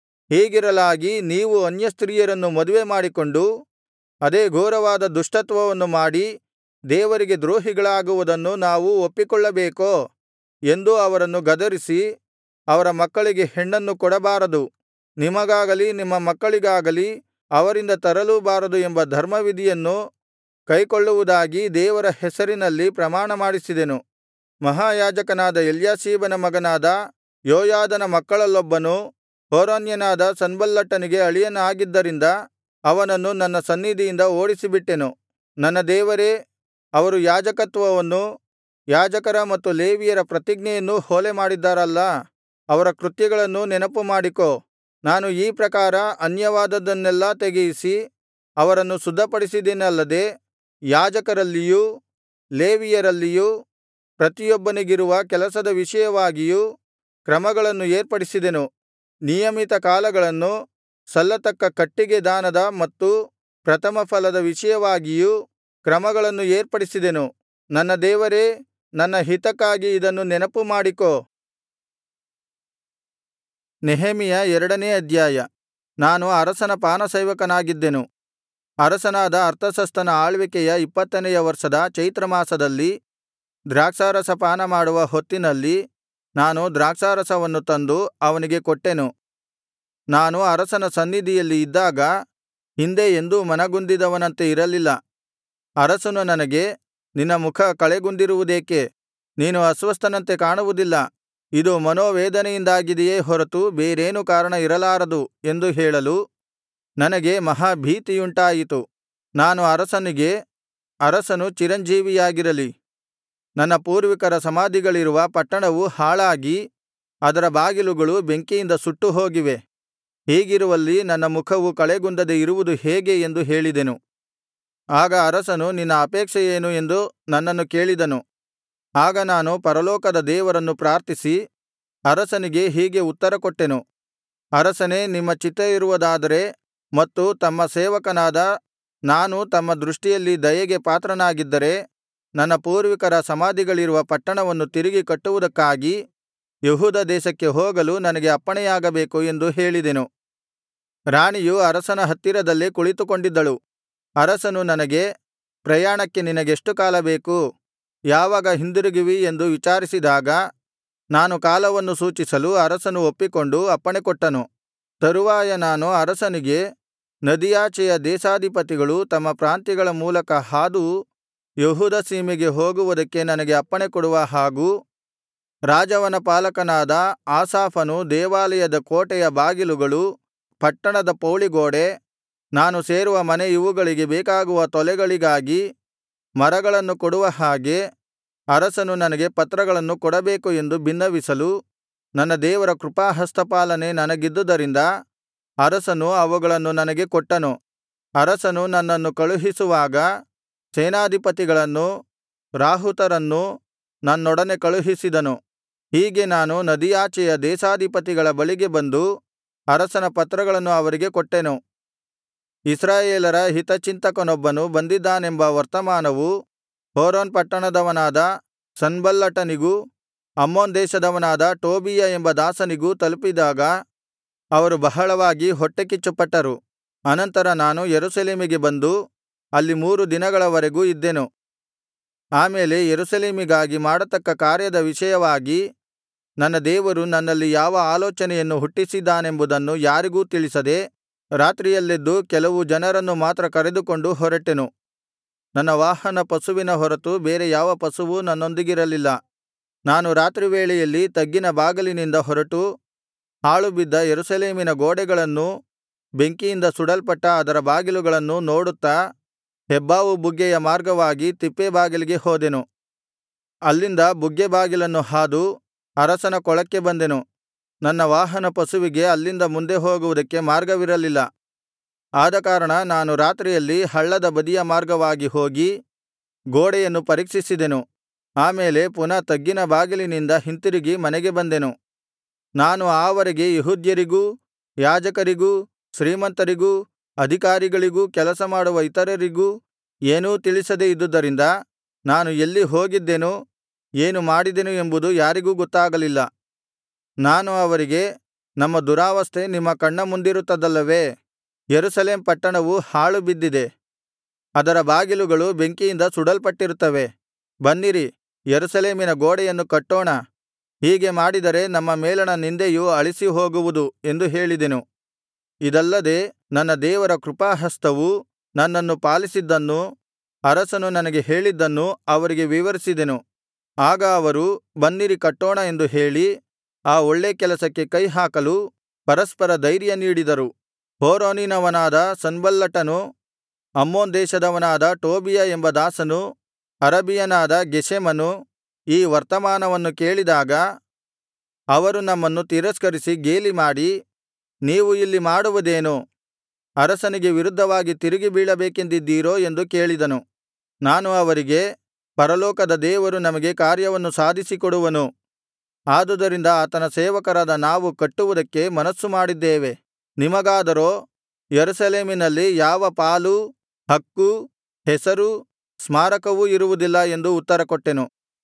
ಹೀಗಿರಲಾಗಿ ನೀವು ಅನ್ಯಸ್ತ್ರೀಯರನ್ನು ಮದುವೆಮಾಡಿಕೊಂಡು ಅದೇ ಘೋರವಾದ ದುಷ್ಟತ್ವವನ್ನು ಮಾಡಿ ದೇವರಿಗೆ ದ್ರೋಹಿಗಳಾಗುವುದನ್ನು ನಾವು ಒಪ್ಪಿಕೊಳ್ಳಬೇಕೋ ಎಂದು ಅವರನ್ನು ಗದರಿಸಿ ಅವರ ಮಕ್ಕಳಿಗೆ ಹೆಣ್ಣನ್ನು ಕೊಡಬಾರದು ನಿಮಗಾಗಲಿ ನಿಮ್ಮ ಮಕ್ಕಳಿಗಾಗಲಿ ಅವರಿಂದ ತರಲೂಬಾರದು ಎಂಬ ಧರ್ಮವಿಧಿಯನ್ನು ಕೈಕೊಳ್ಳುವುದಾಗಿ ದೇವರ ಹೆಸರಿನಲ್ಲಿ ಪ್ರಮಾಣಮಾಡಿಸಿದೆನು ಮಹಾಯಾಜಕನಾದ ಎಲ್ಯಾಷೀಬನ ಮಗನಾದ ಯೋಯಾದನ ಮಕ್ಕಳಲ್ಲೊಬ್ಬನು ಹೋರೋನ್ಯನಾದ ಸನ್ಬಲ್ಲಟನಿಗೆ ಅಳಿಯನಾಗಿದ್ದರಿಂದ ಅವನನ್ನು ನನ್ನ ಸನ್ನಿಧಿಯಿಂದ ಓಡಿಸಿಬಿಟ್ಟೆನು ನನ್ನ ದೇವರೇ ಅವರು ಯಾಜಕತ್ವವನ್ನೂ ಯಾಜಕರ ಮತ್ತು ಲೇವಿಯರ ಪ್ರತಿಜ್ಞೆಯನ್ನೂ ಹೊಲೆಮಾಡಿದ್ದಾರಲ್ಲಾ ಅವರ ಕೃತ್ಯಗಳನ್ನೂ ನೆನಪುಮಾಡಿಕೋ ನಾನು ಈ ಪ್ರಕಾರ ಅನ್ಯವಾದದ್ದನ್ನೆಲ್ಲಾ ತೆಗೆಯಿಸಿ ಅವರನ್ನು ಶುದ್ಧಪಡಿಸಿದೆನಲ್ಲದೆ ಯಾಜಕರಲ್ಲಿಯೂ ಲೇವಿಯರಲ್ಲಿಯೂ ಪ್ರತಿಯೊಬ್ಬನಿಗಿರುವ ಕೆಲಸದ ವಿಷಯವಾಗಿಯೂ ಕ್ರಮಗಳನ್ನು ಏರ್ಪಡಿಸಿದೆನು ನಿಯಮಿತ ಕಾಲಗಳನ್ನು ಸಲ್ಲತಕ್ಕ ಕಟ್ಟಿಗೆ ದಾನದ ಮತ್ತು ಪ್ರಥಮಫಲದ ವಿಷಯವಾಗಿಯೂ ಕ್ರಮಗಳನ್ನು ಏರ್ಪಡಿಸಿದೆನು ನನ್ನ ದೇವರೇ ನನ್ನ ಹಿತಕ್ಕಾಗಿ ಇದನ್ನು ನೆನಪುಮಾಡಿಕೋ ನೆಹೆಮೀಯ ಎರಡನೇ ಅಧ್ಯಾಯ ನಾನು ಅರಸನ ಪಾನಸೇವಕನಾಗಿದ್ದೆನು ಅರಸನಾದ ಅರ್ತಷಸ್ತನ ಆಳ್ವಿಕೆಯ ಇಪ್ಪತ್ತನೆಯ ವರ್ಷದ ಚೈತ್ರಮಾಸದಲ್ಲಿ ದ್ರಾಕ್ಷಾರಸ ಪಾನಮಾಡುವ ಹೊತ್ತಿನಲ್ಲಿ ನಾನು ದ್ರಾಕ್ಷಾರಸವನ್ನು ತಂದು ಅವನಿಗೆ ಕೊಟ್ಟೆನು ನಾನು ಅರಸನ ಸನ್ನಿಧಿಯಲ್ಲಿ ಇದ್ದಾಗ ಹಿಂದೆ ಎಂದೂ ಮನಗುಂದಿದವನಂತೆ ಇರಲಿಲ್ಲ ಅರಸನು ನನಗೆ ನಿನ್ನ ಮುಖ ಕಳೆಗುಂದಿರುವುದೇಕೆ ನೀನು ಅಸ್ವಸ್ಥನಂತೆ ಕಾಣುವುದಿಲ್ಲ ಇದು ಮನೋವೇದನೆಯಿಂದಾಗಿದೆಯೇ ಹೊರತು ಬೇರೇನೂ ಕಾರಣ ಇರಲಾರದು ಎಂದು ಹೇಳಲು ನನಗೆ ಮಹಾ ಭೀತಿಯುಂಟಾಯಿತು ನಾನು ಅರಸನಿಗೆ ಅರಸನು ಚಿರಂಜೀವಿಯಾಗಿರಲಿ ನನ್ನ ಪೂರ್ವಿಕರ ಸಮಾಧಿಗಳಿರುವ ಪಟ್ಟಣವು ಹಾಳಾಗಿ ಅದರ ಬಾಗಿಲುಗಳು ಬೆಂಕಿಯಿಂದ ಸುಟ್ಟು ಹೋಗಿವೆ ಹೀಗಿರುವಲ್ಲಿ ನನ್ನ ಮುಖವು ಕಳೆಗುಂದದೆ ಇರುವುದು ಹೇಗೆ ಎಂದು ಹೇಳಿದೆನು ಆಗ ಅರಸನು ನಿನ್ನ ಅಪೇಕ್ಷೆಯೇನು ಎಂದು ನನ್ನನ್ನು ಕೇಳಿದನು ಆಗ ನಾನು ಪರಲೋಕದ ದೇವರನ್ನು ಪ್ರಾರ್ಥಿಸಿ ಅರಸನಿಗೆ ಹೀಗೆ ಉತ್ತರಕೊಟ್ಟೆನು ಅರಸನೇ ನಿಮ್ಮ ಚಿತ್ತವಿರುವುದಾದರೆ ಮತ್ತು ತಮ್ಮ ಸೇವಕನಾದ ನಾನು ತಮ್ಮ ದೃಷ್ಟಿಯಲ್ಲಿ ದಯೆಗೆ ಪಾತ್ರನಾಗಿದ್ದರೆ ನನ್ನ ಪೂರ್ವಿಕರ ಸಮಾಧಿಗಳಿರುವ ಪಟ್ಟಣವನ್ನು ತಿರುಗಿ ಕಟ್ಟುವುದಕ್ಕಾಗಿ ಯೆಹೂದ ದೇಶಕ್ಕೆ ಹೋಗಲು ನನಗೆ ಅಪ್ಪಣೆಯಾಗಬೇಕು ಎಂದು ಹೇಳಿದೆನು ರಾಣಿಯು ಅರಸನ ಹತ್ತಿರದಲ್ಲೇ ಕುಳಿತುಕೊಂಡಿದ್ದಳು ಅರಸನು ನನಗೆ ಪ್ರಯಾಣಕ್ಕೆ ನಿನಗೆಷ್ಟು ಕಾಲ ಬೇಕು ಯಾವಾಗ ಹಿಂದಿರುಗುವಿ ಎಂದು ವಿಚಾರಿಸಿದಾಗ ನಾನು ಕಾಲವನ್ನು ಸೂಚಿಸಲು ಅರಸನು ಒಪ್ಪಿಕೊಂಡು ಅಪ್ಪಣೆಕೊಟ್ಟನು ತರುವಾಯ ನಾನು ಅರಸನಿಗೆ ನದಿಯಾಚೆಯ ದೇಶಾಧಿಪತಿಗಳು ತಮ್ಮ ಪ್ರಾಂತ್ಯಗಳ ಮೂಲಕ ಹಾದು ಯೆಹೂದ ಸೀಮೆಗೆ ಹೋಗುವುದಕ್ಕೆ ನನಗೆ ಅಪ್ಪಣೆಕೊಡುವ ಹಾಗೂ ರಾಜವನಪಾಲಕನಾದ ಆಸಾಫನು ದೇವಾಲಯದ ಕೋಟೆಯ ಬಾಗಿಲುಗಳು ಪಟ್ಟಣದ ಪೌಳಿಗೋಡೆ ನಾನು ಸೇರುವ ಮನೆ ಇವುಗಳಿಗೆ ಬೇಕಾಗುವ ತೊಲೆಗಳಿಗಾಗಿ ಮರಗಳನ್ನು ಕೊಡುವ ಹಾಗೆ ಅರಸನು ನನಗೆ ಪತ್ರಗಳನ್ನು ಕೊಡಬೇಕು ಎಂದು ಬಿನ್ನವಿಸಲು ನನ್ನ ದೇವರ ಕೃಪಾಹಸ್ತಪಾಲನೆ ನನಗಿದ್ದುದರಿಂದ ಅರಸನು ಅವುಗಳನ್ನು ನನಗೆ ಕೊಟ್ಟನು ಅರಸನು ನನ್ನನ್ನು ಕಳುಹಿಸುವಾಗ ಸೇನಾಧಿಪತಿಗಳನ್ನೂ ರಾಹುತರನ್ನೂ ನನ್ನೊಡನೆ ಕಳುಹಿಸಿದನು ಹೀಗೆ ನಾನು ನದಿಯಾಚೆಯ ದೇಶಾಧಿಪತಿಗಳ ಬಳಿಗೆ ಬಂದು ಅರಸನ ಪತ್ರಗಳನ್ನು ಅವರಿಗೆ ಕೊಟ್ಟೆನು ಇಸ್ರಾಯೇಲರ ಹಿತಚಿಂತಕನೊಬ್ಬನು ಬಂದಿದ್ದಾನೆಂಬ ವರ್ತಮಾನವು ಹೋರೋನ್ ಪಟ್ಟಣದವನಾದ ಸನ್ಬಲ್ಲಟನಿಗೂ ಅಮ್ಮೋನ್ ದೇಶದವನಾದ ಟೋಬೀಯ ಎಂಬ ದಾಸನಿಗೂ ತಲುಪಿದಾಗ ಅವರು ಬಹಳವಾಗಿ ಹೊಟ್ಟೆಕಿಚ್ಚುಪಟ್ಟರು ಅನಂತರ ನಾನು ಯೆರೂಸಲೇಮಿಗೆ ಬಂದು ಅಲ್ಲಿ ಮೂರು ದಿನಗಳವರೆಗೂ ಇದ್ದೆನು ಆಮೇಲೆ ಯೆರೂಸಲೇಮಿಗಾಗಿ ಮಾಡತಕ್ಕ ಕಾರ್ಯದ ವಿಷಯವಾಗಿ ನನ್ನ ದೇವರು ನನ್ನಲ್ಲಿ ಯಾವ ಆಲೋಚನೆಯನ್ನು ಹುಟ್ಟಿಸಿದ್ದಾನೆಂಬುದನ್ನು ಯಾರಿಗೂ ತಿಳಿಸದೆ ರಾತ್ರಿಯಲ್ಲೆದ್ದು ಕೆಲವು ಜನರನ್ನು ಮಾತ್ರ ಕರೆದುಕೊಂಡು ಹೊರಟೆನು ನನ್ನ ವಾಹನ ಪಶುವಿನ ಹೊರತು ಬೇರೆ ಯಾವ ಪಶುವೂ ನನ್ನೊಂದಿಗಿರಲಿಲ್ಲ ನಾನು ರಾತ್ರಿವೇಳೆಯಲ್ಲಿ ತಗ್ಗಿನ ಬಾಗಿಲಿನಿಂದ ಹೊರಟು ಹಾಳುಬಿದ್ದ ಯೆರೂಸಲೇಮಿನ ಗೋಡೆಗಳನ್ನೂ ಬೆಂಕಿಯಿಂದ ಸುಡಲ್ಪಟ್ಟ ಅದರ ಬಾಗಿಲುಗಳನ್ನೂ ನೋಡುತ್ತಾ ಹೆಬ್ಬಾವು ಬುಗ್ಗೆಯ ಮಾರ್ಗವಾಗಿ ತಿಪ್ಪೆ ಬಾಗಿಲಿಗೆ ಹೋದೆನು ಅಲ್ಲಿಂದ ಬುಗ್ಗೆ ಬಾಗಿಲನ್ನು ಹಾದು ಅರಸನ ಕೊಳಕ್ಕೆ ಬಂದೆನು ನನ್ನ ವಾಹನ ಪಶುವಿಗೆ ಅಲ್ಲಿಂದ ಮುಂದೆ ಹೋಗುವುದಕ್ಕೆ ಮಾರ್ಗವಿರಲಿಲ್ಲ ಆದಕಾರಣ ನಾನು ರಾತ್ರಿಯಲ್ಲಿ ಹಳ್ಳದ ಬದಿಯ ಮಾರ್ಗವಾಗಿ ಹೋಗಿ ಗೋಡೆಯನ್ನು ಪರೀಕ್ಷಿಸಿದೆನು ಆಮೇಲೆ ಪುನಃ ತಗ್ಗಿನ ಬಾಗಿಲಿನಿಂದ ಹಿಂತಿರುಗಿ ಮನೆಗೆ ಬಂದೆನು ನಾನು ಆವರೆಗೆ ಯೆಹೂದ್ಯರಿಗೂ ಯಾಜಕರಿಗೂ ಶ್ರೀಮಂತರಿಗೂ ಅಧಿಕಾರಿಗಳಿಗೂ ಕೆಲಸ ಮಾಡುವ ಇತರರಿಗೂ ಏನೂ ತಿಳಿಸದೆ ಇದ್ದುದರಿಂದ ನಾನು ಎಲ್ಲಿ ಹೋಗಿದ್ದೆನು ಏನು ಮಾಡಿದೆನು ಎಂಬುದು ಯಾರಿಗೂ ಗೊತ್ತಾಗಲಿಲ್ಲ ನಾನು ಅವರಿಗೆ ನಮ್ಮ ದುರಾವಸ್ಥೆ ನಿಮ್ಮ ಕಣ್ಣ ಮುಂದಿರುತ್ತದಲ್ಲವೇ ಯೆರೂಸಲೇಮ್ ಪಟ್ಟಣವು ಹಾಳು ಬಿದ್ದಿದೆ ಅದರ ಬಾಗಿಲುಗಳು ಬೆಂಕಿಯಿಂದ ಸುಡಲ್ಪಟ್ಟಿರುತ್ತವೆ ಬನ್ನಿರಿ ಯೆರೂಸಲೇಮಿನ ಗೋಡೆಯನ್ನು ಕಟ್ಟೋಣ ಹೀಗೆ ಮಾಡಿದರೆ ನಮ್ಮ ಮೇಲಣ ನಿಂದೆಯು ಅಳಿಸಿ ಹೋಗುವುದು ಎಂದು ಹೇಳಿದೆನು ಇದಲ್ಲದೆ ನನ್ನ ದೇವರ ಕೃಪಾಹಸ್ತವು ನನ್ನನ್ನು ಪಾಲಿಸಿದ್ದನ್ನೂ ಅರಸನು ನನಗೆ ಹೇಳಿದ್ದನ್ನೂ ಅವರಿಗೆ ವಿವರಿಸಿದೆನು ಆಗ ಅವರು ಬನ್ನಿರಿ ಕಟ್ಟೋಣ ಎಂದು ಹೇಳಿ ಆ ಒಳ್ಳೇ ಕೆಲಸಕ್ಕೆ ಕೈಹಾಕಲು ಪರಸ್ಪರ ಧೈರ್ಯ ನೀಡಿದರು ಹೋರೋನಿನವನಾದ ಸನ್ಬಲ್ಲಟನು ಅಮ್ಮೋನ್ ದೇಶದವನಾದ ಟೋಬೀಯ ಎಂಬ ದಾಸನು ಅರಬಿಯನಾದ ಗೆಷೆಮನು ಈ ವರ್ತಮಾನವನ್ನು ಕೇಳಿದಾಗ ಅವರು ನಮ್ಮನ್ನು ತಿರಸ್ಕರಿಸಿ ಗೇಲಿಮಾಡಿ ನೀವು ಇಲ್ಲಿ ಮಾಡುವುದೇನು ಅರಸನಿಗೆ ವಿರುದ್ಧವಾಗಿ ತಿರುಗಿ ಬೀಳಬೇಕೆಂದಿದ್ದೀರೋ ಎಂದು ಕೇಳಿದನು ನಾನು ಅವರಿಗೆ ಪರಲೋಕದ ದೇವರು ನಮಗೆ ಕಾರ್ಯವನ್ನು ಸಾಧಿಸಿಕೊಡುವನು ಆದುದರಿಂದ ಆತನ ಸೇವಕರಾದ ನಾವು ಕಟ್ಟುವುದಕ್ಕೆ ಮನಸ್ಸು ಮಾಡಿದ್ದೇವೆ ನಿಮಗಾದರೋ ಯೆರೂಸಲೇಮಿನಲ್ಲಿ ಯಾವ ಪಾಲೂ ಹಕ್ಕೂ ಹೆಸರೂ ಸ್ಮಾರಕವೂ ಇರುವುದಿಲ್ಲ ಎಂದು ಉತ್ತರಕೊಟ್ಟೆನು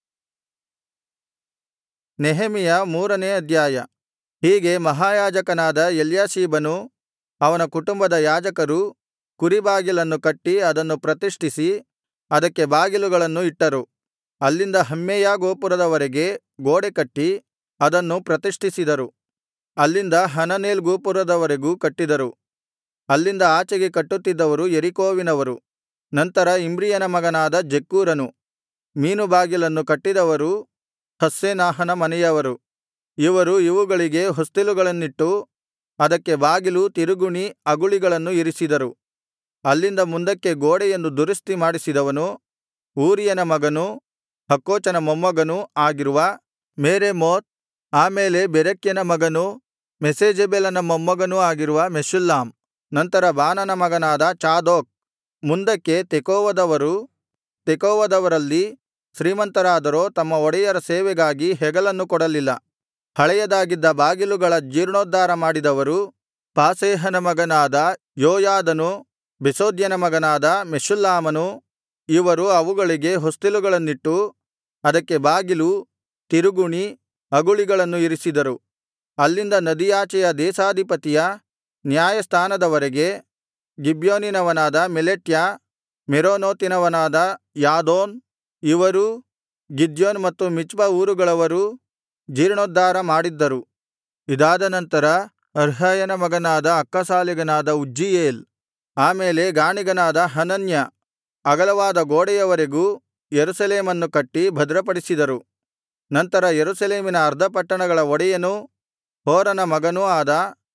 ನೆಹೆಮೆಯ ಮೂರನೇ ಅಧ್ಯಾಯ ಹೀಗೆ ಮಹಾಯಾಜಕನಾದ ಎಲ್ಯಾಷೀಬನೂ ಅವನ ಕುಟುಂಬದ ಯಾಜಕರೂ ಕುರಿಬಾಗಿಲನ್ನು ಕಟ್ಟಿ ಅದನ್ನು ಪ್ರತಿಷ್ಠಿಸಿ ಅದಕ್ಕೆ ಬಾಗಿಲುಗಳನ್ನು ಇಟ್ಟರು ಅಲ್ಲಿಂದ ಹಮ್ಮೇಯ ಗೋಪುರದವರೆಗೆ ಗೋಡೆ ಕಟ್ಟಿ ಅದನ್ನು ಪ್ರತಿಷ್ಠಿಸಿದರು ಅಲ್ಲಿಂದ ಹನನೇಲ್ ಗೋಪುರದವರೆಗೂ ಕಟ್ಟಿದರು ಅಲ್ಲಿಂದ ಆಚೆಗೆ ಕಟ್ಟುತ್ತಿದ್ದವರು ಯೆರಿಕೋವಿನವರು ನಂತರ ಇಮ್ರಿಯನ ಮಗನಾದ ಜಕ್ಕೂರನು ಮೀನುಬಾಗಿಲನ್ನು ಕಟ್ಟಿದವರು ಹಸ್ಸೆನಾಹನ ಮನೆಯವರು ಇವರು ಇವುಗಳಿಗೆ ಹೊಸ್ತಿಲುಗಳನ್ನಿಟ್ಟು ಅದಕ್ಕೆ ಬಾಗಿಲು ತಿರುಗುಣಿ ಅಗುಳಿಗಳನ್ನು ಇರಿಸಿದರು ಅಲ್ಲಿಂದ ಮುಂದಕ್ಕೆ ಗೋಡೆಯನ್ನು ದುರಸ್ತಿ ಮಾಡಿಸಿದವನು ಊರಿಯನ ಮಗನೂ ಹಕ್ಕೋಚನ ಮೊಮ್ಮಗನೂ ಆಗಿರುವ ಮೆರೇಮೋತ್ ಆಮೇಲೆ ಬೆರೆಕ್ಯನ ಮಗನೂ ಮೆಷೇಜಬೇಲನ ಮೊಮ್ಮಗನೂ ಆಗಿರುವ ಮೆಷುಲ್ಲಾಮ್ ನಂತರ ಬಾನನ ಮಗನಾದ ಚಾದೋಕ್ ಮುಂದಕ್ಕೆ ತೆಕೋವದವರು ತೆಕೋವದವರಲ್ಲಿ ಶ್ರೀಮಂತರಾದರೋ ತಮ್ಮ ಒಡೆಯರ ಸೇವೆಗಾಗಿ ಹೆಗಲನ್ನು ಕೊಡಲಿಲ್ಲ ಹಳೆಯದಾಗಿದ್ದ ಬಾಗಿಲುಗಳ ಜೀರ್ಣೋದ್ಧಾರ ಮಾಡಿದವರು ಪಾಸೇಹನ ಮಗನಾದ ಯೋಯಾದನು ಬೆಸೋದ್ಯನ ಮಗನಾದ ಮೆಷುಲ್ಲಾಮನು ಇವರು ಅವುಗಳಿಗೆ ಹೊಸ್ತಿಲುಗಳನ್ನಿಟ್ಟು ಅದಕ್ಕೆ ಬಾಗಿಲು ತಿರುಗುಣಿ ಅಗುಳಿಗಳನ್ನು ಇರಿಸಿದರು ಅಲ್ಲಿಂದ ನದಿಯಾಚೆಯ ದೇಶಾಧಿಪತಿಯ ನ್ಯಾಯಸ್ಥಾನದವರೆಗೆ ಗಿಬ್ಯೋನಿನವನಾದ ಮೆಲೆಟ್ಯ ಮೆರೋನೋತಿನವನಾದ ಯಾದೋನ್ ಇವರೂ ಗಿದ್ಯೋನ್ ಮತ್ತು ಮಿಚ್ಪ ಊರುಗಳವರೂ ಜೀರ್ಣೋದ್ಧಾರ ಮಾಡಿದ್ದರು ಇದಾದ ನಂತರ ಅರ್ಹಯನ ಮಗನಾದ ಅಕ್ಕಸಾಲಿಗನಾದ ಉಜ್ಜೀಯೇಲ್ ಆಮೇಲೆ ಗಾಣಿಗನಾದ ಹನನ್ಯ ಅಗಲವಾದ ಗೋಡೆಯವರೆಗೂ ಯೆರೂಸಲೇಮನ್ನು ಕಟ್ಟಿ ಭದ್ರಪಡಿಸಿದರು ನಂತರ ಯೆರೂಸಲೇಮಿನ ಅರ್ಧ ಪಟ್ಟಣಗಳ ಒಡೆಯನೂ ಹೂರನ ಮಗನೂ ಆದ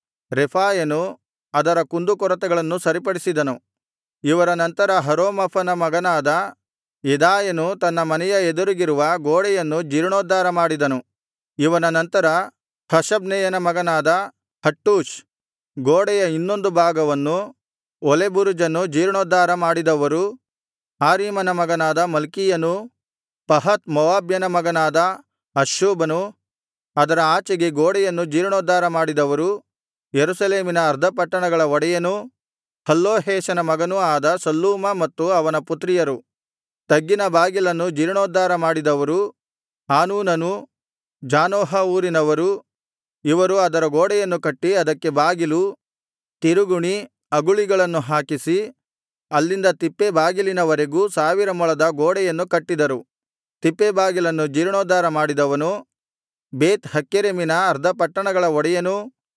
ರೆಫಾಯನು ಅದರ ಕುಂದುಕೊರತೆಗಳನ್ನು ಸರಿಪಡಿಸಿದನು ಇವರ ನಂತರ ಹರೋಮಫನ ಮಗನಾದ ಯೆದಾಯನು ತನ್ನ ಮನೆಯ ಎದುರಿಗಿರುವ ಗೋಡೆಯನ್ನು ಜೀರ್ಣೋದ್ಧಾರ ಮಾಡಿದನು ಇವನ ನಂತರ ಹಷಬ್ನೆಯನ ಮಗನಾದ ಹಟ್ಟೂಷ್ ಗೋಡೆಯ ಇನ್ನೊಂದು ಭಾಗವನ್ನು ಒಲೆಬುರುಜನ್ನು ಜೀರ್ಣೋದ್ಧಾರ ಮಾಡಿದವರು ಹಾರೀಮನ ಮಗನಾದ ಮಲ್ಕೀಯನೂ ಪಹತ್ ಮೋವಾಬ್ಯನ ಮಗನಾದ ಹಷ್ಟೂಬನು ಅದರ ಆಚೆಗೆ ಗೋಡೆಯನ್ನು ಜೀರ್ಣೋದ್ಧಾರ ಮಾಡಿದವರು ಯೆರೂಸಲೇಮಿನ ಅರ್ಧ ಪಟ್ಟಣಗಳ ಒಡೆಯನೂ ಹಲ್ಲೋಹೇಷನ ಮಗನೂ ಆದ ಶಲ್ಲೂಮ ಮತ್ತು ಅವನ ಪುತ್ರಿಯರು ತಗ್ಗಿನ ಬಾಗಿಲನ್ನು ಜೀರ್ಣೋದ್ಧಾರ ಮಾಡಿದವರು ಹಾನೂನನೂ ಜಾನೋಹ ಊರಿನವರು ಇವರು ಅದರ ಗೋಡೆಯನ್ನು ಕಟ್ಟಿ ಅದಕ್ಕೆ ಬಾಗಿಲು ತಿರುಗುಣಿ ಅಗುಳಿಗಳನ್ನು ಹಾಕಿಸಿ ಅಲ್ಲಿಂದ ತಿಪ್ಪೆ ಬಾಗಿಲಿನವರೆಗೂ ಸಾವಿರ ಮೊಳದ ಗೋಡೆಯನ್ನು ಕಟ್ಟಿದರು ತಿಪ್ಪೆ ಬಾಗಿಲನ್ನು ಜೀರ್ಣೋದ್ಧಾರ ಮಾಡಿದವನು ಬೇತ್ ಹಕ್ಕೆರೆಮಿನ ಅರ್ಧ ಪಟ್ಟಣಗಳ ಒಡೆಯನೂ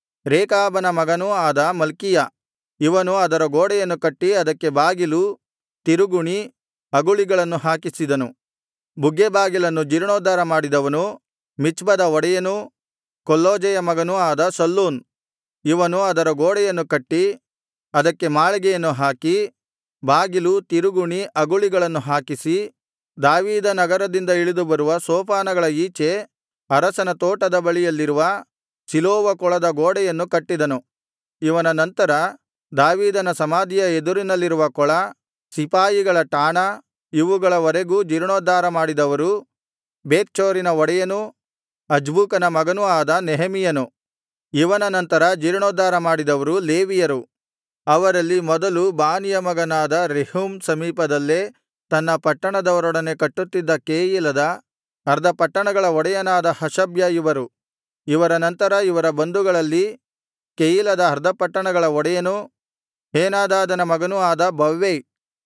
ರೇಕಾಬನ ಮಗನೂ ಆದ ಮಲ್ಕೀಯ ಇವನು ಅದರ ಗೋಡೆಯನ್ನು ಕಟ್ಟಿ ಅದಕ್ಕೆ ಬಾಗಿಲು ತಿರುಗುಣಿ ಅಗುಳಿಗಳನ್ನು ಹಾಕಿಸಿದನು ಬುಗ್ಗೆ ಬಾಗಿಲನ್ನು ಜೀರ್ಣೋದ್ಧಾರ ಮಾಡಿದವನು ಮಿಚ್ಪದ ಒಡೆಯನೂ ಕೊಲ್ಲೋಜೆಯ ಮಗನೂ ಆದ ಶಲ್ಲೂನ್ ಇವನು ಅದರ ಗೋಡೆಯನ್ನು ಕಟ್ಟಿ ಅದಕ್ಕೆ ಮಾಳಿಗೆಯನ್ನು ಹಾಕಿ ಬಾಗಿಲು ತಿರುಗುಣಿ ಅಗುಳಿಗಳನ್ನು ಹಾಕಿಸಿ ದಾವೀದನಗರದಿಂದ ಇಳಿದು ಬರುವ ಸೋಪಾನಗಳ ಈಚೆ ಅರಸನ ತೋಟದ ಬಳಿಯಲ್ಲಿರುವ ಸಿಲೋವ ಕೊಳದ ಗೋಡೆಯನ್ನು ಕಟ್ಟಿದನು ಇವನ ನಂತರ ದಾವೀದನ ಸಮಾಧಿಯ ಎದುರಿನಲ್ಲಿರುವ ಕೊಳ ಸಿಪಾಯಿಗಳ ಠಾಣ ಇವುಗಳವರೆಗೂ ಜೀರ್ಣೋದ್ಧಾರ ಮಾಡಿದವರು ಬೇತ್ಚೂರಿನ ಒಡೆಯನೂ ಅಜ್ಬೂಕನ ಮಗನೂ ಆದ ನೆಹೆಮೀಯನು ಇವನ ನಂತರ ಜೀರ್ಣೋದ್ಧಾರ ಮಾಡಿದವರು ಲೇವಿಯರು ಅವರಲ್ಲಿ ಮೊದಲು ಬಾನಿಯ ಮಗನಾದ ರೆಹೂಮ್ ಸಮೀಪದಲ್ಲೇ ತನ್ನ ಪಟ್ಟಣದವರೊಡನೆ ಕಟ್ಟುತ್ತಿದ್ದ ಕೇಯಿಲದ ಅರ್ಧ ಪಟ್ಟಣಗಳ ಒಡೆಯನಾದ ಹಷಬ್ಯ ಇವರು ಇವರ ನಂತರ ಇವರ ಬಂಧುಗಳಲ್ಲಿ ಕೆಯೀಲದ ಅರ್ಧ ಪಟ್ಟಣಗಳ ಒಡೆಯನೂ ಹೇನಾದಾದನ ಮಗನೂ ಆದ ಬವ್ವೈ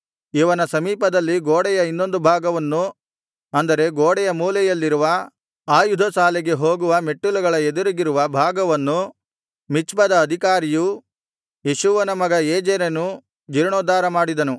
ಇವನ ಸಮೀಪದಲ್ಲಿ ಗೋಡೆಯ ಇನ್ನೊಂದು ಭಾಗವನ್ನು ಅಂದರೆ ಗೋಡೆಯ ಮೂಲೆಯಲ್ಲಿರುವ ಆಯುಧಶಾಲೆಗೆ ಹೋಗುವ ಮೆಟ್ಟಿಲುಗಳ ಎದುರಿಗಿರುವ ಭಾಗವನ್ನು ಮಿಚ್ಪದ ಅಧಿಕಾರಿಯೂ ಯೇಷೂವನ ಮಗ ಏಜೆರನು ಜೀರ್ಣೋದ್ಧಾರ ಮಾಡಿದನು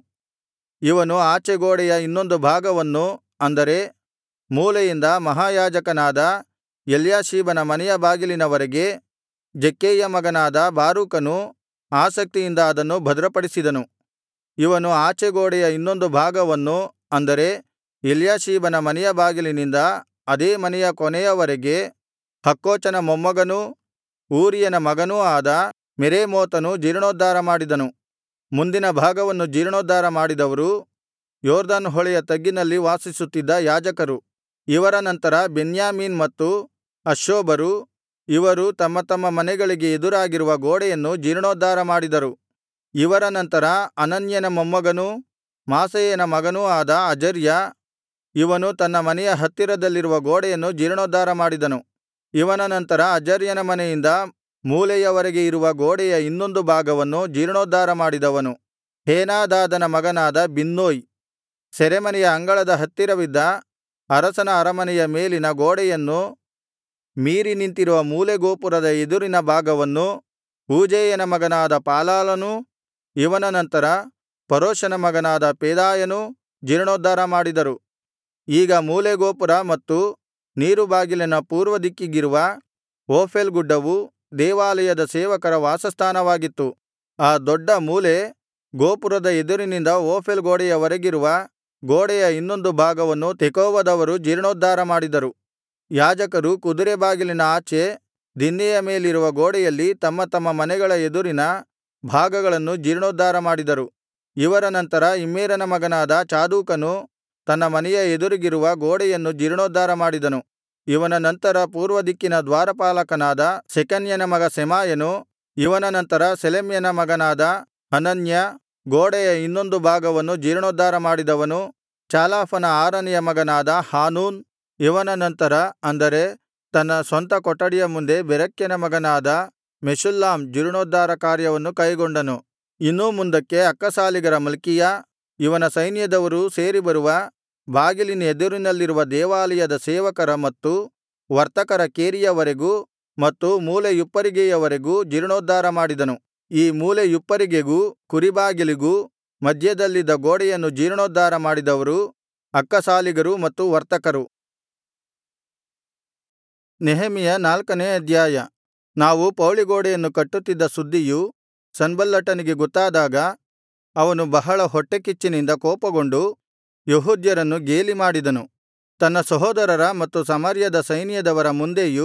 ಇವನು ಆಚೆ ಗೋಡೆಯ ಇನ್ನೊಂದು ಭಾಗವನ್ನು ಅಂದರೆ ಮೂಲೆಯಿಂದ ಮಹಾಯಾಜಕನಾದ ಎಲ್ಯಾಷೀಬನ ಮನೆಯ ಬಾಗಿಲಿನವರೆಗೆ ಜಕ್ಕೈಯ ಮಗನಾದ ಬಾರೂಕನು ಆಸಕ್ತಿಯಿಂದ ಅದನ್ನು ಭದ್ರಪಡಿಸಿದನು ಇವನು ಆಚೆ ಗೋಡೆಯ ಇನ್ನೊಂದು ಭಾಗವನ್ನು ಅಂದರೆ ಎಲ್ಯಾಷೀಬನ ಮನೆಯ ಬಾಗಿಲಿನಿಂದ ಅದೇ ಮನೆಯ ಕೊನೆಯವರೆಗೆ ಹಕ್ಕೋಚನ ಮೊಮ್ಮಗನೂ ಊರಿಯನ ಮಗನೂ ಆದ ಮೆರೇಮೋತನು ಜೀರ್ಣೋದ್ಧಾರ ಮಾಡಿದನು ಮುಂದಿನ ಭಾಗವನ್ನು ಜೀರ್ಣೋದ್ಧಾರ ಮಾಡಿದವರು ಯೊರ್ದನ್ ಹೊಳೆಯ ತಗ್ಗಿನಲ್ಲಿ ವಾಸಿಸುತ್ತಿದ್ದ ಯಾಜಕರು ಇವರ ನಂತರ ಬೆನ್ಯಾಮೀನ್ ಮತ್ತು ಹಷ್ಷೂಬರು ಇವರು ತಮ್ಮ ತಮ್ಮ ಮನೆಗಳಿಗೆ ಎದುರಾಗಿರುವ ಗೋಡೆಯನ್ನು ಜೀರ್ಣೋದ್ಧಾರ ಮಾಡಿದರು ಇವರ ನಂತರ ಅನನ್ಯನ ಮೊಮ್ಮಗನೂ ಮಾಸೇಯನ ಮಗನೂ ಆದ ಅಜರ್ಯ ಇವನು ತನ್ನ ಮನೆಯ ಹತ್ತಿರದಲ್ಲಿರುವ ಗೋಡೆಯನ್ನು ಜೀರ್ಣೋದ್ಧಾರ ಮಾಡಿದನು ಇವನ ನಂತರ ಅಜರ್ಯನ ಮನೆಯಿಂದ ಮೂಲೆಯವರೆಗೆ ಇರುವ ಗೋಡೆಯ ಇನ್ನೊಂದು ಭಾಗವನ್ನು ಜೀರ್ಣೋದ್ಧಾರ ಮಾಡಿದವನು ಹೇನಾದಾದನ ಮಗನಾದ ಬಿನ್ನೂಯ್ ಸೆರೆಮನೆಯ ಅಂಗಳದ ಹತ್ತಿರವಿದ್ದ ಅರಸನ ಅರಮನೆಯ ಮೇಲಿನ ಗೋಡೆಯನ್ನು ಮೀರಿ ನಿಂತಿರುವ ಮೂಲೆ ಗೋಪುರದ ಎದುರಿನ ಭಾಗವನ್ನು ಊಜೈಯನ ಮಗನಾದ ಪಾಲಾಲನೂ ಇವನ ನಂತರ ಪರೋಷನ ಮಗನಾದ ಪೆದಾಯನೂ ಜೀರ್ಣೋದ್ಧಾರ ಮಾಡಿದರು ಈಗ ಮೂಲೆ ಗೋಪುರ ಮತ್ತು ನೀರುಬಾಗಿಲಿನ ಪೂರ್ವದಿಕ್ಕಿಗಿರುವ ಓಫೇಲ್ ಗುಡ್ಡವು ದೇವಾಲಯದ ಸೇವಕರ ವಾಸಸ್ಥಾನವಾಗಿತ್ತು ಆ ದೊಡ್ಡ ಮೂಲೆ ಗೋಪುರದ ಎದುರಿನಿಂದ ಓಫೇಲ್ ಗೋಡೆಯವರೆಗಿರುವ ಗೋಡೆಯ ಇನ್ನೊಂದು ಭಾಗವನ್ನು ತೆಕೋವದವರು ಜೀರ್ಣೋದ್ಧಾರ ಮಾಡಿದರು ಯಾಜಕರು ಕುದುರೆ ಬಾಗಿಲಿನ ಆಚೆ ದಿನ್ನೆಯ ಮೇಲಿರುವ ಗೋಡೆಯಲ್ಲಿ ತಮ್ಮ ತಮ್ಮ ಮನೆಗಳ ಎದುರಿನ ಭಾಗಗಳನ್ನು ಜೀರ್ಣೋದ್ಧಾರ ಮಾಡಿದರು ಇವರ ನಂತರ ಇಮ್ಮೇರನ ಮಗನಾದ ಚಾದೋಕನು ತನ್ನ ಮನೆಯ ಎದುರಿಗಿರುವ ಗೋಡೆಯನ್ನು ಜೀರ್ಣೋದ್ಧಾರ ಮಾಡಿದನು ಇವನ ನಂತರ ಪೂರ್ವದಿಕ್ಕಿನ ದ್ವಾರಪಾಲಕನಾದ ಶೆಕನ್ಯನ ಮಗ ಶೆಮಾಯನು ಇವನ ನಂತರ ಶೆಲೆಮ್ಯನ ಮಗನಾದ ಹನನ್ಯ ಗೋಡೆಯ ಇನ್ನೊಂದು ಭಾಗವನ್ನು ಜೀರ್ಣೋದ್ಧಾರ ಮಾಡಿದವನು ಚಾಲಾಫನ ಆರನೆಯ ಮಗನಾದ ಹಾನೂನ್ ಇವನ ನಂತರ ಅಂದರೆ ತನ್ನ ಸ್ವಂತ ಕೊಠಡಿಯ ಮುಂದೆ ಬೆರೆಕ್ಯನ ಮಗನಾದ ಮೆಷುಲ್ಲಾಮ್ ಜೀರ್ಣೋದ್ಧಾರ ಕಾರ್ಯವನ್ನು ಕೈಗೊಂಡನು ಇನ್ನೂ ಮುಂದಕ್ಕೆ ಅಕ್ಕಸಾಲಿಗರ ಮಲ್ಕೀಯ ಇವನ ಸೈನ್ಯದವರೂ ಸೇರಿ ಬರುವ ಬಾಗಿಲಿನ ಎದುರಿನಲ್ಲಿರುವ ದೇವಾಲಯದ ಸೇವಕರ ಮತ್ತು ವರ್ತಕರ ಕೇರಿಯವರೆಗೂ ಮತ್ತು ಮೂಲೆಯುಪ್ಪರಿಗೆಯವರೆಗೂ ಜೀರ್ಣೋದ್ಧಾರ ಮಾಡಿದನು ಈ ಮೂಲೆಯುಪ್ಪರಿಗೆಗೂ ಕುರಿಬಾಗಿಲಿಗೂ ಮಧ್ಯದಲ್ಲಿದ್ದ ಗೋಡೆಯನ್ನು ಜೀರ್ಣೋದ್ಧಾರ ಮಾಡಿದವರು ಅಕ್ಕಸಾಲಿಗರು ಮತ್ತು ವರ್ತಕರು ನೆಹೆಮೆಯ ನಾಲ್ಕನೇ ಅಧ್ಯಾಯ ನಾವು ಪೌಳಿಗೋಡೆಯನ್ನು ಕಟ್ಟುತ್ತಿದ್ದ ಸುದ್ದಿಯು ಸನ್ಬಲ್ಲಟನಿಗೆ ಗೊತ್ತಾದಾಗ ಅವನು ಬಹಳ ಹೊಟ್ಟೆಕಿಚ್ಚಿನಿಂದ ಕೋಪಗೊಂಡು ಯೆಹೂದ್ಯರನ್ನು ಗೇಲಿಮಾಡಿದನು ತನ್ನ ಸಹೋದರರ ಮತ್ತು ಸಮಾರ್ಯದ ಸೈನ್ಯದವರ ಮುಂದೆಯೂ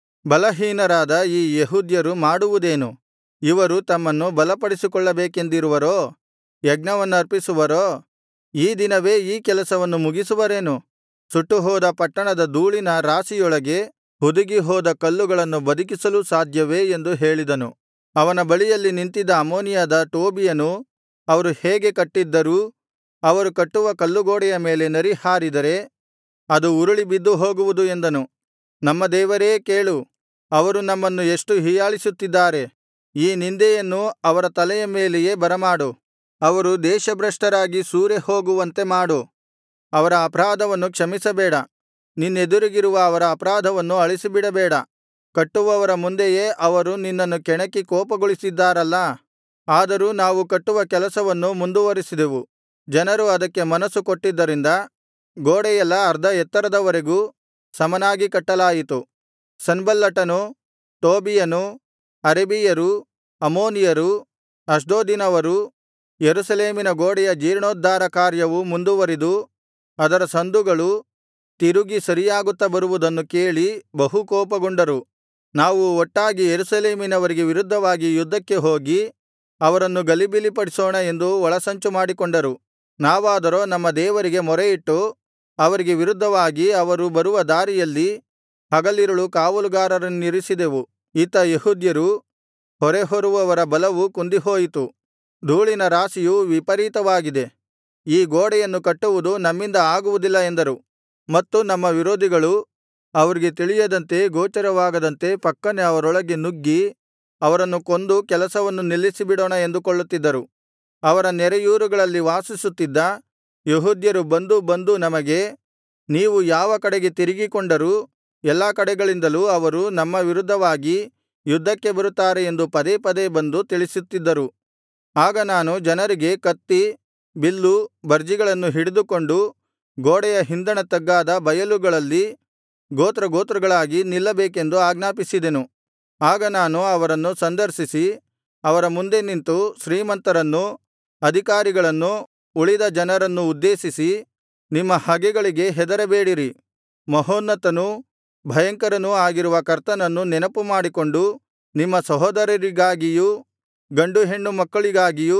ಬಲಹೀನರಾದ ಈ ಯೆಹೂದ್ಯರು ಮಾಡುವುದೇನು ಇವರು ತಮ್ಮನ್ನು ಬಲಪಡಿಸಿಕೊಳ್ಳಬೇಕೆಂದಿರುವರೋ ಯಜ್ಞವನ್ನರ್ಪಿಸುವರೋ ಈ ದಿನವೇ ಈ ಕೆಲಸವನ್ನು ಮುಗಿಸುವರೇನು ಸುಟ್ಟುಹೋದ ಪಟ್ಟಣದ ಧೂಳಿನ ರಾಶಿಯೊಳಗೆ ಹುದುಗಿಹೋದ ಕಲ್ಲುಗಳನ್ನು ಬದುಕಿಸಲು ಸಾಧ್ಯವೇ ಎಂದು ಹೇಳಿದನು ಅವನ ಬಳಿಯಲ್ಲಿ ನಿಂತಿದ್ದ ಅಮ್ಮೋನಿಯಾದ ಟೋಬೀಯನು ಅವರು ಹೇಗೆ ಕಟ್ಟಿದ್ದರೂ ಅವರು ಕಟ್ಟುವ ಕಲ್ಲುಗೋಡೆಯ ಮೇಲೆ ನರಿ ಹಾರಿದರೆ ಅದು ಉರುಳಿ ಬಿದ್ದು ಹೋಗುವುದು ಎಂದನು ನಮ್ಮ ದೇವರೇ ಕೇಳು ಅವರು ನಮ್ಮನ್ನು ಎಷ್ಟು ಹೀಯಾಳಿಸುತ್ತಿದ್ದಾರೆ ಈ ನಿಂದೆಯನ್ನು ಅವರ ತಲೆಯ ಮೇಲೆಯೇ ಬರಮಾಡು ಅವರು ದೇಶಭ್ರಷ್ಟರಾಗಿ ಸೂರೆ ಹೋಗುವಂತೆ ಮಾಡು ಅವರ ಅಪರಾಧವನ್ನು ಕ್ಷಮಿಸಬೇಡ ನಿನ್ನೆದುರಿಗಿರುವ ಅವರ ಅಪರಾಧವನ್ನು ಅಳಿಸಿಬಿಡಬೇಡ ಕಟ್ಟುವವರ ಮುಂದೆಯೇ ಅವರು ನಿನ್ನನ್ನು ಕೆಣಕಿ ಕೋಪಗೊಳಿಸಿದ್ದಾರಲ್ಲಾ ಆದರೂ ನಾವು ಕಟ್ಟುವ ಕೆಲಸವನ್ನು ಮುಂದುವರಿಸಿದೆವು ಜನರು ಅದಕ್ಕೆ ಮನಸ್ಸು ಕೊಟ್ಟಿದ್ದರಿಂದ ಗೋಡೆಯೆಲ್ಲಾ ಅರ್ಧ ಎತ್ತರದವರೆಗೂ ಸಮನಾಗಿ ಕಟ್ಟಲಾಯಿತು ಸನ್ಬಲ್ಲಟನು ಟೋಬೀಯನು ಅರಬಿಯರು ಅಮ್ಮೋನಿಯರು ಅಷ್ಡೋದಿನವರು ಯೆರೂಸಲೇಮಿನ ಗೋಡೆಯ ಜೀರ್ಣೋದ್ಧಾರ ಕಾರ್ಯವು ಮುಂದುವರಿದು ಅದರ ಸಂದುಗಳು ತಿರುಗಿ ಸರಿಯಾಗುತ್ತಾ ಬರುವುದನ್ನು ಕೇಳಿ ಬಹು ಕೋಪಗೊಂಡರು ನಾವು ಒಟ್ಟಾಗಿ ಯೆರೂಸಲೇಮಿನವರಿಗೆ ವಿರುದ್ಧವಾಗಿ ಯುದ್ಧಕ್ಕೆ ಹೋಗಿ ಅವರನ್ನು ಗಲಿಬಿಲಿಪಡಿಸೋಣ ಎಂದು ಒಳಸಂಚು ಮಾಡಿಕೊಂಡರು ನಾವಾದರೋ ನಮ್ಮ ದೇವರಿಗೆ ಮೊರೆಯಿಟ್ಟು ಅವರಿಗೆ ವಿರುದ್ಧವಾಗಿ ಅವರು ಬರುವ ದಾರಿಯಲ್ಲಿ ಹಗಲಿರುಳು ಕಾವಲುಗಾರರನ್ನಿರಿಸಿದೆವು ಇತ್ತ ಯೆಹೂದ್ಯರು ಹೊರೆಹೊರುವವರ ಬಲವು ಕುಂದಿಹೋಯಿತು ಧೂಳಿನ ರಾಶಿಯು ವಿಪರೀತವಾಗಿದೆ ಈ ಗೋಡೆಯನ್ನು ಕಟ್ಟುವುದು ನಮ್ಮಿಂದ ಆಗುವುದಿಲ್ಲ ಎಂದರು ಮತ್ತು ನಮ್ಮ ವಿರೋಧಿಗಳು ಅವರಿಗೆ ತಿಳಿಯದಂತೆ ಗೋಚರವಾಗದಂತೆ ಫಕ್ಕನೆ ಅವರೊಳಗೆ ನುಗ್ಗಿ ಅವರನ್ನು ಕೊಂದು ಕೆಲಸವನ್ನು ನಿಲ್ಲಿಸಿಬಿಡೋಣ ಎಂದುಕೊಳ್ಳುತ್ತಿದ್ದರು ಅವರ ನೆರೆಯೂರುಗಳಲ್ಲಿ ವಾಸಿಸುತ್ತಿದ್ದ ಯೆಹೂದ್ಯರು ಬಂದು ಬಂದು ನಮಗೆ ನೀವು ಯಾವ ಕಡೆಗೆ ತಿರುಗಿಕೊಂಡರೂ ಎಲ್ಲಾ ಕಡೆಗಳಿಂದಲೂ ಅವರು ನಮ್ಮ ವಿರುದ್ಧವಾಗಿ ಯುದ್ಧಕ್ಕೆ ಬರುತ್ತಾರೆ ಎಂದು ಪದೇ ಪದೇ ಬಂದು ತಿಳಿಸುತ್ತಿದ್ದರು ಆಗ ನಾನು ಜನರಿಗೆ ಕತ್ತಿ ಬಿಲ್ಲು ಬರ್ಜಿಗಳನ್ನು ಹಿಡಿದುಕೊಂಡು ಗೋಡೆಯ ಹಿಂದಣ ತಗ್ಗಾದ ಬಯಲುಗಳಲ್ಲಿ ಗೋತ್ರಗೋತ್ರಗಳಾಗಿ ನಿಲ್ಲಬೇಕೆಂದು ಆಜ್ಞಾಪಿಸಿದೆನು ಆಗ ನಾನು ಅವರನ್ನು ಸಂದರ್ಶಿಸಿ ಅವರ ಮುಂದೆ ನಿಂತು ಶ್ರೀಮಂತರನ್ನೂ ಅಧಿಕಾರಿಗಳನ್ನೂ ಉಳಿದ ಜನರನ್ನು ಉದ್ದೇಶಿಸಿ ನಿಮ್ಮ ಹಗೆಗಳಿಗೆ ಹೆದರಬೇಡಿರಿ ಮಹೋನ್ನತನೂ ಭಯಂಕರನೂ ಆಗಿರುವ ಕರ್ತನನ್ನು ನೆನಪುಮಾಡಿಕೊಂಡು ನಿಮ್ಮ ಸಹೋದರರಿಗಾಗಿಯೂ ಗಂಡು ಹೆಣ್ಣು ಮಕ್ಕಳಿಗಾಗಿಯೂ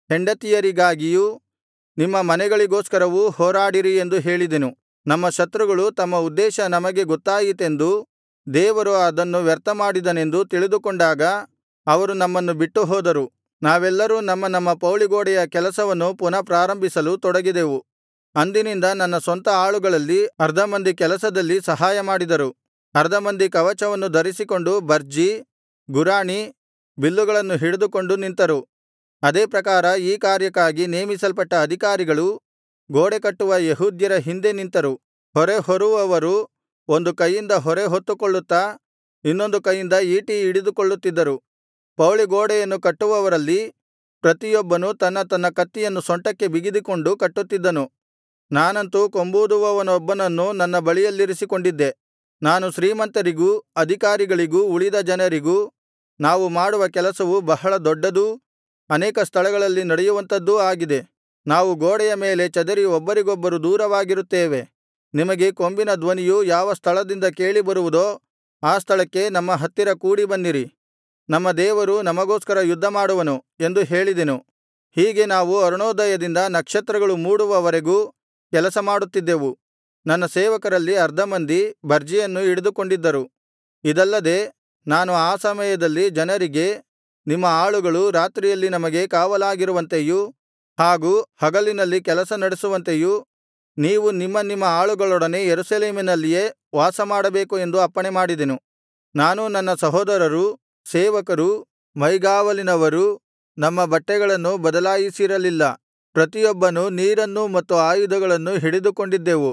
ಹೆಂಡತಿಯರಿಗಾಗಿಯೂ ನಿಮ್ಮ ಮನೆಗಳಿಗೋಸ್ಕರವೂ ಹೋರಾಡಿರಿ ಎಂದು ಹೇಳಿದೆನು ನಮ್ಮ ಶತ್ರುಗಳು ತಮ್ಮ ಉದ್ದೇಶ ನಮಗೆ ಗೊತ್ತಾಯಿತೆಂದು ದೇವರು ಅದನ್ನು ವ್ಯರ್ಥಮಾಡಿದನೆಂದು ತಿಳಿದುಕೊಂಡಾಗ ಅವರು ನಮ್ಮನ್ನು ಬಿಟ್ಟು ಹೋದರು ನಾವೆಲ್ಲರೂ ನಮ್ಮ ನಮ್ಮ ಪೌಳಿಗೋಡೆಯ ಕೆಲಸವನ್ನು ಪುನಃ ಪ್ರಾರಂಭಿಸಲು ತೊಡಗಿದೆವು ಅಂದಿನಿಂದ ನನ್ನ ಸ್ವಂತ ಆಳುಗಳಲ್ಲಿ ಅರ್ಧ ಮಂದಿ ಕೆಲಸದಲ್ಲಿ ಸಹಾಯಮಾಡಿದರು ಅರ್ಧ ಮಂದಿ ಕವಚವನ್ನು ಧರಿಸಿಕೊಂಡು ಬರ್ಜಿ ಗುರಾಣಿ ಬಿಲ್ಲುಗಳನ್ನು ಹಿಡಿದುಕೊಂಡು ನಿಂತರು ಅದೇ ಪ್ರಕಾರ ಈ ಕಾರ್ಯಕ್ಕಾಗಿ ನೇಮಿಸಲ್ಪಟ್ಟ ಅಧಿಕಾರಿಗಳು ಗೋಡೆ ಕಟ್ಟುವ ಯೆಹೂದ್ಯರ ಹಿಂದೆ ನಿಂತರು ಹೊರೆ ಹೊರುವವರು ಒಂದು ಕೈಯಿಂದ ಹೊರೆ ಹೊತ್ತುಕೊಳ್ಳುತ್ತಾ ಇನ್ನೊಂದು ಕೈಯಿಂದ ಈಟಿ ಹಿಡಿದುಕೊಳ್ಳುತ್ತಿದ್ದರು ಪೌಳಿಗೋಡೆಯನ್ನು ಕಟ್ಟುವವರಲ್ಲಿ ಪ್ರತಿಯೊಬ್ಬನು ತನ್ನ ತನ್ನ ಕತ್ತಿಯನ್ನು ಸೊಂಟಕ್ಕೆ ಬಿಗಿದುಕೊಂಡು ಕಟ್ಟುತ್ತಿದ್ದನು ನಾನಂತೂ ಕೊಂಬೂದುವವನೊಬ್ಬನನ್ನು ನನ್ನ ಬಳಿಯಲ್ಲಿರಿಸಿಕೊಂಡಿದ್ದೆ ನಾನು ಶ್ರೀಮಂತರಿಗೂ ಅಧಿಕಾರಿಗಳಿಗೂ ಉಳಿದ ಜನರಿಗೂ ನಾವು ಮಾಡುವ ಕೆಲಸವು ಬಹಳ ದೊಡ್ಡದೂ ಅನೇಕ ಸ್ಥಳಗಳಲ್ಲಿ ನಡೆಯುವಂಥದ್ದೂ ಆಗಿದೆ ನಾವು ಗೋಡೆಯ ಮೇಲೆ ಚದರಿ ಒಬ್ಬರಿಗೊಬ್ಬರು ದೂರವಾಗಿರುತ್ತೇವೆ ನಿಮಗೆ ಕೊಂಬಿನ ಧ್ವನಿಯು ಯಾವ ಸ್ಥಳದಿಂದ ಕೇಳಿಬರುವುದೋ ಆ ಸ್ಥಳಕ್ಕೆ ನಮ್ಮ ಹತ್ತಿರ ಕೂಡಿಬನ್ನಿರಿ ನಮ್ಮ ದೇವರು ನಮಗೋಸ್ಕರ ಯುದ್ಧಮಾಡುವನು ಎಂದು ಹೇಳಿದೆನು ಹೀಗೆ ನಾವು ಅರುಣೋದಯದಿಂದ ನಕ್ಷತ್ರಗಳು ಮೂಡುವವರೆಗೂ ಕೆಲಸ ಮಾಡುತ್ತಿದ್ದೆವು ನನ್ನ ಸೇವಕರಲ್ಲಿ ಅರ್ಧ ಮಂದಿ ಬರ್ಜಿಯನ್ನು ಹಿಡಿದುಕೊಂಡಿದ್ದರು ಇದಲ್ಲದೆ ನಾನು ಆ ಸಮಯದಲ್ಲಿ ಜನರಿಗೆ ನಿಮ್ಮ ಆಳುಗಳು ರಾತ್ರಿಯಲ್ಲಿ ನಮಗೆ ಕಾವಲಾಗಿರುವಂತೆಯೂ ಹಾಗೂ ಹಗಲಿನಲ್ಲಿ ಕೆಲಸ ನಡೆಸುವಂತೆಯೂ ನೀವು ನಿಮ್ಮ ನಿಮ್ಮ ಆಳುಗಳೊಡನೆ ಯೆರೂಸಲೇಮಿನಲ್ಲಿಯೇ ವಾಸಮಾಡಬೇಕು ಎಂದು ಅಪ್ಪಣೆಮಾಡಿದೆನು ನಾನೂ ನನ್ನ ಸಹೋದರರೂ ಸೇವಕರೂ ಮೈಗಾವಲಿನವರೂ ನಮ್ಮ ಬಟ್ಟೆಗಳನ್ನು ಬದಲಾಯಿಸಿರಲಿಲ್ಲ ಪ್ರತಿಯೊಬ್ಬನೂ ನೀರನ್ನೂ ಮತ್ತು ಆಯುಧಗಳನ್ನು ಹಿಡಿದುಕೊಂಡಿದ್ದೆವು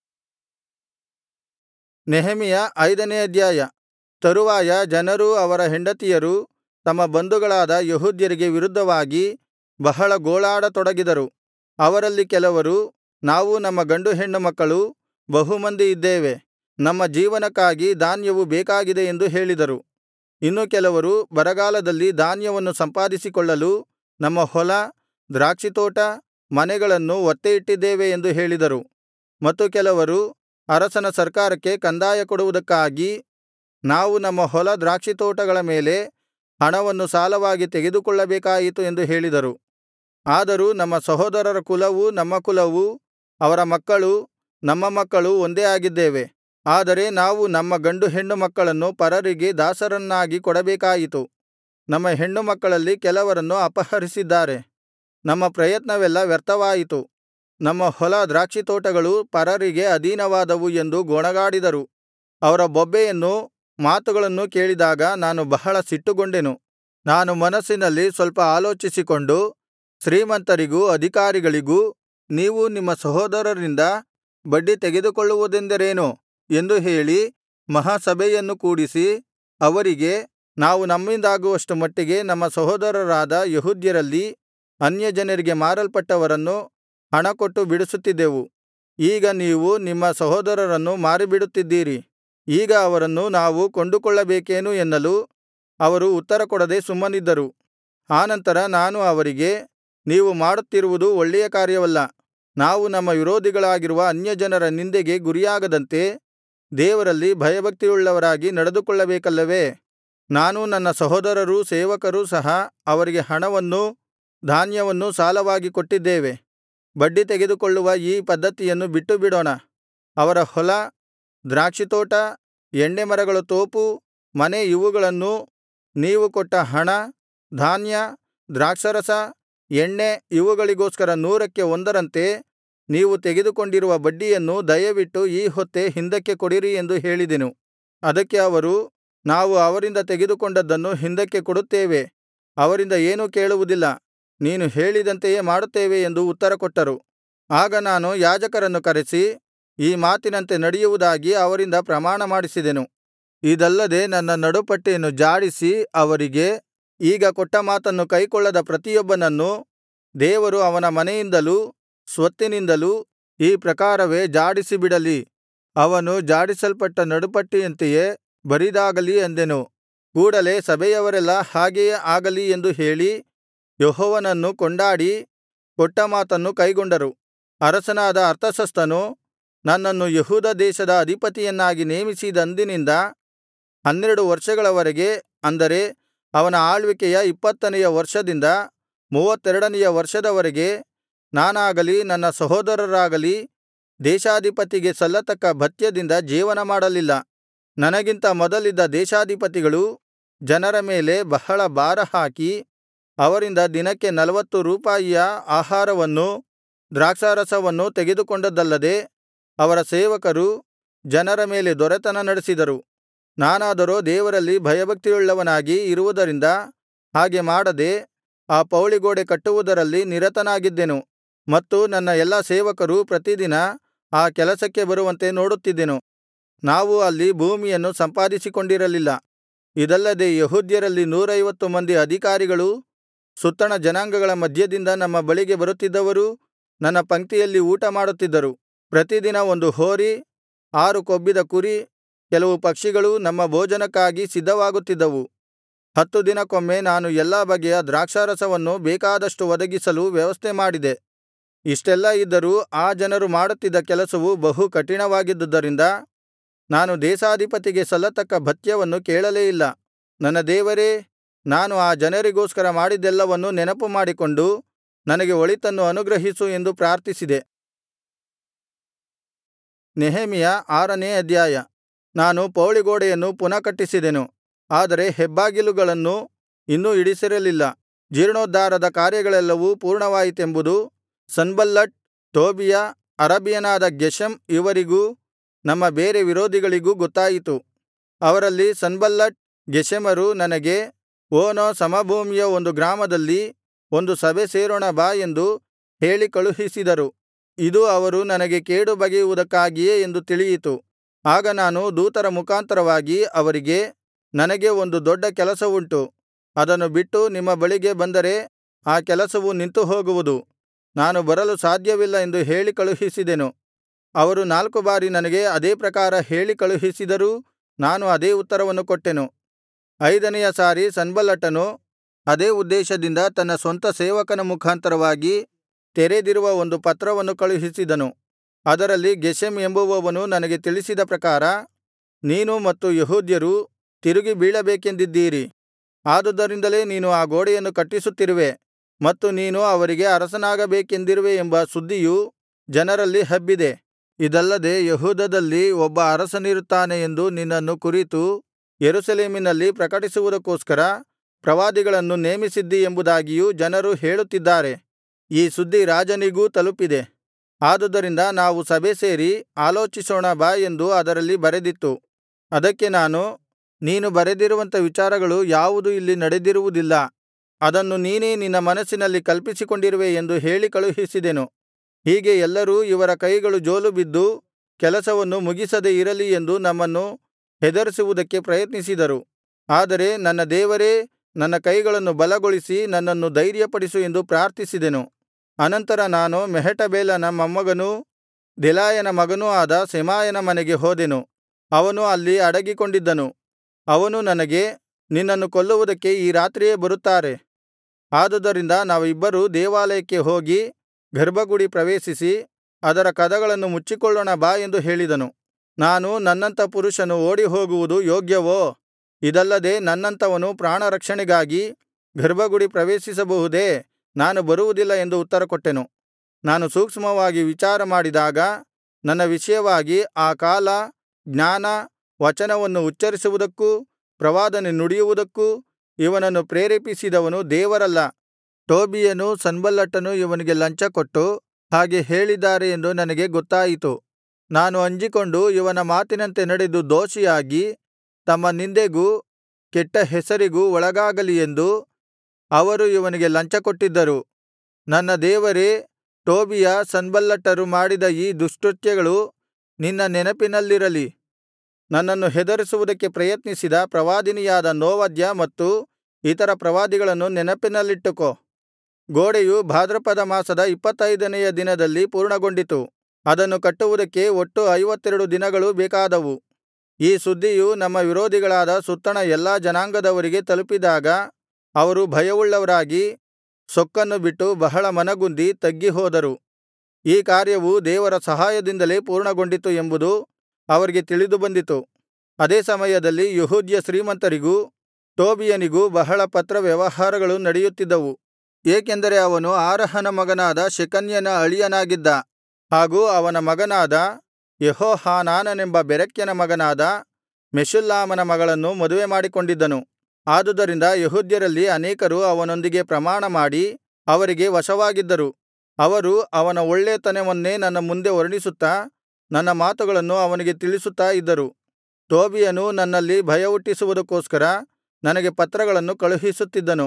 ನೆಹೆಮೆಯ ಐದನೇ ಅಧ್ಯಾಯ ತರುವಾಯ ಜನರೂ ಅವರ ಹೆಂಡತಿಯರೂ ತಮ್ಮ ಬಂಧುಗಳಾದ ಯೆಹೂದ್ಯರಿಗೆ ವಿರುದ್ಧವಾಗಿ ಬಹಳ ಗೋಳಾಡತೊಡಗಿದರು ಅವರಲ್ಲಿ ಕೆಲವರು ನಾವು ನಮ್ಮ ಗಂಡು ಹೆಣ್ಣು ಮಕ್ಕಳು ಬಹು ಮಂದಿ ಇದ್ದೇವೆ ನಮ್ಮ ಜೀವನಕ್ಕಾಗಿ ಧಾನ್ಯವು ಬೇಕಾಗಿದೆ ಎಂದು ಹೇಳಿದರು ಇನ್ನು ಕೆಲವರು ಬರಗಾಲದಲ್ಲಿ ಧಾನ್ಯವನ್ನು ಸಂಪಾದಿಸಿಕೊಳ್ಳಲು ನಮ್ಮ ಹೊಲ ದ್ರಾಕ್ಷಿತೋಟ ಮನೆಗಳನ್ನು ಒತ್ತೆ ಇಟ್ಟಿದ್ದೇವೆ ಎಂದು ಹೇಳಿದರು ಮತ್ತು ಕೆಲವರು ಅರಸನ ಸರ್ಕಾರಕ್ಕೆ ಕಂದಾಯ ಕೊಡುವುದಕ್ಕಾಗಿ ನಾವು ನಮ್ಮ ಹೊಲ ದ್ರಾಕ್ಷಿತೋಟಗಳ ಮೇಲೆ ಹಣವನ್ನು ಸಾಲವಾಗಿ ತೆಗೆದುಕೊಳ್ಳಬೇಕಾಯಿತು ಎಂದು ಹೇಳಿದರು ಆದರೂ ನಮ್ಮ ಸಹೋದರರ ಕುಲವೂ ನಮ್ಮ ಕುಲವೂ ಅವರ ಮಕ್ಕಳೂ ನಮ್ಮ ಮಕ್ಕಳೂ ಒಂದೇ ಆಗಿದ್ದೇವೆ ಆದರೆ ನಾವು ನಮ್ಮ ಗಂಡು ಹೆಣ್ಣು ಮಕ್ಕಳನ್ನು ಪರರಿಗೆ ದಾಸರನ್ನಾಗಿ ಕೊಡಬೇಕಾಯಿತು ನಮ್ಮ ಹೆಣ್ಣು ಮಕ್ಕಳಲ್ಲಿ ಕೆಲವರನ್ನು ಅಪಹರಿಸಿದ್ದಾರೆ ನಮ್ಮ ಪ್ರಯತ್ನವೆಲ್ಲಾ ವ್ಯರ್ಥವಾಯಿತು ನಮ್ಮ ಹೊಲ ದ್ರಾಕ್ಷಿತೋಟಗಳು ಪರರಿಗೆ ಅಧೀನವಾದವು ಎಂದು ಗೊಣಗಾಡಿದರು ಅವರ ಬೊಬ್ಬೆಯನ್ನೂ ಮಾತುಗಳನ್ನೂ ಕೇಳಿದಾಗ ನಾನು ಬಹಳ ಸಿಟ್ಟುಗೊಂಡೆನು ನಾನು ಮನಸ್ಸಿನಲ್ಲಿ ಸ್ವಲ್ಪ ಆಲೋಚಿಸಿಕೊಂಡು ಶ್ರೀಮಂತರಿಗೂ ಅಧಿಕಾರಿಗಳಿಗೂ ನೀವು ನಿಮ್ಮ ಸಹೋದರರಿಂದ ಬಡ್ಡಿ ತೆಗೆದುಕೊಳ್ಳುವುದೆಂದರೇನು ಎಂದು ಹೇಳಿ ಮಹಾಸಭೆಯನ್ನು ಕೂಡಿಸಿ ಅವರಿಗೆ ನಾವು ನಮ್ಮಿಂದಾಗುವಷ್ಟು ಮಟ್ಟಿಗೆ ನಮ್ಮ ಸಹೋದರರಾದ ಯೆಹೂದ್ಯರಲ್ಲಿ ಅನ್ಯಜನರಿಗೆ ಮಾರಲ್ಪಟ್ಟವರನ್ನು ಹಣಕೊಟ್ಟು ಬಿಡಿಸುತ್ತಿದ್ದೆವು ಈಗ ನೀವು ನಿಮ್ಮ ಸಹೋದರರನ್ನು ಮಾರಿಬಿಡುತ್ತಿದ್ದೀರಿ ಈಗ ಅವರನ್ನು ನಾವು ಕೊಂಡುಕೊಳ್ಳಬೇಕೇನು ಎನ್ನಲು ಅವರು ಉತ್ತರಕೊಡದೆ ಸುಮ್ಮನಿದ್ದರು ಆನಂತರ ನಾನು ಅವರಿಗೆ ನೀವು ಮಾಡುತ್ತಿರುವುದು ಒಳ್ಳೆಯ ಕಾರ್ಯವಲ್ಲ ನಾವು ನಮ್ಮ ವಿರೋಧಿಗಳಾಗಿರುವ ಅನ್ಯಜನರ ನಿಂದೆಗೆ ಗುರಿಯಾಗದಂತೆ ದೇವರಲ್ಲಿ ಭಯಭಕ್ತಿಯುಳ್ಳವರಾಗಿ ನಡೆದುಕೊಳ್ಳಬೇಕಲ್ಲವೇ ನಾನೂ ನನ್ನ ಸಹೋದರರೂ ಸೇವಕರೂ ಸಹ ಅವರಿಗೆ ಹಣವನ್ನೂ ಧಾನ್ಯವನ್ನೂ ಸಾಲವಾಗಿ ಕೊಟ್ಟಿದ್ದೇವೆ ಬಡ್ಡಿ ತೆಗೆದುಕೊಳ್ಳುವ ಈ ಪದ್ಧತಿಯನ್ನು ಬಿಟ್ಟುಬಿಡೋಣ ಅವರ ಹೊಲ ದ್ರಾಕ್ಷಿತೋಟ ಎಣ್ಣೆಮರಗಳ ತೋಪು ಮನೆ ಇವುಗಳನ್ನೂ ನೀವು ಕೊಟ್ಟ ಹಣ ಧಾನ್ಯ ದ್ರಾಕ್ಷಾರಸ ಎಣ್ಣೆ ಇವುಗಳಿಗೋಸ್ಕರ ನೂರಕ್ಕೆ ಒಂದರಂತೆ ನೀವು ತೆಗೆದುಕೊಂಡಿರುವ ಬಡ್ಡಿಯನ್ನು ದಯವಿಟ್ಟು ಈ ಹೊತ್ತೇ ಹಿಂದಕ್ಕೆ ಕೊಡಿರಿ ಎಂದು ಹೇಳಿದೆನು ಅದಕ್ಕೆ ಅವರು ನಾವು ಅವರಿಂದ ತೆಗೆದುಕೊಂಡದ್ದನ್ನು ಹಿಂದಕ್ಕೆ ಕೊಡುತ್ತೇವೆ ಅವರಿಂದ ಏನೂ ಕೇಳುವುದಿಲ್ಲ ನೀನು ಹೇಳಿದಂತೆಯೇ ಮಾಡುತ್ತೇವೆ ಎಂದು ಉತ್ತರಕೊಟ್ಟರು ಆಗ ನಾನು ಯಾಜಕರನ್ನು ಕರೆಸಿ ಈ ಮಾತಿನಂತೆ ನಡೆಯುವುದಾಗಿ ಅವರಿಂದ ಪ್ರಮಾಣಮಾಡಿಸಿದೆನು ಇದಲ್ಲದೆ ನನ್ನ ನಡುಪಟ್ಟಿಯನ್ನು ಜಾಡಿಸಿ ಅವರಿಗೆ ಈಗ ಕೊಟ್ಟ ಮಾತನ್ನು ಕೈಕೊಳ್ಳದ ಪ್ರತಿಯೊಬ್ಬನನ್ನು ದೇವರು ಅವನ ಮನೆಯಿಂದಲೂ ಸ್ವತ್ತಿನಿಂದಲೂ ಈ ಪ್ರಕಾರವೇ ಜಾಡಿಸಿಬಿಡಲಿ ಅವನು ಜಾಡಿಸಲ್ಪಟ್ಟ ನಡುಪಟ್ಟಿಯಂತೆಯೇ ಬರಿದಾಗಲಿ ಅಂದೆನು ಕೂಡಲೆ ಸಭೆಯವರೆಲ್ಲಾ ಹಾಗೆಯೇ ಆಗಲಿ ಎಂದು ಹೇಳಿ ಯೆಹೋವನನ್ನು ಕೊಂಡಾಡಿ ಕೊಟ್ಟ ಮಾತನ್ನು ಕೈಗೊಂಡರು ಅರಸನಾದ ಅರ್ತಷಸ್ತನು ನನ್ನನ್ನು ಯೆಹೂದ ದೇಶದ ಅಧಿಪತಿಯನ್ನಾಗಿ ನೇಮಿಸಿದಂದಿನಿಂದ ಹನ್ನೆರಡು ವರ್ಷಗಳವರೆಗೆ ಅಂದರೆ ಅವನ ಆಳ್ವಿಕೆಯ ಇಪ್ಪತ್ತನೆಯ ವರ್ಷದಿಂದ ಮೂವತ್ತೆರಡನೆಯ ವರ್ಷದವರೆಗೆ ನಾನಾಗಲಿ ನನ್ನ ಸಹೋದರರಾಗಲಿ ದೇಶಾಧಿಪತಿಗೆ ಸಲ್ಲತಕ್ಕ ಭತ್ಯದಿಂದ ಜೀವನ ಮಾಡಲಿಲ್ಲ ನನಗಿಂತ ಮೊದಲಿದ್ದ ದೇಶಾಧಿಪತಿಗಳು ಜನರ ಮೇಲೆ ಬಹಳ ಭಾರಹಾಕಿ ಅವರಿಂದ ದಿನಕ್ಕೆ ನಲ್ವತ್ತು ರೂಪಾಯಿಯ ಆಹಾರವನ್ನೂ ದ್ರಾಕ್ಷಾರಸವನ್ನೂ ತೆಗೆದುಕೊಂಡದ್ದಲ್ಲದೆ ಅವರ ಸೇವಕರು ಜನರ ಮೇಲೆ ದೊರೆತನ ನಡೆಸಿದರು ನಾನಾದರೋ ದೇವರಲ್ಲಿ ಭಯಭಕ್ತಿಯುಳ್ಳವನಾಗಿ ಇರುವುದರಿಂದ ಹಾಗೆ ಮಾಡದೆ ಆ ಪೌಳಿಗೋಡೆ ಕಟ್ಟುವುದರಲ್ಲಿ ನಿರತನಾಗಿದ್ದೆನು ಮತ್ತು ನನ್ನ ಎಲ್ಲಾ ಸೇವಕರು ಪ್ರತಿದಿನ ಆ ಕೆಲಸಕ್ಕೆ ಬರುವಂತೆ ನೋಡುತ್ತಿದ್ದೆನು ನಾವು ಅಲ್ಲಿ ಭೂಮಿಯನ್ನು ಸಂಪಾದಿಸಿಕೊಂಡಿರಲಿಲ್ಲ ಇದಲ್ಲದೆ ಯೆಹೂದ್ಯರಲ್ಲಿ ನೂರೈವತ್ತು ಮಂದಿ ಅಧಿಕಾರಿಗಳೂ ಸುತ್ತಣ ಜನಾಂಗಗಳ ಮಧ್ಯದಿಂದ ನಮ್ಮ ಬಳಿಗೆ ಬರುತ್ತಿದ್ದವರೂ ನನ್ನ ಪಂಕ್ತಿಯಲ್ಲಿ ಊಟಮಾಡುತ್ತಿದ್ದರು ಪ್ರತಿದಿನ ಒಂದು ಹೋರಿ ಆರು ಕೊಬ್ಬಿದ ಕುರಿ ಕೆಲವು ಪಕ್ಷಿಗಳೂ ನಮ್ಮ ಭೋಜನಕ್ಕಾಗಿ ಸಿದ್ಧವಾಗುತ್ತಿದ್ದವು ಹತ್ತು ದಿನಕ್ಕೊಮ್ಮೆ ನಾನು ಎಲ್ಲಾ ಬಗೆಯ ದ್ರಾಕ್ಷಾರಸವನ್ನು ಬೇಕಾದಷ್ಟು ಒದಗಿಸಲು ವ್ಯವಸ್ಥೆಮಾಡಿದೆ ಇಷ್ಟೆಲ್ಲಾ ಇದ್ದರೂ ಆ ಜನರು ಮಾಡುತ್ತಿದ್ದ ಕೆಲಸವು ಬಹು ಕಠಿಣವಾಗಿದ್ದುದರಿಂದ ನಾನು ದೇಶಾಧಿಪತಿಗೆ ಸಲ್ಲತಕ್ಕ ಭತ್ಯವನ್ನು ಕೇಳಲೇ ಇಲ್ಲ ನನ್ನ ದೇವರೇ ನಾನು ಆ ಜನರಿಗೋಸ್ಕರ ಮಾಡಿದ್ದೆಲ್ಲವನ್ನೂ ನೆನಪುಮಾಡಿಕೊಂಡು ನನಗೆ ಒಳಿತನ್ನು ಅನುಗ್ರಹಿಸು ಎಂದು ಪ್ರಾರ್ಥಿಸಿದೆ ನೆಹೆಮೆಯ ಆರನೇ ಅಧ್ಯಾಯ ನಾನು ಪೌಳಿಗೋಡೆಯನ್ನು ಪುನಃ ಕಟ್ಟಿಸಿದೆನು ಆದರೆ ಹೆಬ್ಬಾಗಿಲುಗಳನ್ನು ಇನ್ನೂ ಇಡಿಸಿರಲಿಲ್ಲ ಜೀರ್ಣೋದ್ಧಾರದ ಕಾರ್ಯಗಳೆಲ್ಲವೂ ಪೂರ್ಣವಾಯಿತೆಂಬುದು ಸನ್ಬಲ್ಲಟ್ ಟೋಬೀಯ ಅರಬಿಯನಾದ ಗೆಷೆಮ್ ಇವರಿಗೂ ನಮ್ಮ ಬೇರೆ ವಿರೋಧಿಗಳಿಗೂ ಗೊತ್ತಾಯಿತು ಅವರಲ್ಲಿ ಸನ್ಬಲ್ಲಟ್ ಗೆಷೆಮರು ನನಗೆ ಓನೋ ಸಮಭೂಮಿಯ ಒಂದು ಗ್ರಾಮದಲ್ಲಿ ಒಂದು ಸಭೆ ಸೇರೋಣ ಬಾ ಎಂದು ಹೇಳಿ ಕಳುಹಿಸಿದರು ಇದು ಅವರು ನನಗೆ ಕೇಡು ಬಗೆಯುವುದಕ್ಕಾಗಿಯೇ ಎಂದು ತಿಳಿಯಿತು ಆಗ ನಾನು ದೂತರ ಮುಖಾಂತರವಾಗಿ ಅವರಿಗೆ ನನಗೆ ಒಂದು ದೊಡ್ಡ ಕೆಲಸವುಂಟು ಅದನ್ನು ಬಿಟ್ಟು ನಿಮ್ಮ ಬಳಿಗೆ ಬಂದರೆ ಆ ಕೆಲಸವು ನಿಂತು ಹೋಗುವುದು ನಾನು ಬರಲು ಸಾಧ್ಯವಿಲ್ಲ ಎಂದು ಹೇಳಿ ಕಳುಹಿಸಿದೆನು ಅವರು ನಾಲ್ಕು ಬಾರಿ ನನಗೆ ಅದೇ ಪ್ರಕಾರ ಹೇಳಿ ಕಳುಹಿಸಿದರೂ ನಾನು ಅದೇ ಉತ್ತರವನ್ನು ಕೊಟ್ಟೆನು ಐದನೆಯ ಸಾರಿ ಸನ್ಬಲ್ಲಟನು ಅದೇ ಉದ್ದೇಶದಿಂದ ತನ್ನ ಸ್ವಂತ ಸೇವಕನ ಮುಖಾಂತರವಾಗಿ ತೆರೆದಿರುವ ಒಂದು ಪತ್ರವನ್ನು ಕಳುಹಿಸಿದನು ಅದರಲ್ಲಿ ಗೆಷೆಮ್ ಎಂಬುವವನು ನನಗೆ ತಿಳಿಸಿದ ಪ್ರಕಾರ ನೀನು ಮತ್ತು ಯೆಹೂದ್ಯರು ತಿರುಗಿ ಬೀಳಬೇಕೆಂದಿದ್ದೀರಿ ಆದುದರಿಂದಲೇ ನೀನು ಆ ಗೋಡೆಯನ್ನು ಕಟ್ಟಿಸುತ್ತಿರುವೆ ಮತ್ತು ನೀನು ಅವರಿಗೆ ಅರಸನಾಗಬೇಕೆಂದಿರುವೆ ಎಂಬ ಸುದ್ದಿಯು ಜನರಲ್ಲಿ ಹಬ್ಬಿದೆ ಇದಲ್ಲದೆ ಯೆಹೂದದಲ್ಲಿ ಒಬ್ಬ ಅರಸನಿರುತ್ತಾನೆ ಎಂದು ನಿನ್ನನ್ನು ಕುರಿತು ಯೆರೂಸಲೇಮಿನಲ್ಲಿ ಪ್ರಕಟಿಸುವುದಕ್ಕೋಸ್ಕರ ಪ್ರವಾದಿಗಳನ್ನು ನೇಮಿಸಿದ್ದೀ ಎಂಬುದಾಗಿಯೂ ಜನರು ಹೇಳುತ್ತಿದ್ದಾರೆ ಈ ಸುದ್ದಿ ರಾಜನಿಗೂ ತಲುಪಿದೆ ಆದುದರಿಂದ ನಾವು ಸಭೆ ಸೇರಿ ಆಲೋಚಿಸೋಣ ಬಾ ಎಂದು ಅದರಲ್ಲಿ ಬರೆದಿತ್ತು ಅದಕ್ಕೆ ನಾನು ನೀನು ಬರೆದಿರುವಂಥ ವಿಚಾರಗಳು ಯಾವುದೂ ಇಲ್ಲಿ ನಡೆದಿರುವುದಿಲ್ಲ ಅದನ್ನು ನೀನೇ ನಿನ್ನ ಮನಸ್ಸಿನಲ್ಲಿ ಕಲ್ಪಿಸಿಕೊಂಡಿರುವೆ ಎಂದು ಹೇಳಿ ಕಳುಹಿಸಿದೆನು ಹೀಗೆ ಎಲ್ಲರೂ ಇವರ ಕೈಗಳು ಜೋಲುಬಿದ್ದು ಕೆಲಸವನ್ನು ಮುಗಿಸದೆ ಇರಲಿ ಎಂದು ನಮ್ಮನ್ನು ಹೆದರಿಸುವುದಕ್ಕೆ ಪ್ರಯತ್ನಿಸಿದರು ಆದರೆ ನನ್ನ ದೇವರೇ ನನ್ನ ಕೈಗಳನ್ನು ಬಲಗೊಳಿಸಿ ನನ್ನನ್ನು ಧೈರ್ಯಪಡಿಸು ಎಂದು ಪ್ರಾರ್ಥಿಸಿದೆನು ಅನಂತರ ನಾನು ಮೆಹೇಟಬೇಲನ ಮೊಮ್ಮಗನೂ ದೆಲಾಯನ ಮಗನೂ ಆದ ಶೆಮಾಯನ ಮನೆಗೆ ಹೋದೆನು ಅವನು ಅಲ್ಲಿ ಅಡಗಿಕೊಂಡಿದ್ದನು ಅವನು ನನಗೆ ನಿನ್ನನ್ನು ಕೊಲ್ಲುವುದಕ್ಕೆ ಈ ರಾತ್ರಿಯೇ ಬರುತ್ತಾರೆ ಆದುದರಿಂದ ನಾವಿಬ್ಬರೂ ದೇವಾಲಯಕ್ಕೆ ಹೋಗಿ ಗರ್ಭಗುಡಿ ಪ್ರವೇಶಿಸಿ ಅದರ ಕದಗಳನ್ನು ಮುಚ್ಚಿಕೊಳ್ಳೋಣ ಬಾ ಎಂದು ಹೇಳಿದನು ನಾನು ನನ್ನಂಥ ಪುರುಷನು ಓಡಿಹೋಗುವುದು ಯೋಗ್ಯವೋ ಇದಲ್ಲದೆ ನನ್ನಂಥವನು ಪ್ರಾಣರಕ್ಷಣೆಗಾಗಿ ಗರ್ಭಗುಡಿ ಪ್ರವೇಶಿಸಬಹುದೇ ನಾನು ಬರುವುದಿಲ್ಲ ಎಂದು ಉತ್ತರಕೊಟ್ಟೆನು ನಾನು ಸೂಕ್ಷ್ಮವಾಗಿ ವಿಚಾರ ಮಾಡಿದಾಗ ನನ್ನ ವಿಷಯವಾಗಿ ಆ ಕಾಲ ಜ್ಞಾನ ವಚನವನ್ನು ಉಚ್ಚರಿಸುವುದಕ್ಕೂ ಪ್ರವಾದನೆ ನುಡಿಯುವುದಕ್ಕೂ ಇವನನ್ನು ಪ್ರೇರೇಪಿಸಿದವನು ದೇವರಲ್ಲ ಟೋಬೀಯನೂ ಸನ್ಬಲ್ಲಟನೂ ಇವನಿಗೆ ಲಂಚಕೊಟ್ಟು ಹಾಗೆ ಹೇಳಿದ್ದಾರೆ ಎಂದು ನನಗೆ ಗೊತ್ತಾಯಿತು ನಾನು ಅಂಜಿಕೊಂಡು ಇವನ ಮಾತಿನಂತೆ ನಡೆದು ದೋಷಿಯಾಗಿ ತಮ್ಮ ನಿಂದೆಗೂ ಕೆಟ್ಟ ಹೆಸರಿಗೂ ಒಳಗಾಗಲಿ ಎಂದು ಅವರು ಇವನಿಗೆ ಲಂಚಕೊಟ್ಟಿದ್ದರು ನನ್ನ ದೇವರೇ ಟೋಬೀಯ ಸನ್ಬಲ್ಲಟರು ಮಾಡಿದ ಈ ದುಷ್ಕೃತ್ಯಗಳು ನಿನ್ನ ನೆನಪಿನಲ್ಲಿರಲಿ ನನ್ನನ್ನು ಹೆದರಿಸುವುದಕ್ಕೆ ಪ್ರಯತ್ನಿಸಿದ ಪ್ರವಾದಿನಿಯಾದ ನೋವದ್ಯ ಮತ್ತು ಇತರ ಪ್ರವಾದಿಗಳನ್ನು ನೆನಪಿನಲ್ಲಿಟ್ಟುಕೋ ಗೋಡೆಯು ಭಾದ್ರಪದ ಮಾಸದ ಇಪ್ಪತ್ತೈದನೆಯ ದಿನದಲ್ಲಿ ಪೂರ್ಣಗೊಂಡಿತು ಅದನ್ನು ಕಟ್ಟುವುದಕ್ಕೆ ಒಟ್ಟು ಐವತ್ತೆರಡು ದಿನಗಳು ಬೇಕಾದವು ಈ ಸುದ್ದಿಯು ನಮ್ಮ ವಿರೋಧಿಗಳಾದ ಸುತ್ತಣ ಎಲ್ಲಾ ಜನಾಂಗದವರಿಗೆ ತಲುಪಿದಾಗ ಅವರು ಭಯವುಳ್ಳವರಾಗಿ ಸೊಕ್ಕನ್ನು ಬಿಟ್ಟು ಬಹಳ ಮನಗುಂದಿ ತಗ್ಗಿಹೋದರು ಈ ಕಾರ್ಯವು ದೇವರ ಸಹಾಯದಿಂದಲೇ ಪೂರ್ಣಗೊಂಡಿತು ಎಂಬುದು ಅವರಿಗೆ ತಿಳಿದುಬಂದಿತು ಅದೇ ಸಮಯದಲ್ಲಿ ಯೆಹೂದ್ಯ ಶ್ರೀಮಂತರಿಗೂ ಟೋಬೀಯನಿಗೂ ಬಹಳ ಪತ್ರ ವ್ಯವಹಾರಗಳು ನಡೆಯುತ್ತಿದ್ದವು ಏಕೆಂದರೆ ಅವನು ಆರಹನ ಮಗನಾದ ಶೆಕನ್ಯನ ಅಳಿಯನಾಗಿದ್ದ ಹಾಗೂ ಅವನ ಮಗನಾದ ಯೆಹೋಹಾನಾನನೆಂಬ ಬೆರೆಕ್ಯನ ಮಗನಾದ ಮೆಷುಲ್ಲಾಮನ ಮಗಳನ್ನು ಮದುವೆಮಾಡಿಕೊಂಡಿದ್ದನು ಆದುದರಿಂದ ಯೆಹೂದ್ಯರಲ್ಲಿ ಅನೇಕರು ಅವನೊಂದಿಗೆ ಪ್ರಮಾಣಮಾಡಿ ಅವರಿಗೆ ವಶವಾಗಿದ್ದರು ಅವರು ಅವನ ಒಳ್ಳೆತನವನ್ನೇ ನನ್ನ ಮುಂದೆ ವರ್ಣಿಸುತ್ತಾ ನನ್ನ ಮಾತುಗಳನ್ನು ಅವನಿಗೆ ತಿಳಿಸುತ್ತಾ ಇದ್ದರು ಟೋಬೀಯನೂ ನನ್ನಲ್ಲಿ ಭಯಹುಟ್ಟಿಸುವುದಕ್ಕೋಸ್ಕರ ನನಗೆ ಪತ್ರಗಳನ್ನು ಕಳುಹಿಸುತ್ತಿದ್ದನು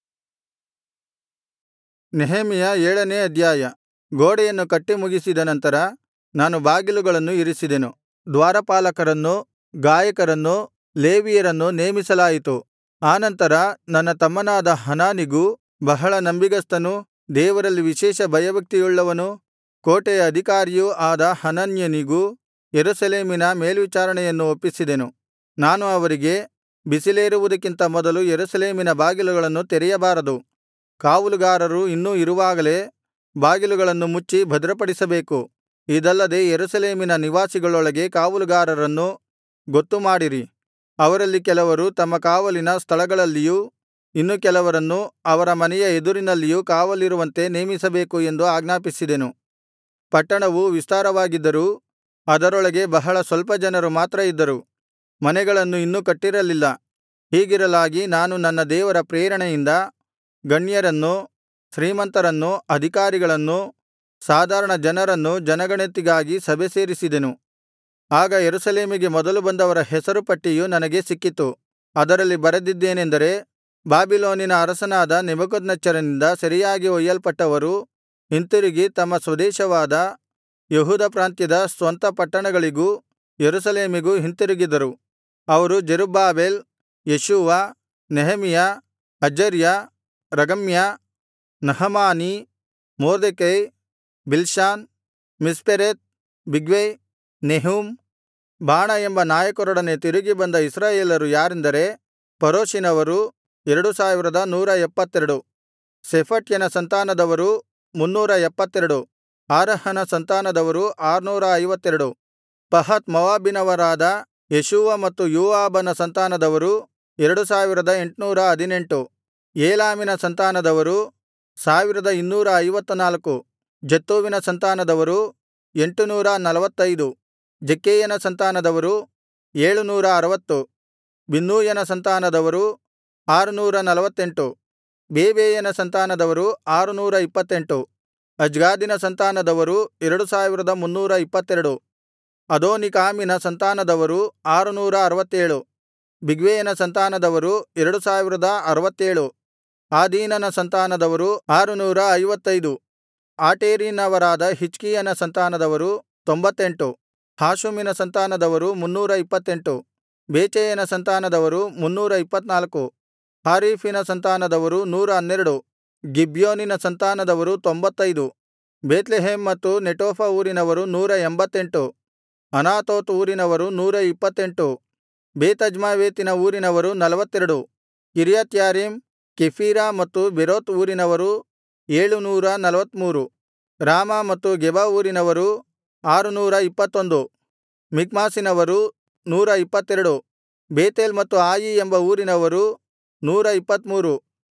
ನೆಹೆಮೆಯ ಏಳನೇ ಅಧ್ಯಾಯ ಗೋಡೆಯನ್ನು ಕಟ್ಟಿ ಮುಗಿಸಿದ ನಂತರ ನಾನು ಬಾಗಿಲುಗಳನ್ನು ಇರಿಸಿದೆನು ದ್ವಾರಪಾಲಕರನ್ನೂ ಗಾಯಕರನ್ನೂ ಲೇವಿಯರನ್ನೂ ನೇಮಿಸಲಾಯಿತು ಆನಂತರ ನನ್ನ ತಮ್ಮನಾದ ಹನಾನಿಗೂ ಬಹಳ ನಂಬಿಗಸ್ತನೂ ದೇವರಲ್ಲಿ ವಿಶೇಷ ಭಯಭಕ್ತಿಯುಳ್ಳವನೂ ಕೋಟೆಯ ಅಧಿಕಾರಿಯೂ ಆದ ಹನನ್ಯನಿಗೂ ಯೆರೂಸಲೇಮಿನ ಮೇಲ್ವಿಚಾರಣೆಯನ್ನು ಒಪ್ಪಿಸಿದೆನು ನಾನು ಅವರಿಗೆ ಬಿಸಿಲೇರುವುದಕ್ಕಿಂತ ಮೊದಲು ಯೆರೂಸಲೇಮಿನ ಬಾಗಿಲುಗಳನ್ನು ತೆರೆಯಬಾರದು ಕಾವಲುಗಾರರು ಇನ್ನೂ ಇರುವಾಗಲೇ ಬಾಗಿಲುಗಳನ್ನು ಮುಚ್ಚಿ ಭದ್ರಪಡಿಸಬೇಕು ಇದಲ್ಲದೆ ಯೆರೂಸಲೇಮಿನ ನಿವಾಸಿಗಳೊಳಗೆ ಕಾವಲುಗಾರರನ್ನು ಗೊತ್ತುಮಾಡಿರಿ ಅವರಲ್ಲಿ ಕೆಲವರು ತಮ್ಮ ಕಾವಲಿನ ಸ್ಥಳಗಳಲ್ಲಿಯೂ ಇನ್ನು ಕೆಲವರನ್ನು ಅವರ ಮನೆಯ ಎದುರಿನಲ್ಲಿಯೂ ಕಾವಲಿರುವಂತೆ ನೇಮಿಸಬೇಕು ಎಂದು ಆಜ್ಞಾಪಿಸಿದೆನು ಪಟ್ಟಣವು ವಿಸ್ತಾರವಾಗಿದ್ದರೂ ಅದರೊಳಗೆ ಬಹಳ ಸ್ವಲ್ಪ ಜನರು ಮಾತ್ರ ಇದ್ದರು ಮನೆಗಳನ್ನು ಇನ್ನೂ ಕಟ್ಟಿರಲಿಲ್ಲ ಹೀಗಿರಲಾಗಿ ನಾನು ನನ್ನ ದೇವರ ಪ್ರೇರಣೆಯಿಂದ ಗಣ್ಯರನ್ನೂ ಶ್ರೀಮಂತರನ್ನೂ ಅಧಿಕಾರಿಗಳನ್ನೂ ಸಾಧಾರಣ ಜನರನ್ನೂ ಜನಗಣತಿಗಾಗಿ ಸಭೆ ಸೇರಿಸಿದೆನು ಆಗ ಯೆರೂಸಲೇಮಿಗೆ ಮೊದಲು ಬಂದವರ ಹೆಸರು ಪಟ್ಟಿಯು ನನಗೆ ಸಿಕ್ಕಿತು ಅದರಲ್ಲಿ ಬರೆದಿದ್ದೇನೆಂದರೆ ಬಾಬಿಲೋನಿನ ಅರಸನಾದ ನೆಬೂಕದ್ನೆಚ್ಚರನಿಂದ ಸೆರೆಯಾಗಿ ಒಯ್ಯಲ್ಪಟ್ಟವರು ಹಿಂತಿರುಗಿ ತಮ್ಮ ಸ್ವದೇಶವಾದ ಯೆಹೂದ ಪ್ರಾಂತ್ಯದ ಸ್ವಂತ ಪಟ್ಟಣಗಳಿಗೂ ಯೆರೂಸಲೇಮಿಗೂ ಹಿಂತಿರುಗಿದರು ಅವರು Zerubbabel Jeshua Nehemiah Azariah Raamiah Nahamani Mordecai Bilshan Mispereth Bigvai Nehum Baanah ಎಂಬ ನಾಯಕರೊಡನೆ ತಿರುಗಿ ಬಂದ ಇಸ್ರಾಯೇಲರು ಯಾರೆಂದರೆ ಪರೋಷಿನವರು ಎರಡು ಸಾವಿರದ ನೂರ ಎಪ್ಪತ್ತೆರಡು ಶೆಫಟ್ಯನ ಸಂತಾನದವರು ಮುನ್ನೂರ ಎಪ್ಪತ್ತೆರಡು ಆರಹನ ಸಂತಾನದವರು ಆರುನೂರ ಐವತ್ತೆರಡು ಪಹತ್ ಮೋವಾಬಿನವರಾದ ಯೇಷೂವ ಮತ್ತು ಯೋವಾಬನ ಸಂತಾನದವರು ಎರಡು ಸಾವಿರದ ಎಂಟುನೂರ ಹದಿನೆಂಟು ಏಲಾಮಿನ ಸಂತಾನದವರು ಸಾವಿರದ ಇನ್ನೂರ ಐವತ್ತನಾಲ್ಕು ಜತ್ತೂವಿನ ಸಂತಾನದವರು ಎಂಟುನೂರ ನಲವತ್ತೈದು ಜಕ್ಕೈಯನ ಸಂತಾನದವರು ಏಳುನೂರ ಅರವತ್ತು ಬಿನ್ನೂಯನ ಸಂತಾನದವರು ಆರುನೂರ ನಲವತ್ತೆಂಟು ಬೇಬೈಯನ ಸಂತಾನದವರು ಆರುನೂರ ಇಪ್ಪತ್ತೆಂಟು ಅಜ್ಗಾದಿನ ಸಂತಾನದವರು ಎರಡು ಸಾವಿರದ ಮುನ್ನೂರ ಇಪ್ಪತ್ತೆರಡು ಅದೋನೀಕಾಮಿನ ಸಂತಾನದವರು ಆರುನೂರ ಅರವತ್ತೇಳು ಬಿಗ್ವೈಯನ ಸಂತಾನದವರು ಎರಡು ಸಾವಿರದ ಅರವತ್ತೇಳು ಆದೀನನ ಸಂತಾನದವರು ಆರುನೂರ ಐವತ್ತೈದು ಆಟೇರಿನವರಾದ ಹಿಜ್ಕೀಯನ ಸಂತಾನದವರು ತೊಂಬತ್ತೆಂಟು ಹಾಷುಮಿನ ಸಂತಾನದವರು ಮುನ್ನೂರ ಇಪ್ಪತ್ತೆಂಟು ಬೇಚೈಯನ ಸಂತಾನದವರು ಮುನ್ನೂರ ಇಪ್ಪತ್ನಾಲ್ಕು ಹಾರೀಫಿನ ಸಂತಾನದವರು ನೂರ ಹನ್ನೆರಡು ಗಿಬ್ಯೋನಿನ ಸಂತಾನದವರು ತೊಂಬತ್ತೈದು ಬೇತ್ಲೆಹೇಮ್ ಮತ್ತು ನೆಟೋಫ ಊರಿನವರು ನೂರ ಎಂಬತ್ತೆಂಟು ಅನಾತೋತ್ ಊರಿನವರು ನೂರ ಇಪ್ಪತ್ತೆಂಟು ಬೇತಜ್ಮಾವೇತಿನ ಊರಿನವರು ನಲವತ್ತೆರಡು ಕಿರ್ಯತ್ಯಾರೀಮ್ ಕೆಫೀರಾ ಮತ್ತು ಬೆರೋತ್ ಊರಿನವರು ಏಳುನೂರ ನಲವತ್ಮೂರು ರಾಮ ಮತ್ತು ಗೆಬ ಊರಿನವರು ಆರುನೂರ ಇಪ್ಪತ್ತೊಂದು ಮಿಕ್ಮಾಸಿನವರು ನೂರ ಇಪ್ಪತ್ತೆರಡು ಬೇತೇಲ್ ಮತ್ತು ಆಯಿ ಎಂಬ ಊರಿನವರು ನೂರ ಇಪ್ಪತ್ಮೂರು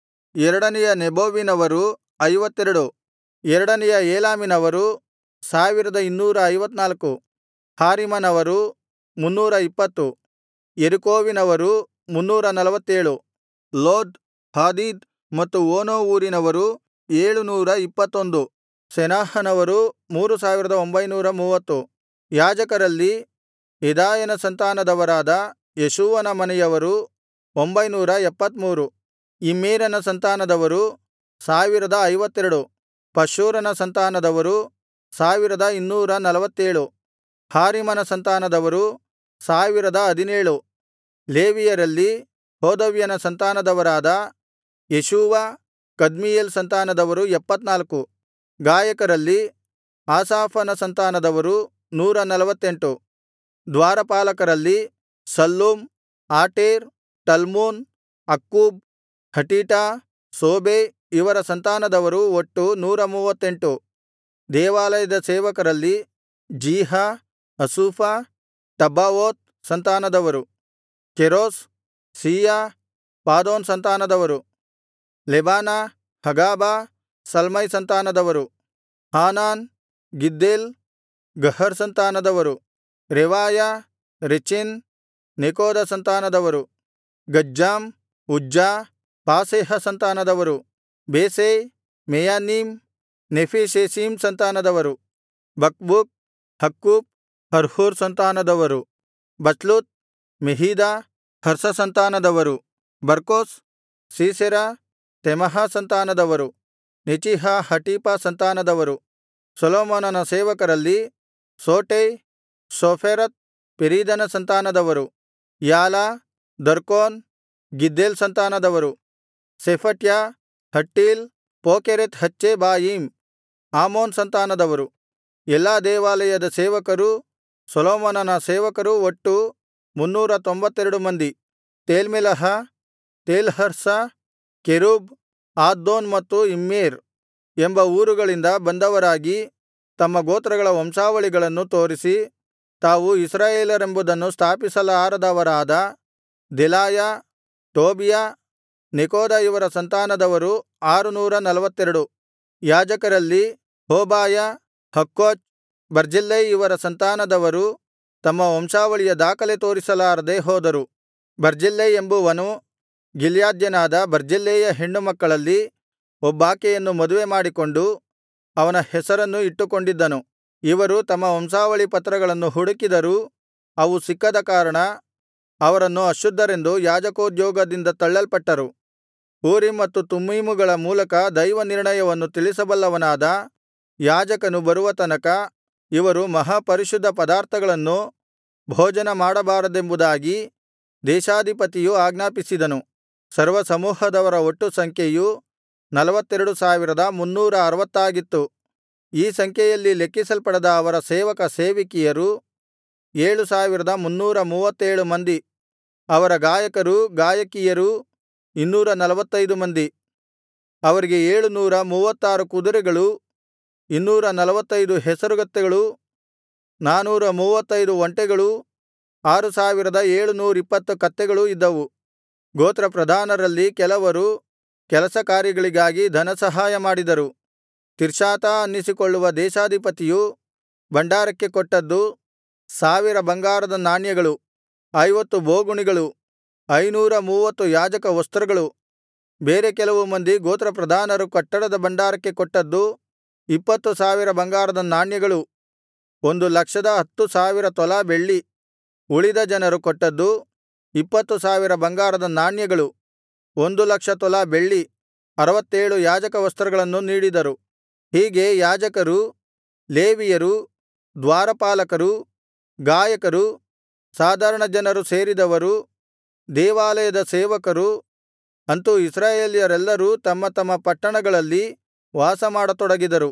ಎರಡನೆಯ ನೆಬೋವಿನವರು ಐವತ್ತೆರಡು ಎರಡನೆಯ ಏಲಾಮಿನವರು ಸಾವಿರದ ಇನ್ನೂರ ಐವತ್ನಾಲ್ಕು ಹಾರಿಮನವರು ಮುನ್ನೂರ ಇಪ್ಪತ್ತು ಯೆರಿಕೋವಿನವರು ಮುನ್ನೂರ ನಲವತ್ತೇಳು ಲೋದ್ ಹಾದೀದ್ ಮತ್ತು ಓನೋ ಊರಿನವರು ಏಳುನೂರ ಇಪ್ಪತ್ತೊಂದು ಸೆನಾಹನವರು ಮೂರು ಸಾವಿರದ ಒಂಬೈನೂರ ಮೂವತ್ತು ಯಾಜಕರಲ್ಲಿ ಯೆದಾಯನ ಸಂತಾನದವರಾದ ಯೇಷೂವನ ಮನೆಯವರು ಒಂಬೈನೂರ ಎಪ್ಪತ್ಮೂರು ಇಮ್ಮೇರನ ಸಂತಾನದವರು ಸಾವಿರದ ಐವತ್ತೆರಡು ಪಷ್ಹೂರನ ಸಂತಾನದವರು ಸಾವಿರದ ಇನ್ನೂರ ನಲವತ್ತೇಳು ಹಾರಿಮನ ಸಂತಾನದವರು ಸಾವಿರದ ಹದಿನೇಳು ಲೇವಿಯರಲ್ಲಿ ಹೋದವ್ಯನ ಸಂತಾನದವರಾದ ಯೇಷೂವ ಕದ್ಮೀಯೇಲ್ ಸಂತಾನದವರು ಎಪ್ಪತ್ನಾಲ್ಕು ಗಾಯಕರಲ್ಲಿ ಆಸಾಫನ ಸಂತಾನದವರು ನೂರ ನಲವತ್ತೆಂಟು ದ್ವಾರಪಾಲಕರಲ್ಲಿ Shallum Ater Talmon Akkub Hatita Shobai ಇವರ ಸಂತಾನದವರು ಒಟ್ಟು ನೂರ ಮೂವತ್ತೆಂಟು ದೇವಾಲಯದ ಸೇವಕರಲ್ಲಿ ಜೀಹ ಹಸೂಫ ಟಬ್ಬಾವೋತ್ ಸಂತಾನದವರು ಕೆರೋಸ್ ಸೀಯ ಪಾದೋನ್ ಸಂತಾನದವರು ಲೆಬಾನ ಹಗಾಬ ಸಲ್ಮೈ ಸಂತಾನದವರು ಹಾನಾನ್ ಗಿದ್ದೇಲ್ ಗಹರ್ ಸಂತಾನದವರು ರೆವಾಯ ರೆಚಿನ್ ನೆಕೋದ ಸಂತಾನದವರು ಗಜ್ಜಾಮ್ ಉಜ್ಜ ಪಾಸೇಹ ಸಂತಾನದವರು ಬೇಸೈ ಮೆಯಾನೀಮ್ ನೆಫೀಷೆಸೀಮ್ ಸಂತಾನದವರು ಬಕ್ಬೂಕ್ ಹಕ್ಕೂಫ್ ಹರ್ಹೂರ್ ಸಂತಾನದವರು ಬಚ್ಲೂತ್ ಮೆಹೀದ ಹರ್ಷ ಸಂತಾನದವರು ಬರ್ಕೋಸ್ ಸೀಸೆರ ತೆಮಹ ಸಂತಾನದವರು ನೆಚೀಹ ಹಟೀಫ ಸಂತಾನದವರು ಸೊಲೊಮೋನನ ಸೇವಕರಲ್ಲಿ ಸೋಟೈ ಸೋಫೆರೆತ್ ಪೆರೀದನ ಸಂತಾನದವರು ಯಾಲ ದರ್ಕೋನ್ ಗಿದ್ದೇಲ್ ಸಂತಾನದವರು ಶೆಫಟ್ಯ ಹಟ್ಟೀಲ್ ಪೋಕೆರೆತ್ ಹಚ್ಚೆಬಾಯೀಮ್ ಆಮೋನ್ ಸಂತಾನದವರು ಎಲ್ಲಾ ದೇವಾಲಯದ ಸೇವಕರೂ ಸೊಲೊಮೋನನ ಸೇವಕರೂ ಒಟ್ಟು ಮುನ್ನೂರ ತೊಂಬತ್ತೆರಡು ಮಂದಿ ತೇಲ್ಮೆಲಹ ತೇಲ್ಹರ್ಷ ಕೆರೂಬ್ ಆದ್ದೋನ್ ಮತ್ತು ಇಮ್ಮೇರ್ ಎಂಬ ಊರುಗಳಿಂದ ಬಂದವರಾಗಿ ತಮ್ಮ ಗೋತ್ರಗಳ ವಂಶಾವಳಿಗಳನ್ನು ತೋರಿಸಿ ತಾವು ಇಸ್ರಾಯೇಲರೆಂಬುದನ್ನು ಸ್ಥಾಪಿಸಲಾರದವರಾದ ದೆಲಾಯ ಟೋಬೀಯ ನೆಕೋದ ಇವರ ಸಂತಾನದವರು ಆರುನೂರ ನಲ್ವತ್ತೆರಡು ಯಾಜಕರಲ್ಲಿ ಹೋಬಾಯ ಹಕ್ಕೋಚ್ ಬರ್ಜಿಲ್ಲೈ ಇವರ ಸಂತಾನದವರು ತಮ್ಮ ವಂಶಾವಳಿಯ ದಾಖಲೆ ತೋರಿಸಲಾರದೆ ಹೋದರು ಬರ್ಜಿಲ್ಲೈ ಎಂಬುವನು ಗಿಲ್ಯಾದ್ಯನಾದ ಬರ್ಜಿಲ್ಲೈಯ ಹೆಣ್ಣುಮಕ್ಕಳಲ್ಲಿ ಒಬ್ಬಾಕೆಯನ್ನು ಮದುವೆ ಮಾಡಿಕೊಂಡು ಅವನ ಹೆಸರನ್ನು ಇಟ್ಟುಕೊಂಡಿದ್ದನು ಇವರು ತಮ್ಮ ವಂಶಾವಳಿ ಪತ್ರಗಳನ್ನು ಹುಡುಕಿದರೂ ಅವು ಸಿಕ್ಕದ ಕಾರಣ ಅವರನ್ನು ಅಶುದ್ಧರೆಂದು ಯಾಜಕೋದ್ಯೋಗದಿಂದ ತಳ್ಳಲ್ಪಟ್ಟರು ಊರೀಮ್ ಮತ್ತು ತುಮ್ಮೀಮುಗಳ ಮೂಲಕ ದೈವನಿರ್ಣಯವನ್ನು ತಿಳಿಸಬಲ್ಲವನಾದ ಯಾಜಕನು ಬರುವ ತನಕ ಇವರು ಮಹಾಪರಿಶುದ್ಧ ಪದಾರ್ಥಗಳನ್ನು ಭೋಜನ ಮಾಡಬಾರದೆಂಬುದಾಗಿ ದೇಶಾಧಿಪತಿಯು ಆಜ್ಞಾಪಿಸಿದನು ಸರ್ವಸಮೂಹದವರ ಒಟ್ಟು ಸಂಖ್ಯೆಯು ನಲ್ವತ್ತೆರಡು ಸಾವಿರದ ಮುನ್ನೂರ ಅರವತ್ತಾಗಿತ್ತು ಈ ಸಂಖ್ಯೆಯಲ್ಲಿ ಲೆಕ್ಕಿಸಲ್ಪಡದ ಅವರ ಸೇವಕ ಸೇವಕಿಯರು ಏಳು ಸಾವಿರದ ಮುನ್ನೂರ ಮೂವತ್ತೇಳು ಮಂದಿ ಅವರ ಗಾಯಕರೂ ಗಾಯಕಿಯರೂ ಇನ್ನೂರ ನಲ್ವತ್ತೈದು ಮಂದಿ ಅವರಿಗೆ ಏಳುನೂರ ಮೂವತ್ತಾರು ಕುದುರೆಗಳೂ ಇನ್ನೂರ ನಲ್ವತ್ತೈದು ಹೇಸರಗತ್ತೆಗಳೂ ನಾನೂರ ಮೂವತ್ತೈದು ಒಂಟೆಗಳೂ ಆರು ಸಾವಿರದ ಏಳುನೂರಿಪ್ಪತ್ತು ಕತ್ತೆಗಳೂ ಇದ್ದವು ಗೋತ್ರಪ್ರಧಾನರಲ್ಲಿ ಕೆಲವರು ಕೆಲಸ ಕಾರ್ಯಗಳಿಗಾಗಿ ಧನಸಹಾಯ ಮಾಡಿದರು ತಿರ್ಷಾತಾ ಅನ್ನಿಸಿಕೊಳ್ಳುವ ದೇಶಾಧಿಪತಿಯು ಭಂಡಾರಕ್ಕೆ ಕೊಟ್ಟದ್ದು ಸಾವಿರ ಬಂಗಾರದ ನಾಣ್ಯಗಳು ಐವತ್ತು ಬೋಗುಣಿಗಳು ಐನೂರ ಮೂವತ್ತು ಯಾಜಕ ವಸ್ತ್ರಗಳು ಬೇರೆ ಕೆಲವು ಮಂದಿ ಗೋತ್ರಪ್ರಧಾನರು ಕಟ್ಟಡದ ಭಂಡಾರಕ್ಕೆ ಕೊಟ್ಟದ್ದು ಇಪ್ಪತ್ತು ಸಾವಿರ ಬಂಗಾರದ ನಾಣ್ಯಗಳು ಒಂದು ಲಕ್ಷದ ಹತ್ತು ಸಾವಿರ ತೊಲಾ ಬೆಳ್ಳಿ ಉಳಿದ ಜನರು ಕೊಟ್ಟದ್ದು ಇಪ್ಪತ್ತು ಸಾವಿರ ಬಂಗಾರದ ನಾಣ್ಯಗಳು ಒಂದು ಲಕ್ಷ ತೊಲಾ ಬೆಳ್ಳಿ ಅರವತ್ತೇಳು ಯಾಜಕ ವಸ್ತ್ರಗಳನ್ನು ನೀಡಿದರು ಹೀಗೆ ಯಾಜಕರು ಲೇವಿಯರು ದ್ವಾರಪಾಲಕರು ಗಾಯಕರು ಸಾಧಾರಣ ಜನರು ಸೇರಿದವರು ದೇವಾಲಯದ ಸೇವಕರು ಅಂತೂ ಇಸ್ರಾಯೇಲ್ಯರೆಲ್ಲರೂ ತಮ್ಮ ತಮ್ಮ ಪಟ್ಟಣಗಳಲ್ಲಿ ವಾಸಮಾಡತೊಡಗಿದರು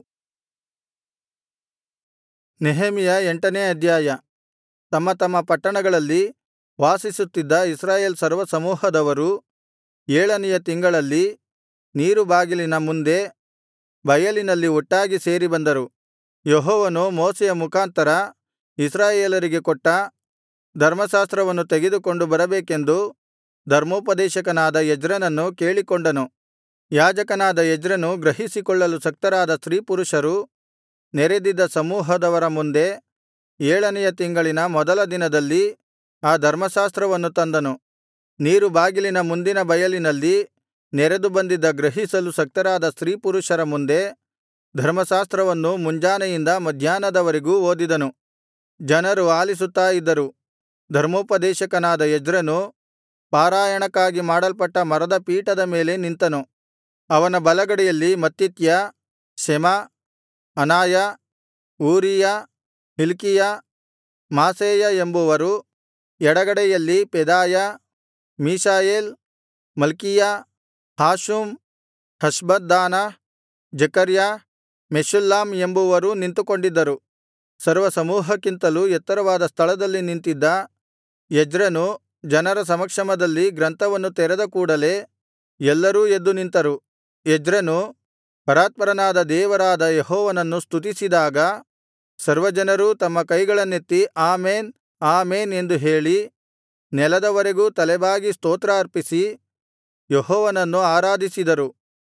ನೆಹೆಮೆಯ ಎಂಟನೇ ಅಧ್ಯಾಯ ತಮ್ಮ ತಮ್ಮ ಪಟ್ಟಣಗಳಲ್ಲಿ ವಾಸಿಸುತ್ತಿದ್ದ ಇಸ್ರಾಯೇಲ್ ಸರ್ವಸಮೂಹದವರು ಏಳನೆಯ ತಿಂಗಳಲ್ಲಿ ನೀರುಬಾಗಿಲಿನ ಮುಂದೆ ಬಯಲಿನಲ್ಲಿ ಒಟ್ಟಾಗಿ ಸೇರಿ ಬಂದರು ಯೆಹೋವನು ಮೋಶೆಯ ಮುಖಾಂತರ ಇಸ್ರಾಯೇಲರಿಗೆ ಕೊಟ್ಟ ಧರ್ಮಶಾಸ್ತ್ರವನ್ನು ತೆಗೆದುಕೊಂಡು ಬರಬೇಕೆಂದು ಧರ್ಮೋಪದೇಶಕನಾದ ಎಜ್ರನನ್ನು ಕೇಳಿಕೊಂಡನು ಯಾಜಕನಾದ ಎಜ್ರನು ಗ್ರಹಿಸಿಕೊಳ್ಳಲು ಶಕ್ತರಾದ ಸ್ತ್ರೀಪುರುಷರು ನೆರೆದಿದ್ದ ಸಮೂಹದವರ ಮುಂದೆ ಏಳನೆಯ ತಿಂಗಳಿನ ಮೊದಲ ದಿನದಲ್ಲಿ ಆ ಧರ್ಮಶಾಸ್ತ್ರವನ್ನು ತಂದನು ನೀರುಬಾಗಿಲಿನ ಮುಂದಿನ ಬಯಲಿನಲ್ಲಿ ನೆರೆದು ಬಂದಿದ್ದ ಗ್ರಹಿಸಲು ಶಕ್ತರಾದ ಸ್ತ್ರೀಪುರುಷರ ಮುಂದೆ ಧರ್ಮಶಾಸ್ತ್ರವನ್ನು ಮುಂಜಾನೆಯಿಂದ ಮಧ್ಯಾಹ್ನದವರೆಗೂ ಓದಿದನು ಜನರು ಆಲಿಸುತ್ತಾ ಇದ್ದರು ಧರ್ಮೋಪದೇಶಕನಾದ ಎಜ್ರನು ಪಾರಾಯಣಕ್ಕಾಗಿ ಮಾಡಲ್ಪಟ್ಟ ಮರದ ಪೀಠದ ಮೇಲೆ ನಿಂತನು ಅವನ ಬಲಗಡೆಯಲ್ಲಿ ಮತ್ತಿತ್ಯ ಶೆಮ ಅನಾಯ ಊರೀಯ ಹಿಲ್ಕೀಯ ಮಾಸೇಯ ಎಂಬುವರು ಎಡಗಡೆಯಲ್ಲಿ ಪೆದಾಯ ಮೀಷಾಯೇಲ್ ಮಲ್ಕೀಯ ಹಾಷುಮ್ ಹಷ್ಬದ್ದಾನ ಜೆಕರ್ಯ ಮೆಷುಲ್ಲಾಮ್ ಎಂಬುವರೂ ನಿಂತುಕೊಂಡಿದ್ದರು ಸರ್ವಸಮೂಹಕ್ಕಿಂತಲೂ ಎತ್ತರವಾದ ಸ್ಥಳದಲ್ಲಿ ನಿಂತಿದ್ದ ಎಜ್ರನು ಜನರ ಸಮಕ್ಷಮದಲ್ಲಿ ಗ್ರಂಥವನ್ನು ತೆರೆದ ಕೂಡಲೆ ಎಲ್ಲರೂ ಎದ್ದು ನಿಂತರು ಎಜ್ರನು ಪರಾತ್ಪರನಾದ ದೇವರಾದ ಯೆಹೋವನನ್ನು ಸ್ತುತಿಸಿದಾಗ ಸರ್ವಜನರೂ ತಮ್ಮ ಕೈಗಳನ್ನೆತ್ತಿ ಆಮೆನ್ ಆಮೆನ್ ಎಂದು ಹೇಳಿ ನೆಲದವರೆಗೂ ತಲೆಬಾಗಿ ಸ್ತೋತ್ರ ಅರ್ಪಿಸಿ ಯೆಹೋವನನ್ನು ಆರಾಧಿಸಿದರು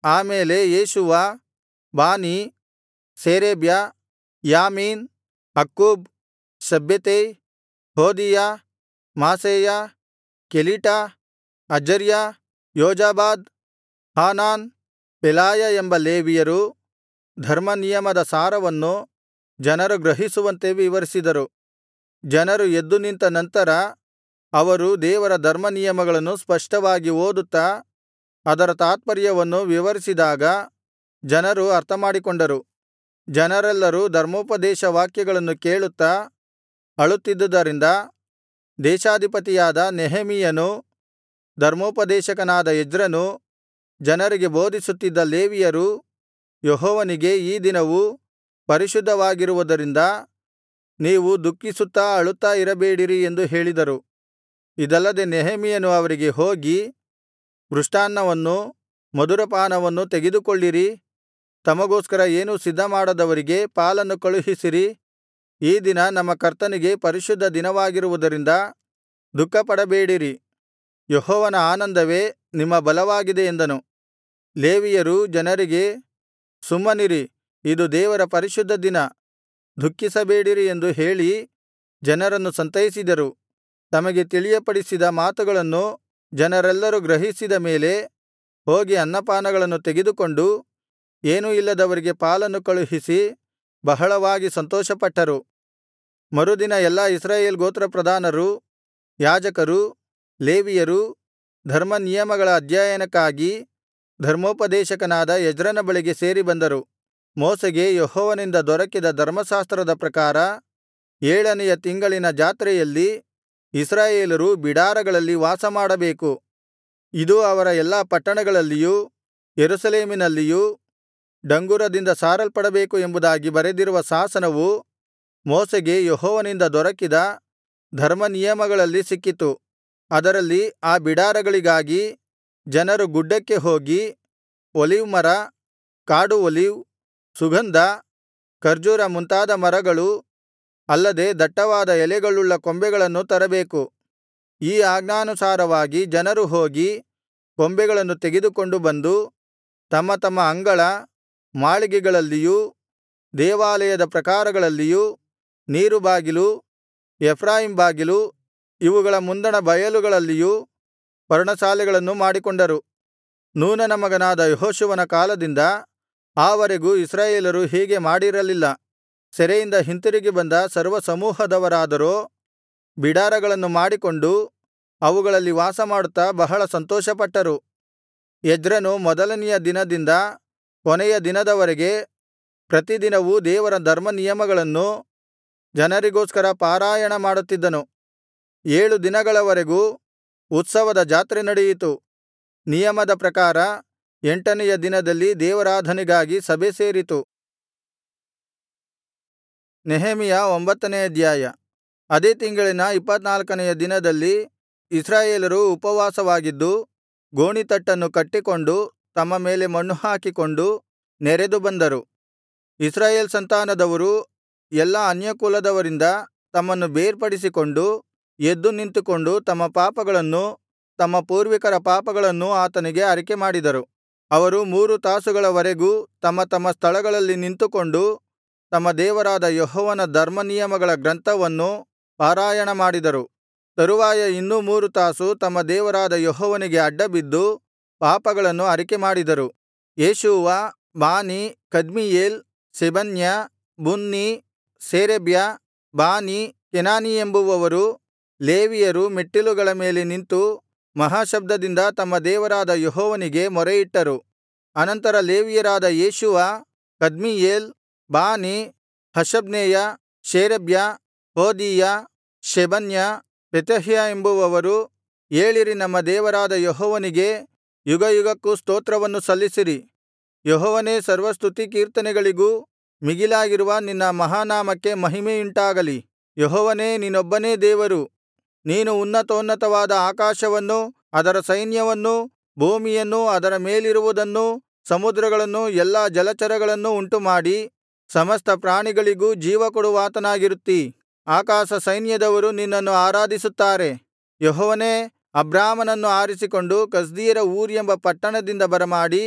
ಆ ಮೇಲೆ Jeshua Bani Sherebiah Jamin Akkub Shabbethai Hodiah Maaseiah Kelita Azariah Jozabad Hanan Pelaiah ಎಂಬ ಲೇವಿಯರು ಧರ್ಮನಿಯಮದ ಸಾರವನ್ನು ಜನರು ಗ್ರಹಿಸುವಂತೆ ವಿವರಿಸಿದರು ಜನರು ಎದ್ದು ನಿಂತ ನಂತರ ಅವರು ದೇವರ ಧರ್ಮನಿಯಮಗಳನ್ನು ಸ್ಪಷ್ಟವಾಗಿ ಓದುತ್ತಾ ಅದರ ತಾತ್ಪರ್ಯವನ್ನು ವಿವರಿಸಿದಾಗ ಜನರು ಅರ್ಥಮಾಡಿಕೊಂಡರು ಜನರೆಲ್ಲರೂ ಧರ್ಮೋಪದೇಶ ವಾಕ್ಯಗಳನ್ನು ಕೇಳುತ್ತಾ ಅಳುತ್ತಿದ್ದುದರಿಂದ ದೇಶಾಧಿಪತಿಯಾದ ನೆಹೆಮೀಯನೂ ಧರ್ಮೋಪದೇಶಕನಾದ ಎಜ್ರನೂ ಜನರಿಗೆ ಬೋಧಿಸುತ್ತಿದ್ದ ಲೇವಿಯರೂ ಯೆಹೋವನಿಗೆ ಈ ದಿನವು ಪರಿಶುದ್ಧವಾಗಿರುವುದರಿಂದ ನೀವು ದುಃಖಿಸುತ್ತಾ ಅಳುತ್ತಾ ಇರಬೇಡಿರಿ ಎಂದು ಹೇಳಿದರು ಇದಲ್ಲದೆ ನೆಹೆಮೀಯನು ಅವರಿಗೆ ಹೋಗಿ ಮೃಷ್ಟಾನ್ನವನ್ನೂ ಮಧುರಪಾನವನ್ನೂ ತೆಗೆದುಕೊಳ್ಳಿರಿ ತಮಗೋಸ್ಕರ ಏನೂ ಸಿದ್ಧಮಾಡದವರಿಗೆ ಪಾಲನ್ನು ಕಳುಹಿಸಿರಿ ಈ ದಿನ ನಮ್ಮ ಕರ್ತನಿಗೆ ಪರಿಶುದ್ಧ ದಿನವಾಗಿರುವುದರಿಂದ ದುಃಖಪಡಬೇಡಿರಿ ಯೆಹೋವನ ಆನಂದವೇ ನಿಮ್ಮ ಬಲವಾಗಿದೆ ಎಂದನು ಲೇವಿಯರು ಜನರಿಗೆ ಸುಮ್ಮನಿರಿ ಇದು ದೇವರ ಪರಿಶುದ್ಧ ದಿನ ದುಃಖಿಸಬೇಡಿರಿ ಎಂದು ಹೇಳಿ ಜನರನ್ನು ಸಂತೈಸಿದರು ತಮಗೆ ತಿಳಿಯಪಡಿಸಿದ ಮಾತುಗಳನ್ನು ಜನರೆಲ್ಲರೂ ಗ್ರಹಿಸಿದ ಮೇಲೆ ಹೋಗಿ ಅನ್ನಪಾನಗಳನ್ನು ತೆಗೆದುಕೊಂಡು ಏನೂ ಇಲ್ಲದವರಿಗೆ ಪಾಲನ್ನು ಕಳುಹಿಸಿ ಬಹಳವಾಗಿ ಸಂತೋಷಪಟ್ಟರು ಮರುದಿನ ಎಲ್ಲಾ ಇಸ್ರಾಯೇಲ್ ಗೋತ್ರಪ್ರಧಾನರು ಯಾಜಕರು ಲೇವಿಯರು ಧರ್ಮನಿಯಮಗಳ ಅಧ್ಯಯನಕ್ಕಾಗಿ ಧರ್ಮೋಪದೇಶಕನಾದ ಎಜ್ರನ ಬಳಿಗೆ ಸೇರಿ ಬಂದರು ಮೋಶೆಗೆ ಯೆಹೋವನಿಂದ ದೊರಕಿದ ಧರ್ಮಶಾಸ್ತ್ರದ ಪ್ರಕಾರ ಏಳನೆಯ ತಿಂಗಳಿನ ಜಾತ್ರೆಯಲ್ಲಿ ಇಸ್ರಾಯೇಲರು ಬಿಡಾರಗಳಲ್ಲಿ ವಾಸಮಾಡಬೇಕು ಇದು ಅವರ ಎಲ್ಲಾ ಪಟ್ಟಣಗಳಲ್ಲಿಯೂ ಯೆರೂಸಲೇಮಿನಲ್ಲಿಯೂ ಡಂಗುರದಿಂದ ಸಾರಲ್ಪಡಬೇಕು ಎಂಬುದಾಗಿ ಬರೆದಿರುವ ಶಾಸನವು ಮೋಶೆಗೆ ಯೆಹೋವನಿಂದ ದೊರಕಿದ ಧರ್ಮನಿಯಮಗಳಲ್ಲಿ ಸಿಕ್ಕಿತು ಅದರಲ್ಲಿ ಆ ಬಿಡಾರಗಳಿಗಾಗಿ ಜನರು ಗುಡ್ಡಕ್ಕೆ ಹೋಗಿ ಒಲಿವ್ ಮರ ಕಾಡು ಒಲಿವ್ ಸುಗಂಧ ಖರ್ಜೂರ ಮುಂತಾದ ಮರಗಳು ಅಲ್ಲದೆ ದಟ್ಟವಾದ ಎಲೆಗಳುಳ್ಳ ಕೊಂಬೆಗಳನ್ನು ತರಬೇಕು ಈ ಆಜ್ಞಾನುಸಾರವಾಗಿ ಜನರು ಹೋಗಿ ಕೊಂಬೆಗಳನ್ನು ತೆಗೆದುಕೊಂಡು ಬಂದು ತಮ್ಮ ತಮ್ಮ ಅಂಗಳ ಮಾಳಿಗೆಗಳಲ್ಲಿಯೂ ದೇವಾಲಯದ ಪ್ರಾಕಾರಗಳಲ್ಲಿಯೂ ನೀರುಬಾಗಿಲು ಎಫ್ರಾಯೀಮ್ ಬಾಗಿಲು ಇವುಗಳ ಮುಂದಣ ಬಯಲುಗಳಲ್ಲಿಯೂ ಪರ್ಣಶಾಲೆಗಳನ್ನು ಮಾಡಿಕೊಂಡರು ನೂನನ ಮಗನಾದ ಯೆಹೋಶುವನ ಕಾಲದಿಂದ ಆ ವರೆಗೂ ಇಸ್ರಾಯೇಲರು ಹೀಗೆ ಮಾಡಿರಲಿಲ್ಲ ಸೆರೆಯಿಂದ ಹಿಂತಿರುಗಿ ಬಂದ ಸರ್ವಸಮೂಹದವರಾದರೋ ಬಿಡಾರಗಳನ್ನು ಮಾಡಿಕೊಂಡು ಅವುಗಳಲ್ಲಿ ವಾಸಮಾಡುತ್ತಾ ಬಹಳ ಸಂತೋಷಪಟ್ಟರು ಎಜ್ರನು ಮೊದಲನೆಯ ದಿನದಿಂದ ಕೊನೆಯ ದಿನದವರೆಗೆ ಪ್ರತಿದಿನವೂ ದೇವರ ಧರ್ಮನಿಯಮಗಳನ್ನು ಜನರಿಗೋಸ್ಕರ ಪಾರಾಯಣ ಮಾಡುತ್ತಿದ್ದನು ಏಳು ದಿನಗಳವರೆಗೂ ಉತ್ಸವದ ಜಾತ್ರೆ ನಡೆಯಿತು ನಿಯಮದ ಪ್ರಕಾರ ಎಂಟನೆಯ ದಿನದಲ್ಲಿ ದೇವಾರಾಧನೆಗಾಗಿ ಸಭೆ ಸೇರಿತು ನೆಹೆಮೀಯ ಒಂಬತ್ತನೇ ಅಧ್ಯಾಯ ಅದೇ ತಿಂಗಳಿನ ಇಪ್ಪತ್ತನಾಲ್ಕನೆಯ ದಿನದಲ್ಲಿ ಇಸ್ರಾಯೇಲರು ಉಪವಾಸವಾಗಿದ್ದು ಗೋಣಿತಟ್ಟನ್ನು ಕಟ್ಟಿಕೊಂಡು ತಮ್ಮ ಮೇಲೆ ಮಣ್ಣು ಹಾಕಿಕೊಂಡು ನೆರೆದು ಬಂದರು ಇಸ್ರಾಯೇಲ್ ಸಂತಾನದವರು ಎಲ್ಲಾ ಅನ್ಯಕುಲದವರಿಂದ ತಮ್ಮನ್ನು ಬೇರ್ಪಡಿಸಿಕೊಂಡು ಎದ್ದು ನಿಂತುಕೊಂಡು ತಮ್ಮ ಪಾಪಗಳನ್ನೂ ತಮ್ಮ ಪೂರ್ವಿಕರ ಪಾಪಗಳನ್ನೂ ಆತನಿಗೆ ಅರಿಕೆಮಾಡಿದರು ಅವರು ಮೂರು ತಾಸುಗಳವರೆಗೂ ತಮ್ಮ ತಮ್ಮ ಸ್ಥಳಗಳಲ್ಲಿ ನಿಂತುಕೊಂಡು ತಮ್ಮ ದೇವರಾದ ಯೆಹೋವನ ಧರ್ಮನಿಯಮಗಳ ಗ್ರಂಥವನ್ನು ಪಾರಾಯಣ ಮಾಡಿದರು ತರುವಾಯ ಇನ್ನೂ ಮೂರು ತಾಸು ತಮ್ಮ ದೇವರಾದ ಯೆಹೋವನಿಗೆ ಅಡ್ಡಬಿದ್ದು ಪಾಪಗಳನ್ನು ಅರಿಕೆಮಾಡಿದರು ಯೇಷೂವ ಬಾನಿ ಕದ್ಮೀಯೇಲ್ ಶೆಬನ್ಯ ಬುನ್ನೀ ಶೇರೇಬ್ಯ ಬಾನಿ ಕೆನಾನೀ ಎಂಬುವವರು ಲೇವಿಯರು ಮೆಟ್ಟಿಲುಗಳ ಮೇಲೆ ನಿಂತು ಮಹಾಶಬ್ದದಿಂದ ತಮ್ಮ ದೇವರಾದ ಯೆಹೋವನಿಗೆ ಮೊರೆಯಿಟ್ಟರು ಅನಂತರ ಲೇವಿಯರಾದ ಯೇಷೂವ ಕದ್ಮೀಯೇಲ್ ಬಾನಿ ಹಷಬ್ನೆಯ ಶೇರೇಬ್ಯ ಹೋದೀಯ ಶೆಬನ್ಯ ಪೆತಹ್ಯ ಎಂಬುವವರು ಏಳಿರಿ ನಮ್ಮ ದೇವರಾದ ಯೆಹೋವನಿಗೆ ಯುಗಯುಗಕ್ಕೂ ಸ್ತೋತ್ರವನ್ನು ಸಲ್ಲಿಸಿರಿ ಯೆಹೋವನೇ ಸರ್ವಸ್ತುತಿ ಕೀರ್ತನೆಗಳಿಗೂ ಮಿಗಿಲಾಗಿರುವ ನಿನ್ನ ಮಹಾನಾಮಕ್ಕೆ ಮಹಿಮೆಯುಂಟಾಗಲಿ ಯೆಹೋವನೇ ನೀನೊಬ್ಬನೇ ದೇವರು ನೀನು ಉನ್ನತೋನ್ನತವಾದ ಆಕಾಶವನ್ನೂ ಅದರ ಸೈನ್ಯವನ್ನೂ ಭೂಮಿಯನ್ನೂ ಅದರ ಮೇಲಿರುವುದನ್ನೂ ಸಮುದ್ರಗಳನ್ನೂ ಎಲ್ಲಾ ಜಲಚರಗಳನ್ನೂ ಉಂಟುಮಾಡಿ ಸಮಸ್ತ ಪ್ರಾಣಿಗಳಿಗೂ ಜೀವಕೊಡುವಾತನಾಗಿರುತ್ತೀ ಆಕಾಶ ಸೈನ್ಯದವರು ನಿನ್ನನ್ನು ಆರಾಧಿಸುತ್ತಾರೆ ಯೆಹೋವನೇ ಅಬ್ರಾಮನನ್ನು ಆರಿಸಿಕೊಂಡು ಕಸ್ದೀಯರ ಊರ್ ಎಂಬ ಪಟ್ಟಣದಿಂದ ಬರಮಾಡಿ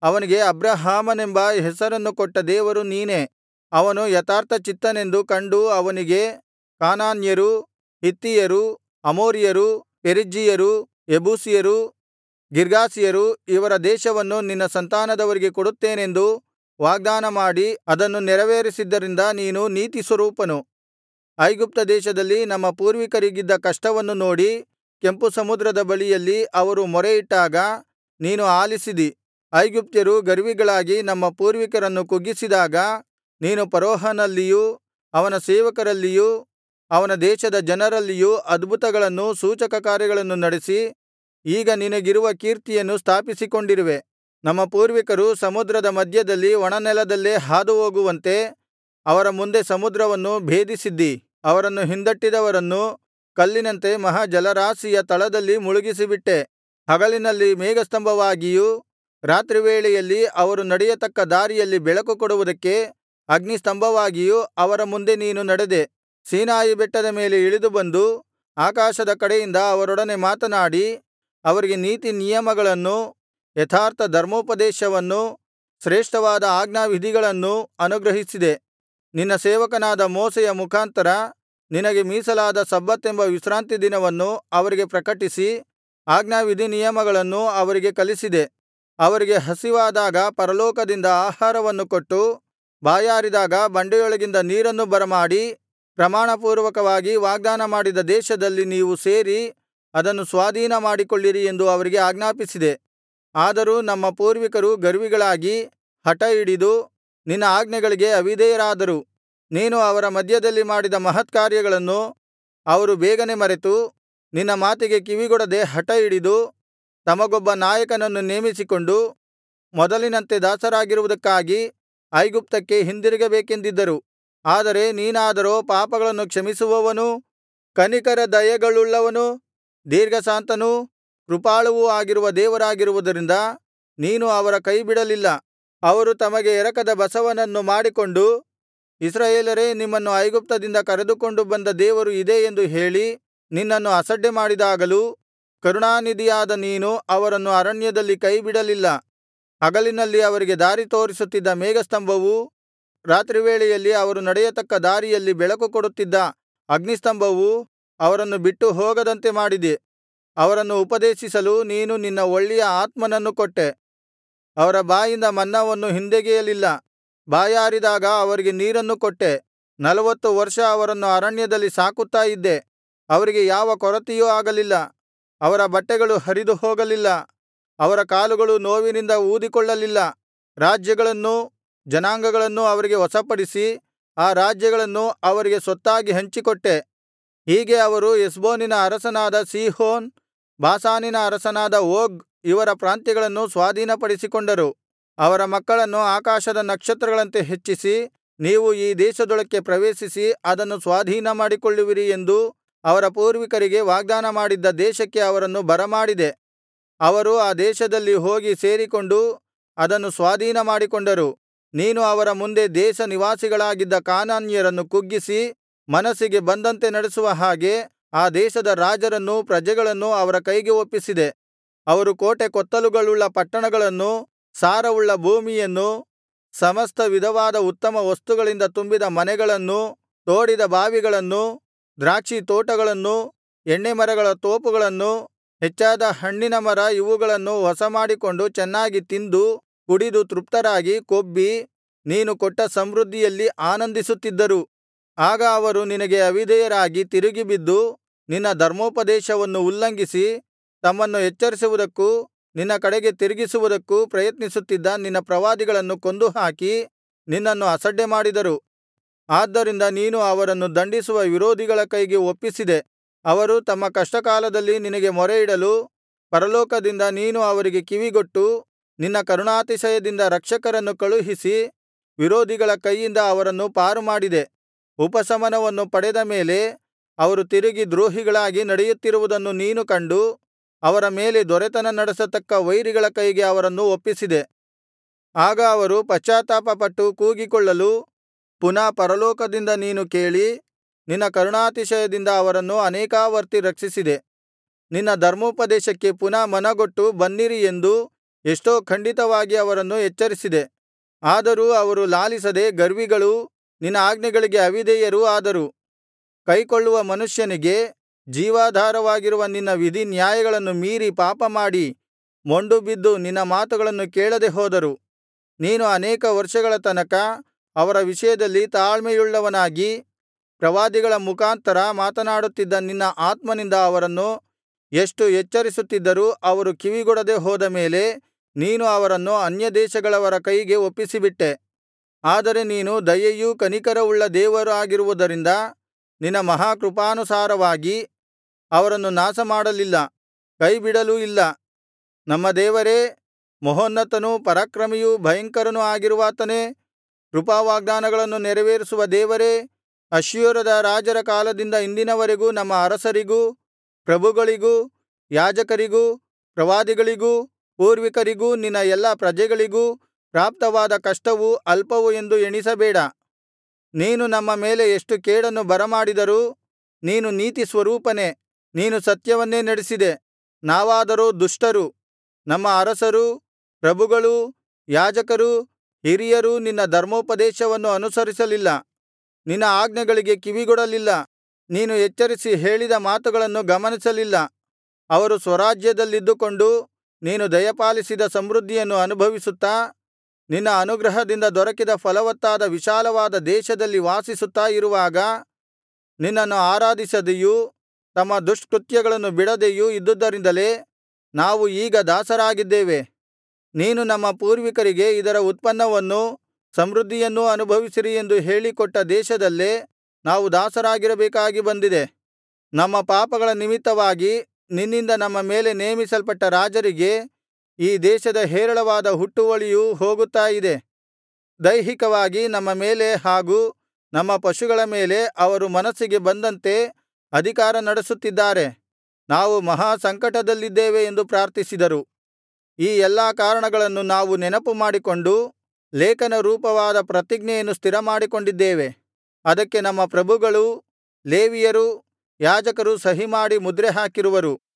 ಅವನಿಗೆ ಅಬ್ರಹಾಮನೆಂಬ ಹೆಸರನ್ನು ಕೊಟ್ಟ ದೇವರು ನೀನೇ ಅವನು ಯಥಾರ್ಥಚಿತ್ತನೆಂದು ಕಂಡು ಅವನಿಗೆ ಕಾನಾನ್ಯರು ಹಿತ್ತಿಯರು ಅಮೋರಿಯರು ಪೆರಿಜ್ಜೀಯರು ಯೆಬೂಸಿಯರು ಗಿರ್ಗಾಷಿಯರು ಇವರ ದೇಶವನ್ನು ನಿನ್ನ ಸಂತಾನದವರಿಗೆ ಕೊಡುತ್ತೇನೆಂದು ವಾಗ್ದಾನ ಮಾಡಿ ಅದನ್ನು ನೆರವೇರಿಸಿದ್ದರಿಂದ ನೀನು ನೀತಿಸ್ವರೂಪನು ಐಗುಪ್ತ ದೇಶದಲ್ಲಿ ನಮ್ಮ ಪೂರ್ವಿಕರಿಗಿದ್ದ ಕಷ್ಟವನ್ನು ನೋಡಿ ಕೆಂಪು ಸಮುದ್ರದ ಬಳಿಯಲ್ಲಿ ಅವರು ಮೊರೆಯಿಟ್ಟಾಗ ನೀನು ಆಲಿಸಿದಿ ಐಗುಪ್ತ್ಯರು ಗರ್ವಿಗಳಾಗಿ ನಮ್ಮ ಪೂರ್ವಿಕರನ್ನು ಕುಗ್ಗಿಸಿದಾಗ ನೀನು ಫರೋಹನಲ್ಲಿಯೂ ಅವನ ಸೇವಕರಲ್ಲಿಯೂ ಅವನ ದೇಶದ ಜನರಲ್ಲಿಯೂ ಅದ್ಭುತಗಳನ್ನೂ ಸೂಚಕಕಾರ್ಯಗಳನ್ನು ನಡೆಸಿ ಈಗ ನಿನಗಿರುವ ಕೀರ್ತಿಯನ್ನು ಸ್ಥಾಪಿಸಿಕೊಂಡಿರುವೆ ನಮ್ಮ ಪೂರ್ವಿಕರು ಸಮುದ್ರದ ಮಧ್ಯದಲ್ಲಿ ಒಣನೆಲದಲ್ಲೇ ಹಾದುಹೋಗುವಂತೆ ಅವರ ಮುಂದೆ ಸಮುದ್ರವನ್ನು ಭೇದಿಸಿದ್ದಿ ಅವರನ್ನು ಹಿಂದಟ್ಟಿದವರನ್ನು ಕಲ್ಲಿನಂತೆ ಮಹಾ ಜಲರಾಶಿಯ ತಳದಲ್ಲಿ ಮುಳುಗಿಸಿಬಿಟ್ಟೆ ಹಗಲಿನಲ್ಲಿ ಮೇಘಸ್ತಂಭವಾಗಿಯೂ ರಾತ್ರಿವೇಳೆಯಲ್ಲಿ ಅವರು ನಡೆಯತಕ್ಕ ದಾರಿಯಲ್ಲಿ ಬೆಳಕು ಕೊಡುವುದಕ್ಕೆ ಅಗ್ನಿಸ್ತಂಭವಾಗಿಯೂ ಅವರ ಮುಂದೆ ನೀನು ನಡೆದೆ ಸೀನಾಯಿ ಬೆಟ್ಟದ ಮೇಲೆ ಇಳಿದು ಬಂದು ಆಕಾಶದ ಕಡೆಯಿಂದ ಅವರೊಡನೆ ಮಾತನಾಡಿ ಅವರಿಗೆ ನೀತಿ ನಿಯಮಗಳನ್ನೂ ಯಥಾರ್ಥ ಧರ್ಮೋಪದೇಶವನ್ನೂ ಶ್ರೇಷ್ಠವಾದ ಆಜ್ಞಾವಿಧಿಗಳನ್ನೂ ಅನುಗ್ರಹಿಸಿದೆ ನಿನ್ನ ಸೇವಕನಾದ ಮೋಶೆಯ ಮುಖಾಂತರ ನಿನಗೆ ಮೀಸಲಾದ ಸಬ್ಬತೆಂಬ ವಿಶ್ರಾಂತಿ ದಿನವನ್ನು ಅವರಿಗೆ ಪ್ರಕಟಿಸಿ ಆಜ್ಞಾವಿಧಿನಿಯಮಗಳನ್ನು ಅವರಿಗೆ ಕಲಿಸಿದೆ ಅವರಿಗೆ ಹಸಿವಾದಾಗ ಪರಲೋಕದಿಂದ ಆಹಾರವನ್ನು ಕೊಟ್ಟು ಬಾಯಾರಿದಾಗ ಬಂಡೆಯೊಳಗಿಂದ ನೀರನ್ನು ಬರಮಾಡಿ ಪ್ರಮಾಣಪೂರ್ವಕವಾಗಿ ವಾಗ್ದಾನ ಮಾಡಿದ ದೇಶದಲ್ಲಿ ನೀವು ಸೇರಿ ಅದನ್ನು ಸ್ವಾಧೀನಮಾಡಿಕೊಳ್ಳಿರಿ ಎಂದು ಅವರಿಗೆ ಆಜ್ಞಾಪಿಸಿದೆ ಆದರೂ ನಮ್ಮ ಪೂರ್ವಿಕರು ಗರ್ವಿಗಳಾಗಿ ಹಠಹಿಡಿದು ನಿನ್ನ ಆಜ್ಞೆಗಳಿಗೆ ಅವಿಧೇಯರಾದರು ನೀನು ಅವರ ಮಧ್ಯದಲ್ಲಿ ಮಾಡಿದ ಮಹತ್ಕಾರ್ಯಗಳನ್ನು ಅವರು ಬೇಗನೆ ಮರೆತು ನಿನ್ನ ಮಾತಿಗೆ ಕಿವಿಗೊಡದೆ ಹಠಹಿಡಿದು ತಮಗೊಬ್ಬ ನಾಯಕನನ್ನು ನೇಮಿಸಿಕೊಂಡು ಮೊದಲಿನಂತೆ ದಾಸರಾಗಿರುವುದಕ್ಕಾಗಿ ಐಗುಪ್ತಕ್ಕೆ ಹಿಂದಿರುಗಬೇಕೆಂದಿದ್ದರು ಆದರೆ ನೀನಾದರೋ ಪಾಪಗಳನ್ನು ಕ್ಷಮಿಸುವವನೂ ಕನಿಕರ ದಯೆಗಳುಳ್ಳವನೂ ದೀರ್ಘಶಾಂತನೂ ಕೃಪಾಳುವೂ ಆಗಿರುವ ದೇವರಾಗಿರುವುದರಿಂದ ನೀನು ಅವರ ಕೈಬಿಡಲಿಲ್ಲ ಅವರು ತಮಗೆ ಎರಕದ ಬಸವನನ್ನು ಮಾಡಿಕೊಂಡು ಇಸ್ರಾಯೇಲರೇ ನಿಮ್ಮನ್ನು ಐಗುಪ್ತದಿಂದ ಕರೆದುಕೊಂಡು ಬಂದ ದೇವರು ಇದೇ ಎಂದು ಹೇಳಿ ನಿನ್ನನ್ನು ಅಸಡ್ಡೆ ಮಾಡಿದಾಗಲೂ ಕರುಣಾನಿಧಿಯಾದ ನೀನು ಅವರನ್ನು ಅರಣ್ಯದಲ್ಲಿ ಕೈಬಿಡಲಿಲ್ಲ ಹಗಲಿನಲ್ಲಿ ಅವರಿಗೆ ದಾರಿ ತೋರಿಸುತ್ತಿದ್ದ ಮೇಘಸ್ತಂಭವೂ ರಾತ್ರಿವೇಳೆಯಲ್ಲಿ ಅವರು ನಡೆಯತಕ್ಕ ದಾರಿಯಲ್ಲಿ ಬೆಳಕು ಕೊಡುತ್ತಿದ್ದ ಅಗ್ನಿಸ್ತಂಭವೂ ಅವರನ್ನು ಬಿಟ್ಟು ಹೋಗದಂತೆ ಮಾಡಿದೆ ಅವರನ್ನು ಉಪದೇಶಿಸಲು ನೀನು ನಿನ್ನ ಒಳ್ಳೆಯ ಆತ್ಮನನ್ನು ಕೊಟ್ಟೆ ಅವರ ಬಾಯಿಂದ ಮನ್ನವನ್ನು ಹಿಂದೆಗೆಯಲಿಲ್ಲ ಬಾಯಾರಿದಾಗ ಅವರಿಗೆ ನೀರನ್ನು ಕೊಟ್ಟೆ ನಲವತ್ತು ವರ್ಷ ಅವರನ್ನು ಅರಣ್ಯದಲ್ಲಿ ಸಾಕುತ್ತಾ ಇದ್ದೆ ಅವರಿಗೆ ಯಾವ ಕೊರತೆಯೂ ಆಗಲಿಲ್ಲ ಅವರ ಬಟ್ಟೆಗಳು ಹರಿದು ಹೋಗಲಿಲ್ಲ ಅವರ ಕಾಲುಗಳು ನೋವಿನಿಂದ ಊದಿಕೊಳ್ಳಲಿಲ್ಲ ರಾಜ್ಯಗಳನ್ನೂ ಜನಾಂಗಗಳನ್ನೂ ಅವರಿಗೆ ವಶಪಡಿಸಿ ಆ ರಾಜ್ಯಗಳನ್ನು ಅವರಿಗೆ ಸ್ವತ್ತಾಗಿ ಹಂಚಿಕೊಟ್ಟೆ ಹೀಗೆ ಅವರು ಹೆಷ್ಬೋನಿನ ಅರಸನಾದ ಸೀಹೋನ್ ಬಾಷಾನಿನ ಅರಸನಾದ ಓಗ್ ಇವರ ಪ್ರಾಂತ್ಯಗಳನ್ನು ಸ್ವಾಧೀನಪಡಿಸಿಕೊಂಡರು ಅವರ ಮಕ್ಕಳನ್ನು ಆಕಾಶದ ನಕ್ಷತ್ರಗಳಂತೆ ಹೆಚ್ಚಿಸಿ ನೀವು ಈ ದೇಶದೊಳಕ್ಕೆ ಪ್ರವೇಶಿಸಿ ಅದನ್ನು ಸ್ವಾಧೀನಮಾಡಿಕೊಳ್ಳುವಿರಿ ಎಂದು ಅವರ ಪೂರ್ವಿಕರಿಗೆ ವಾಗ್ದಾನ ಮಾಡಿದ್ದ ದೇಶಕ್ಕೆ ಅವರನ್ನು ಬರಮಾಡಿದೆ ಅವರು ಆ ದೇಶದಲ್ಲಿ ಹೋಗಿ ಸೇರಿಕೊಂಡು ಅದನ್ನು ಸ್ವಾಧೀನಮಾಡಿಕೊಂಡರು ನೀನು ಅವರ ಮುಂದೆ ದೇಶ ನಿವಾಸಿಗಳಾಗಿದ್ದ ಕಾನಾನ್ಯರನ್ನು ಕುಗ್ಗಿಸಿ ಮನಸ್ಸಿಗೆ ಬಂದಂತೆ ನಡೆಸುವ ಹಾಗೆ ಆ ದೇಶದ ರಾಜರನ್ನೂ ಪ್ರಜೆಗಳನ್ನೂ ಅವರ ಕೈಗೆ ಒಪ್ಪಿಸಿದೆ ಅವರು ಕೋಟೆ ಕೊತ್ತಲುಗಳುಳ್ಳ ಪಟ್ಟಣಗಳನ್ನೂ ಸಾರವುಳ್ಳ ಭೂಮಿಯನ್ನೂ ಸಮಸ್ತ ವಿಧವಾದ ಉತ್ತಮ ವಸ್ತುಗಳಿಂದ ತುಂಬಿದ ಮನೆಗಳನ್ನೂ ತೋಡಿದ ಬಾವಿಗಳನ್ನೂ ದ್ರಾಕ್ಷಿ ತೋಟಗಳನ್ನೂ ಎಣ್ಣೆಮರಗಳ ತೋಪುಗಳನ್ನೂ ಹೆಚ್ಚಾದ ಹಣ್ಣಿನ ಮರ ಇವುಗಳನ್ನು ವಶಮಾಡಿಕೊಂಡು ಚೆನ್ನಾಗಿ ತಿಂದು ಕುಡಿದು ತೃಪ್ತರಾಗಿ ಕೊಬ್ಬಿ ನೀನು ಕೊಟ್ಟ ಸಮೃದ್ಧಿಯಲ್ಲಿ ಆನಂದಿಸುತ್ತಿದ್ದರು ಆಗ ಅವರು ನಿನಗೆ ಅವಿಧೇಯರಾಗಿ ತಿರುಗಿ ಬಿದ್ದು ನಿನ್ನ ಧರ್ಮೋಪದೇಶವನ್ನು ಉಲ್ಲಂಘಿಸಿ ತಮ್ಮನ್ನು ಎಚ್ಚರಿಸುವುದಕ್ಕೂ ನಿನ್ನ ಕಡೆಗೆ ತಿರುಗಿಸುವುದಕ್ಕೂ ಪ್ರಯತ್ನಿಸುತ್ತಿದ್ದ ನಿನ್ನ ಪ್ರವಾದಿಗಳನ್ನು ಕೊಂದುಹಾಕಿ ನಿನ್ನನ್ನು ಅಸಡ್ಡೆಮಾಡಿದರು ಆದ್ದರಿಂದ ನೀನು ಅವರನ್ನು ದಂಡಿಸುವ ವಿರೋಧಿಗಳ ಕೈಗೆ ಒಪ್ಪಿಸಿದೆ ಅವರು ತಮ್ಮ ಕಷ್ಟಕಾಲದಲ್ಲಿ ನಿನಗೆ ಮೊರೆಯಿಡಲು ಪರಲೋಕದಿಂದ ನೀನು ಅವರಿಗೆ ಕಿವಿಗೊಟ್ಟು ನಿನ್ನ ಕರುಣಾತಿಶಯದಿಂದ ರಕ್ಷಕರನ್ನು ಕಳುಹಿಸಿ ವಿರೋಧಿಗಳ ಕೈಯಿಂದ ಅವರನ್ನು ಪಾರುಮಾಡಿದೆ ಉಪಶಮನವನ್ನು ಪಡೆದ ಮೇಲೆ ಅವರು ತಿರುಗಿ ದ್ರೋಹಿಗಳಾಗಿ ನಡೆಯುತ್ತಿರುವುದನ್ನು ನೀನು ಕಂಡು ಅವರ ಮೇಲೆ ದೊರೆತನ ನಡೆಸತಕ್ಕ ವೈರಿಗಳ ಕೈಗೆ ಅವರನ್ನು ಒಪ್ಪಿಸಿದೆ ಆಗ ಅವರು ಪಶ್ಚಾತ್ತಾಪಪಟ್ಟು ಕೂಗಿಕೊಳ್ಳಲು ಪುನಃ ಪರಲೋಕದಿಂದ ನೀನು ಕೇಳಿ ನಿನ್ನ ಕರುಣಾತಿಶಯದಿಂದ ಅವರನ್ನು ಅನೇಕಾವರ್ತಿ ರಕ್ಷಿಸಿದೆ ನಿನ್ನ ಧರ್ಮೋಪದೇಶಕ್ಕೆ ಪುನಃ ಮನಗೊಟ್ಟು ಬನ್ನಿರಿ ಎಂದು ಎಷ್ಟೋ ಖಂಡಿತವಾಗಿ ಅವರನ್ನು ಎಚ್ಚರಿಸಿದೆ ಆದರೂ ಅವರು ಲಾಲಿಸದೆ ಗರ್ವಿಗಳೂ ನಿನ್ನ ಆಜ್ಞೆಗಳಿಗೆ ಅವಿಧೇಯರೂ ಆದರು ಕೈಕೊಳ್ಳುವ ಮನುಷ್ಯನಿಗೆ ಜೀವಾಧಾರವಾಗಿರುವ ನಿನ್ನ ವಿಧಿನ್ಯಾಯಗಳನ್ನು ಮೀರಿ ಪಾಪಮಾಡಿ ಮೊಂಡುಬಿದ್ದು ನಿನ್ನ ಮಾತುಗಳನ್ನು ಕೇಳದೆ ಹೋದರು ನೀನು ಅನೇಕ ವರ್ಷಗಳ ತನಕ ಅವರ ವಿಷಯದಲ್ಲಿ ತಾಳ್ಮೆಯುಳ್ಳವನಾಗಿ ಪ್ರವಾದಿಗಳ ಮುಖಾಂತರ ಮಾತನಾಡುತ್ತಿದ್ದ ನಿನ್ನ ಆತ್ಮನಿಂದ ಅವರನ್ನು ಎಷ್ಟು ಎಚ್ಚರಿಸುತ್ತಿದ್ದರೂ ಅವರು ಕಿವಿಗೊಡದೆ ಹೋದ ಮೇಲೆ ನೀನು ಅವರನ್ನು ಅನ್ಯದೇಶಗಳವರ ಕೈಗೆ ಒಪ್ಪಿಸಿಬಿಟ್ಟೆ ಆದರೆ ನೀನು ದಯೆಯೂ ಕನಿಕರವುಳ್ಳ ದೇವರಾಗಿರುವುದರಿಂದ ನಿನ್ನ ಮಹಾಕೃಪಾನುಸಾರವಾಗಿ ಅವರನ್ನು ನಾಶಮಾಡಲಿಲ್ಲ ಕೈಬಿಡಲೂ ಇಲ್ಲ ನಮ್ಮ ದೇವರೇ ಮಹೋನ್ನತನೂ ಪರಾಕ್ರಮಿಯೂ ಭಯಂಕರನೂ ಆಗಿರುವಾತನೇ ಕೃಪಾವಾಗ್ದಾನಗಳನ್ನು ನೆರವೇರಿಸುವ ದೇವರೇ ಅಶ್ಶೂರದ ರಾಜರ ಕಾಲದಿಂದ ಇಂದಿನವರೆಗೂ ನಮ್ಮ ಅರಸರಿಗೂ ಪ್ರಭುಗಳಿಗೂ ಯಾಜಕರಿಗೂ ಪ್ರವಾದಿಗಳಿಗೂ ಪೂರ್ವಿಕರಿಗೂ ನಿನ್ನ ಎಲ್ಲಾ ಪ್ರಜೆಗಳಿಗೂ ಪ್ರಾಪ್ತವಾದ ಕಷ್ಟವು ಅಲ್ಪವು ಎಂದು ಎಣಿಸಬೇಡ ನೀನು ನಮ್ಮ ಮೇಲೆ ಎಷ್ಟು ಕೇಡನ್ನು ಬರಮಾಡಿದರೂ ನೀನು ನೀತಿಸ್ವರೂಪನೇ ನೀನು ಸತ್ಯವನ್ನೇ ನಡೆಸಿದೆ ನಾವಾದರೋ ದುಷ್ಟರು ನಮ್ಮ ಅರಸರೂ ಪ್ರಭುಗಳೂ ಯಾಜಕರೂ ಹಿರಿಯರೂ ನಿನ್ನ ಧರ್ಮೋಪದೇಶವನ್ನು ಅನುಸರಿಸಲಿಲ್ಲ ನಿನ್ನ ಆಜ್ಞೆಗಳಿಗೆ ಕಿವಿಗೊಡಲಿಲ್ಲ ನೀನು ಎಚ್ಚರಿಸಿ ಹೇಳಿದ ಮಾತುಗಳನ್ನು ಗಮನಿಸಲಿಲ್ಲ ಅವರು ಸ್ವರಾಜ್ಯದಲ್ಲಿದ್ದುಕೊಂಡು ನೀನು ದಯಪಾಲಿಸಿದ ಸಮೃದ್ಧಿಯನ್ನು ಅನುಭವಿಸುತ್ತಾ ನಿನ್ನ ಅನುಗ್ರಹದಿಂದ ದೊರಕಿದ ಫಲವತ್ತಾದ ವಿಶಾಲವಾದ ದೇಶದಲ್ಲಿ ವಾಸಿಸುತ್ತಾ ಇರುವಾಗ ನಿನ್ನನ್ನು ಆರಾಧಿಸದೆಯೂ ತಮ್ಮ ದುಷ್ಕೃತ್ಯಗಳನ್ನು ಬಿಡದೆಯೂ ಇದ್ದುದರಿಂದಲೇ ನಾವು ಈಗ ದಾಸರಾಗಿದ್ದೇವೆ ನೀನು ನಮ್ಮ ಪೂರ್ವಿಕರಿಗೆ ಇದರ ಉತ್ಪನ್ನವನ್ನೂ ಸಮೃದ್ಧಿಯನ್ನೂ ಅನುಭವಿಸಿರಿ ಎಂದು ಹೇಳಿಕೊಟ್ಟ ದೇಶದಲ್ಲೇ ನಾವು ದಾಸರಾಗಿರಬೇಕಾಗಿ ಬಂದಿದೆ ನಮ್ಮ ಪಾಪಗಳ ನಿಮಿತ್ತವಾಗಿ ನಿನ್ನಿಂದ ನಮ್ಮ ಮೇಲೆ ನೇಮಿಸಲ್ಪಟ್ಟ ರಾಜರಿಗೆ ಈ ದೇಶದ ಹೇರಳವಾದ ಹುಟ್ಟುವಳಿಯು ಹೋಗುತ್ತಾ ಇದೆ ದೈಹಿಕವಾಗಿ ನಮ್ಮ ಮೇಲೆ ಹಾಗೂ ನಮ್ಮ ಪಶುಗಳ ಮೇಲೆ ಅವರು ಮನಸ್ಸಿಗೆ ಬಂದಂತೆ ಅಧಿಕಾರ ನಡೆಸುತ್ತಿದ್ದಾರೆ ನಾವು ಮಹಾ ಸಂಕಟದಲ್ಲಿದ್ದೇವೆ ಎಂದು ಪ್ರಾರ್ಥಿಸಿದರು ಈ ಎಲ್ಲಾ ಕಾರಣಗಳನ್ನು ನಾವು ನೆನಪುಮಾಡಿಕೊಂಡು ಲೇಖನ ರೂಪವಾದ ಪ್ರತಿಜ್ಞೆಯನ್ನು ಸ್ಥಿರಮಾಡಿಕೊಂಡಿದ್ದೇವೆ ಅದಕ್ಕೆ ನಮ್ಮ ಪ್ರಭುಗಳೂ ಲೇವಿಯರೂ ಯಾಜಕರೂ ಸಹಿಮಾಡಿ ಮುದ್ರೆ ಹಾಕಿರುವರು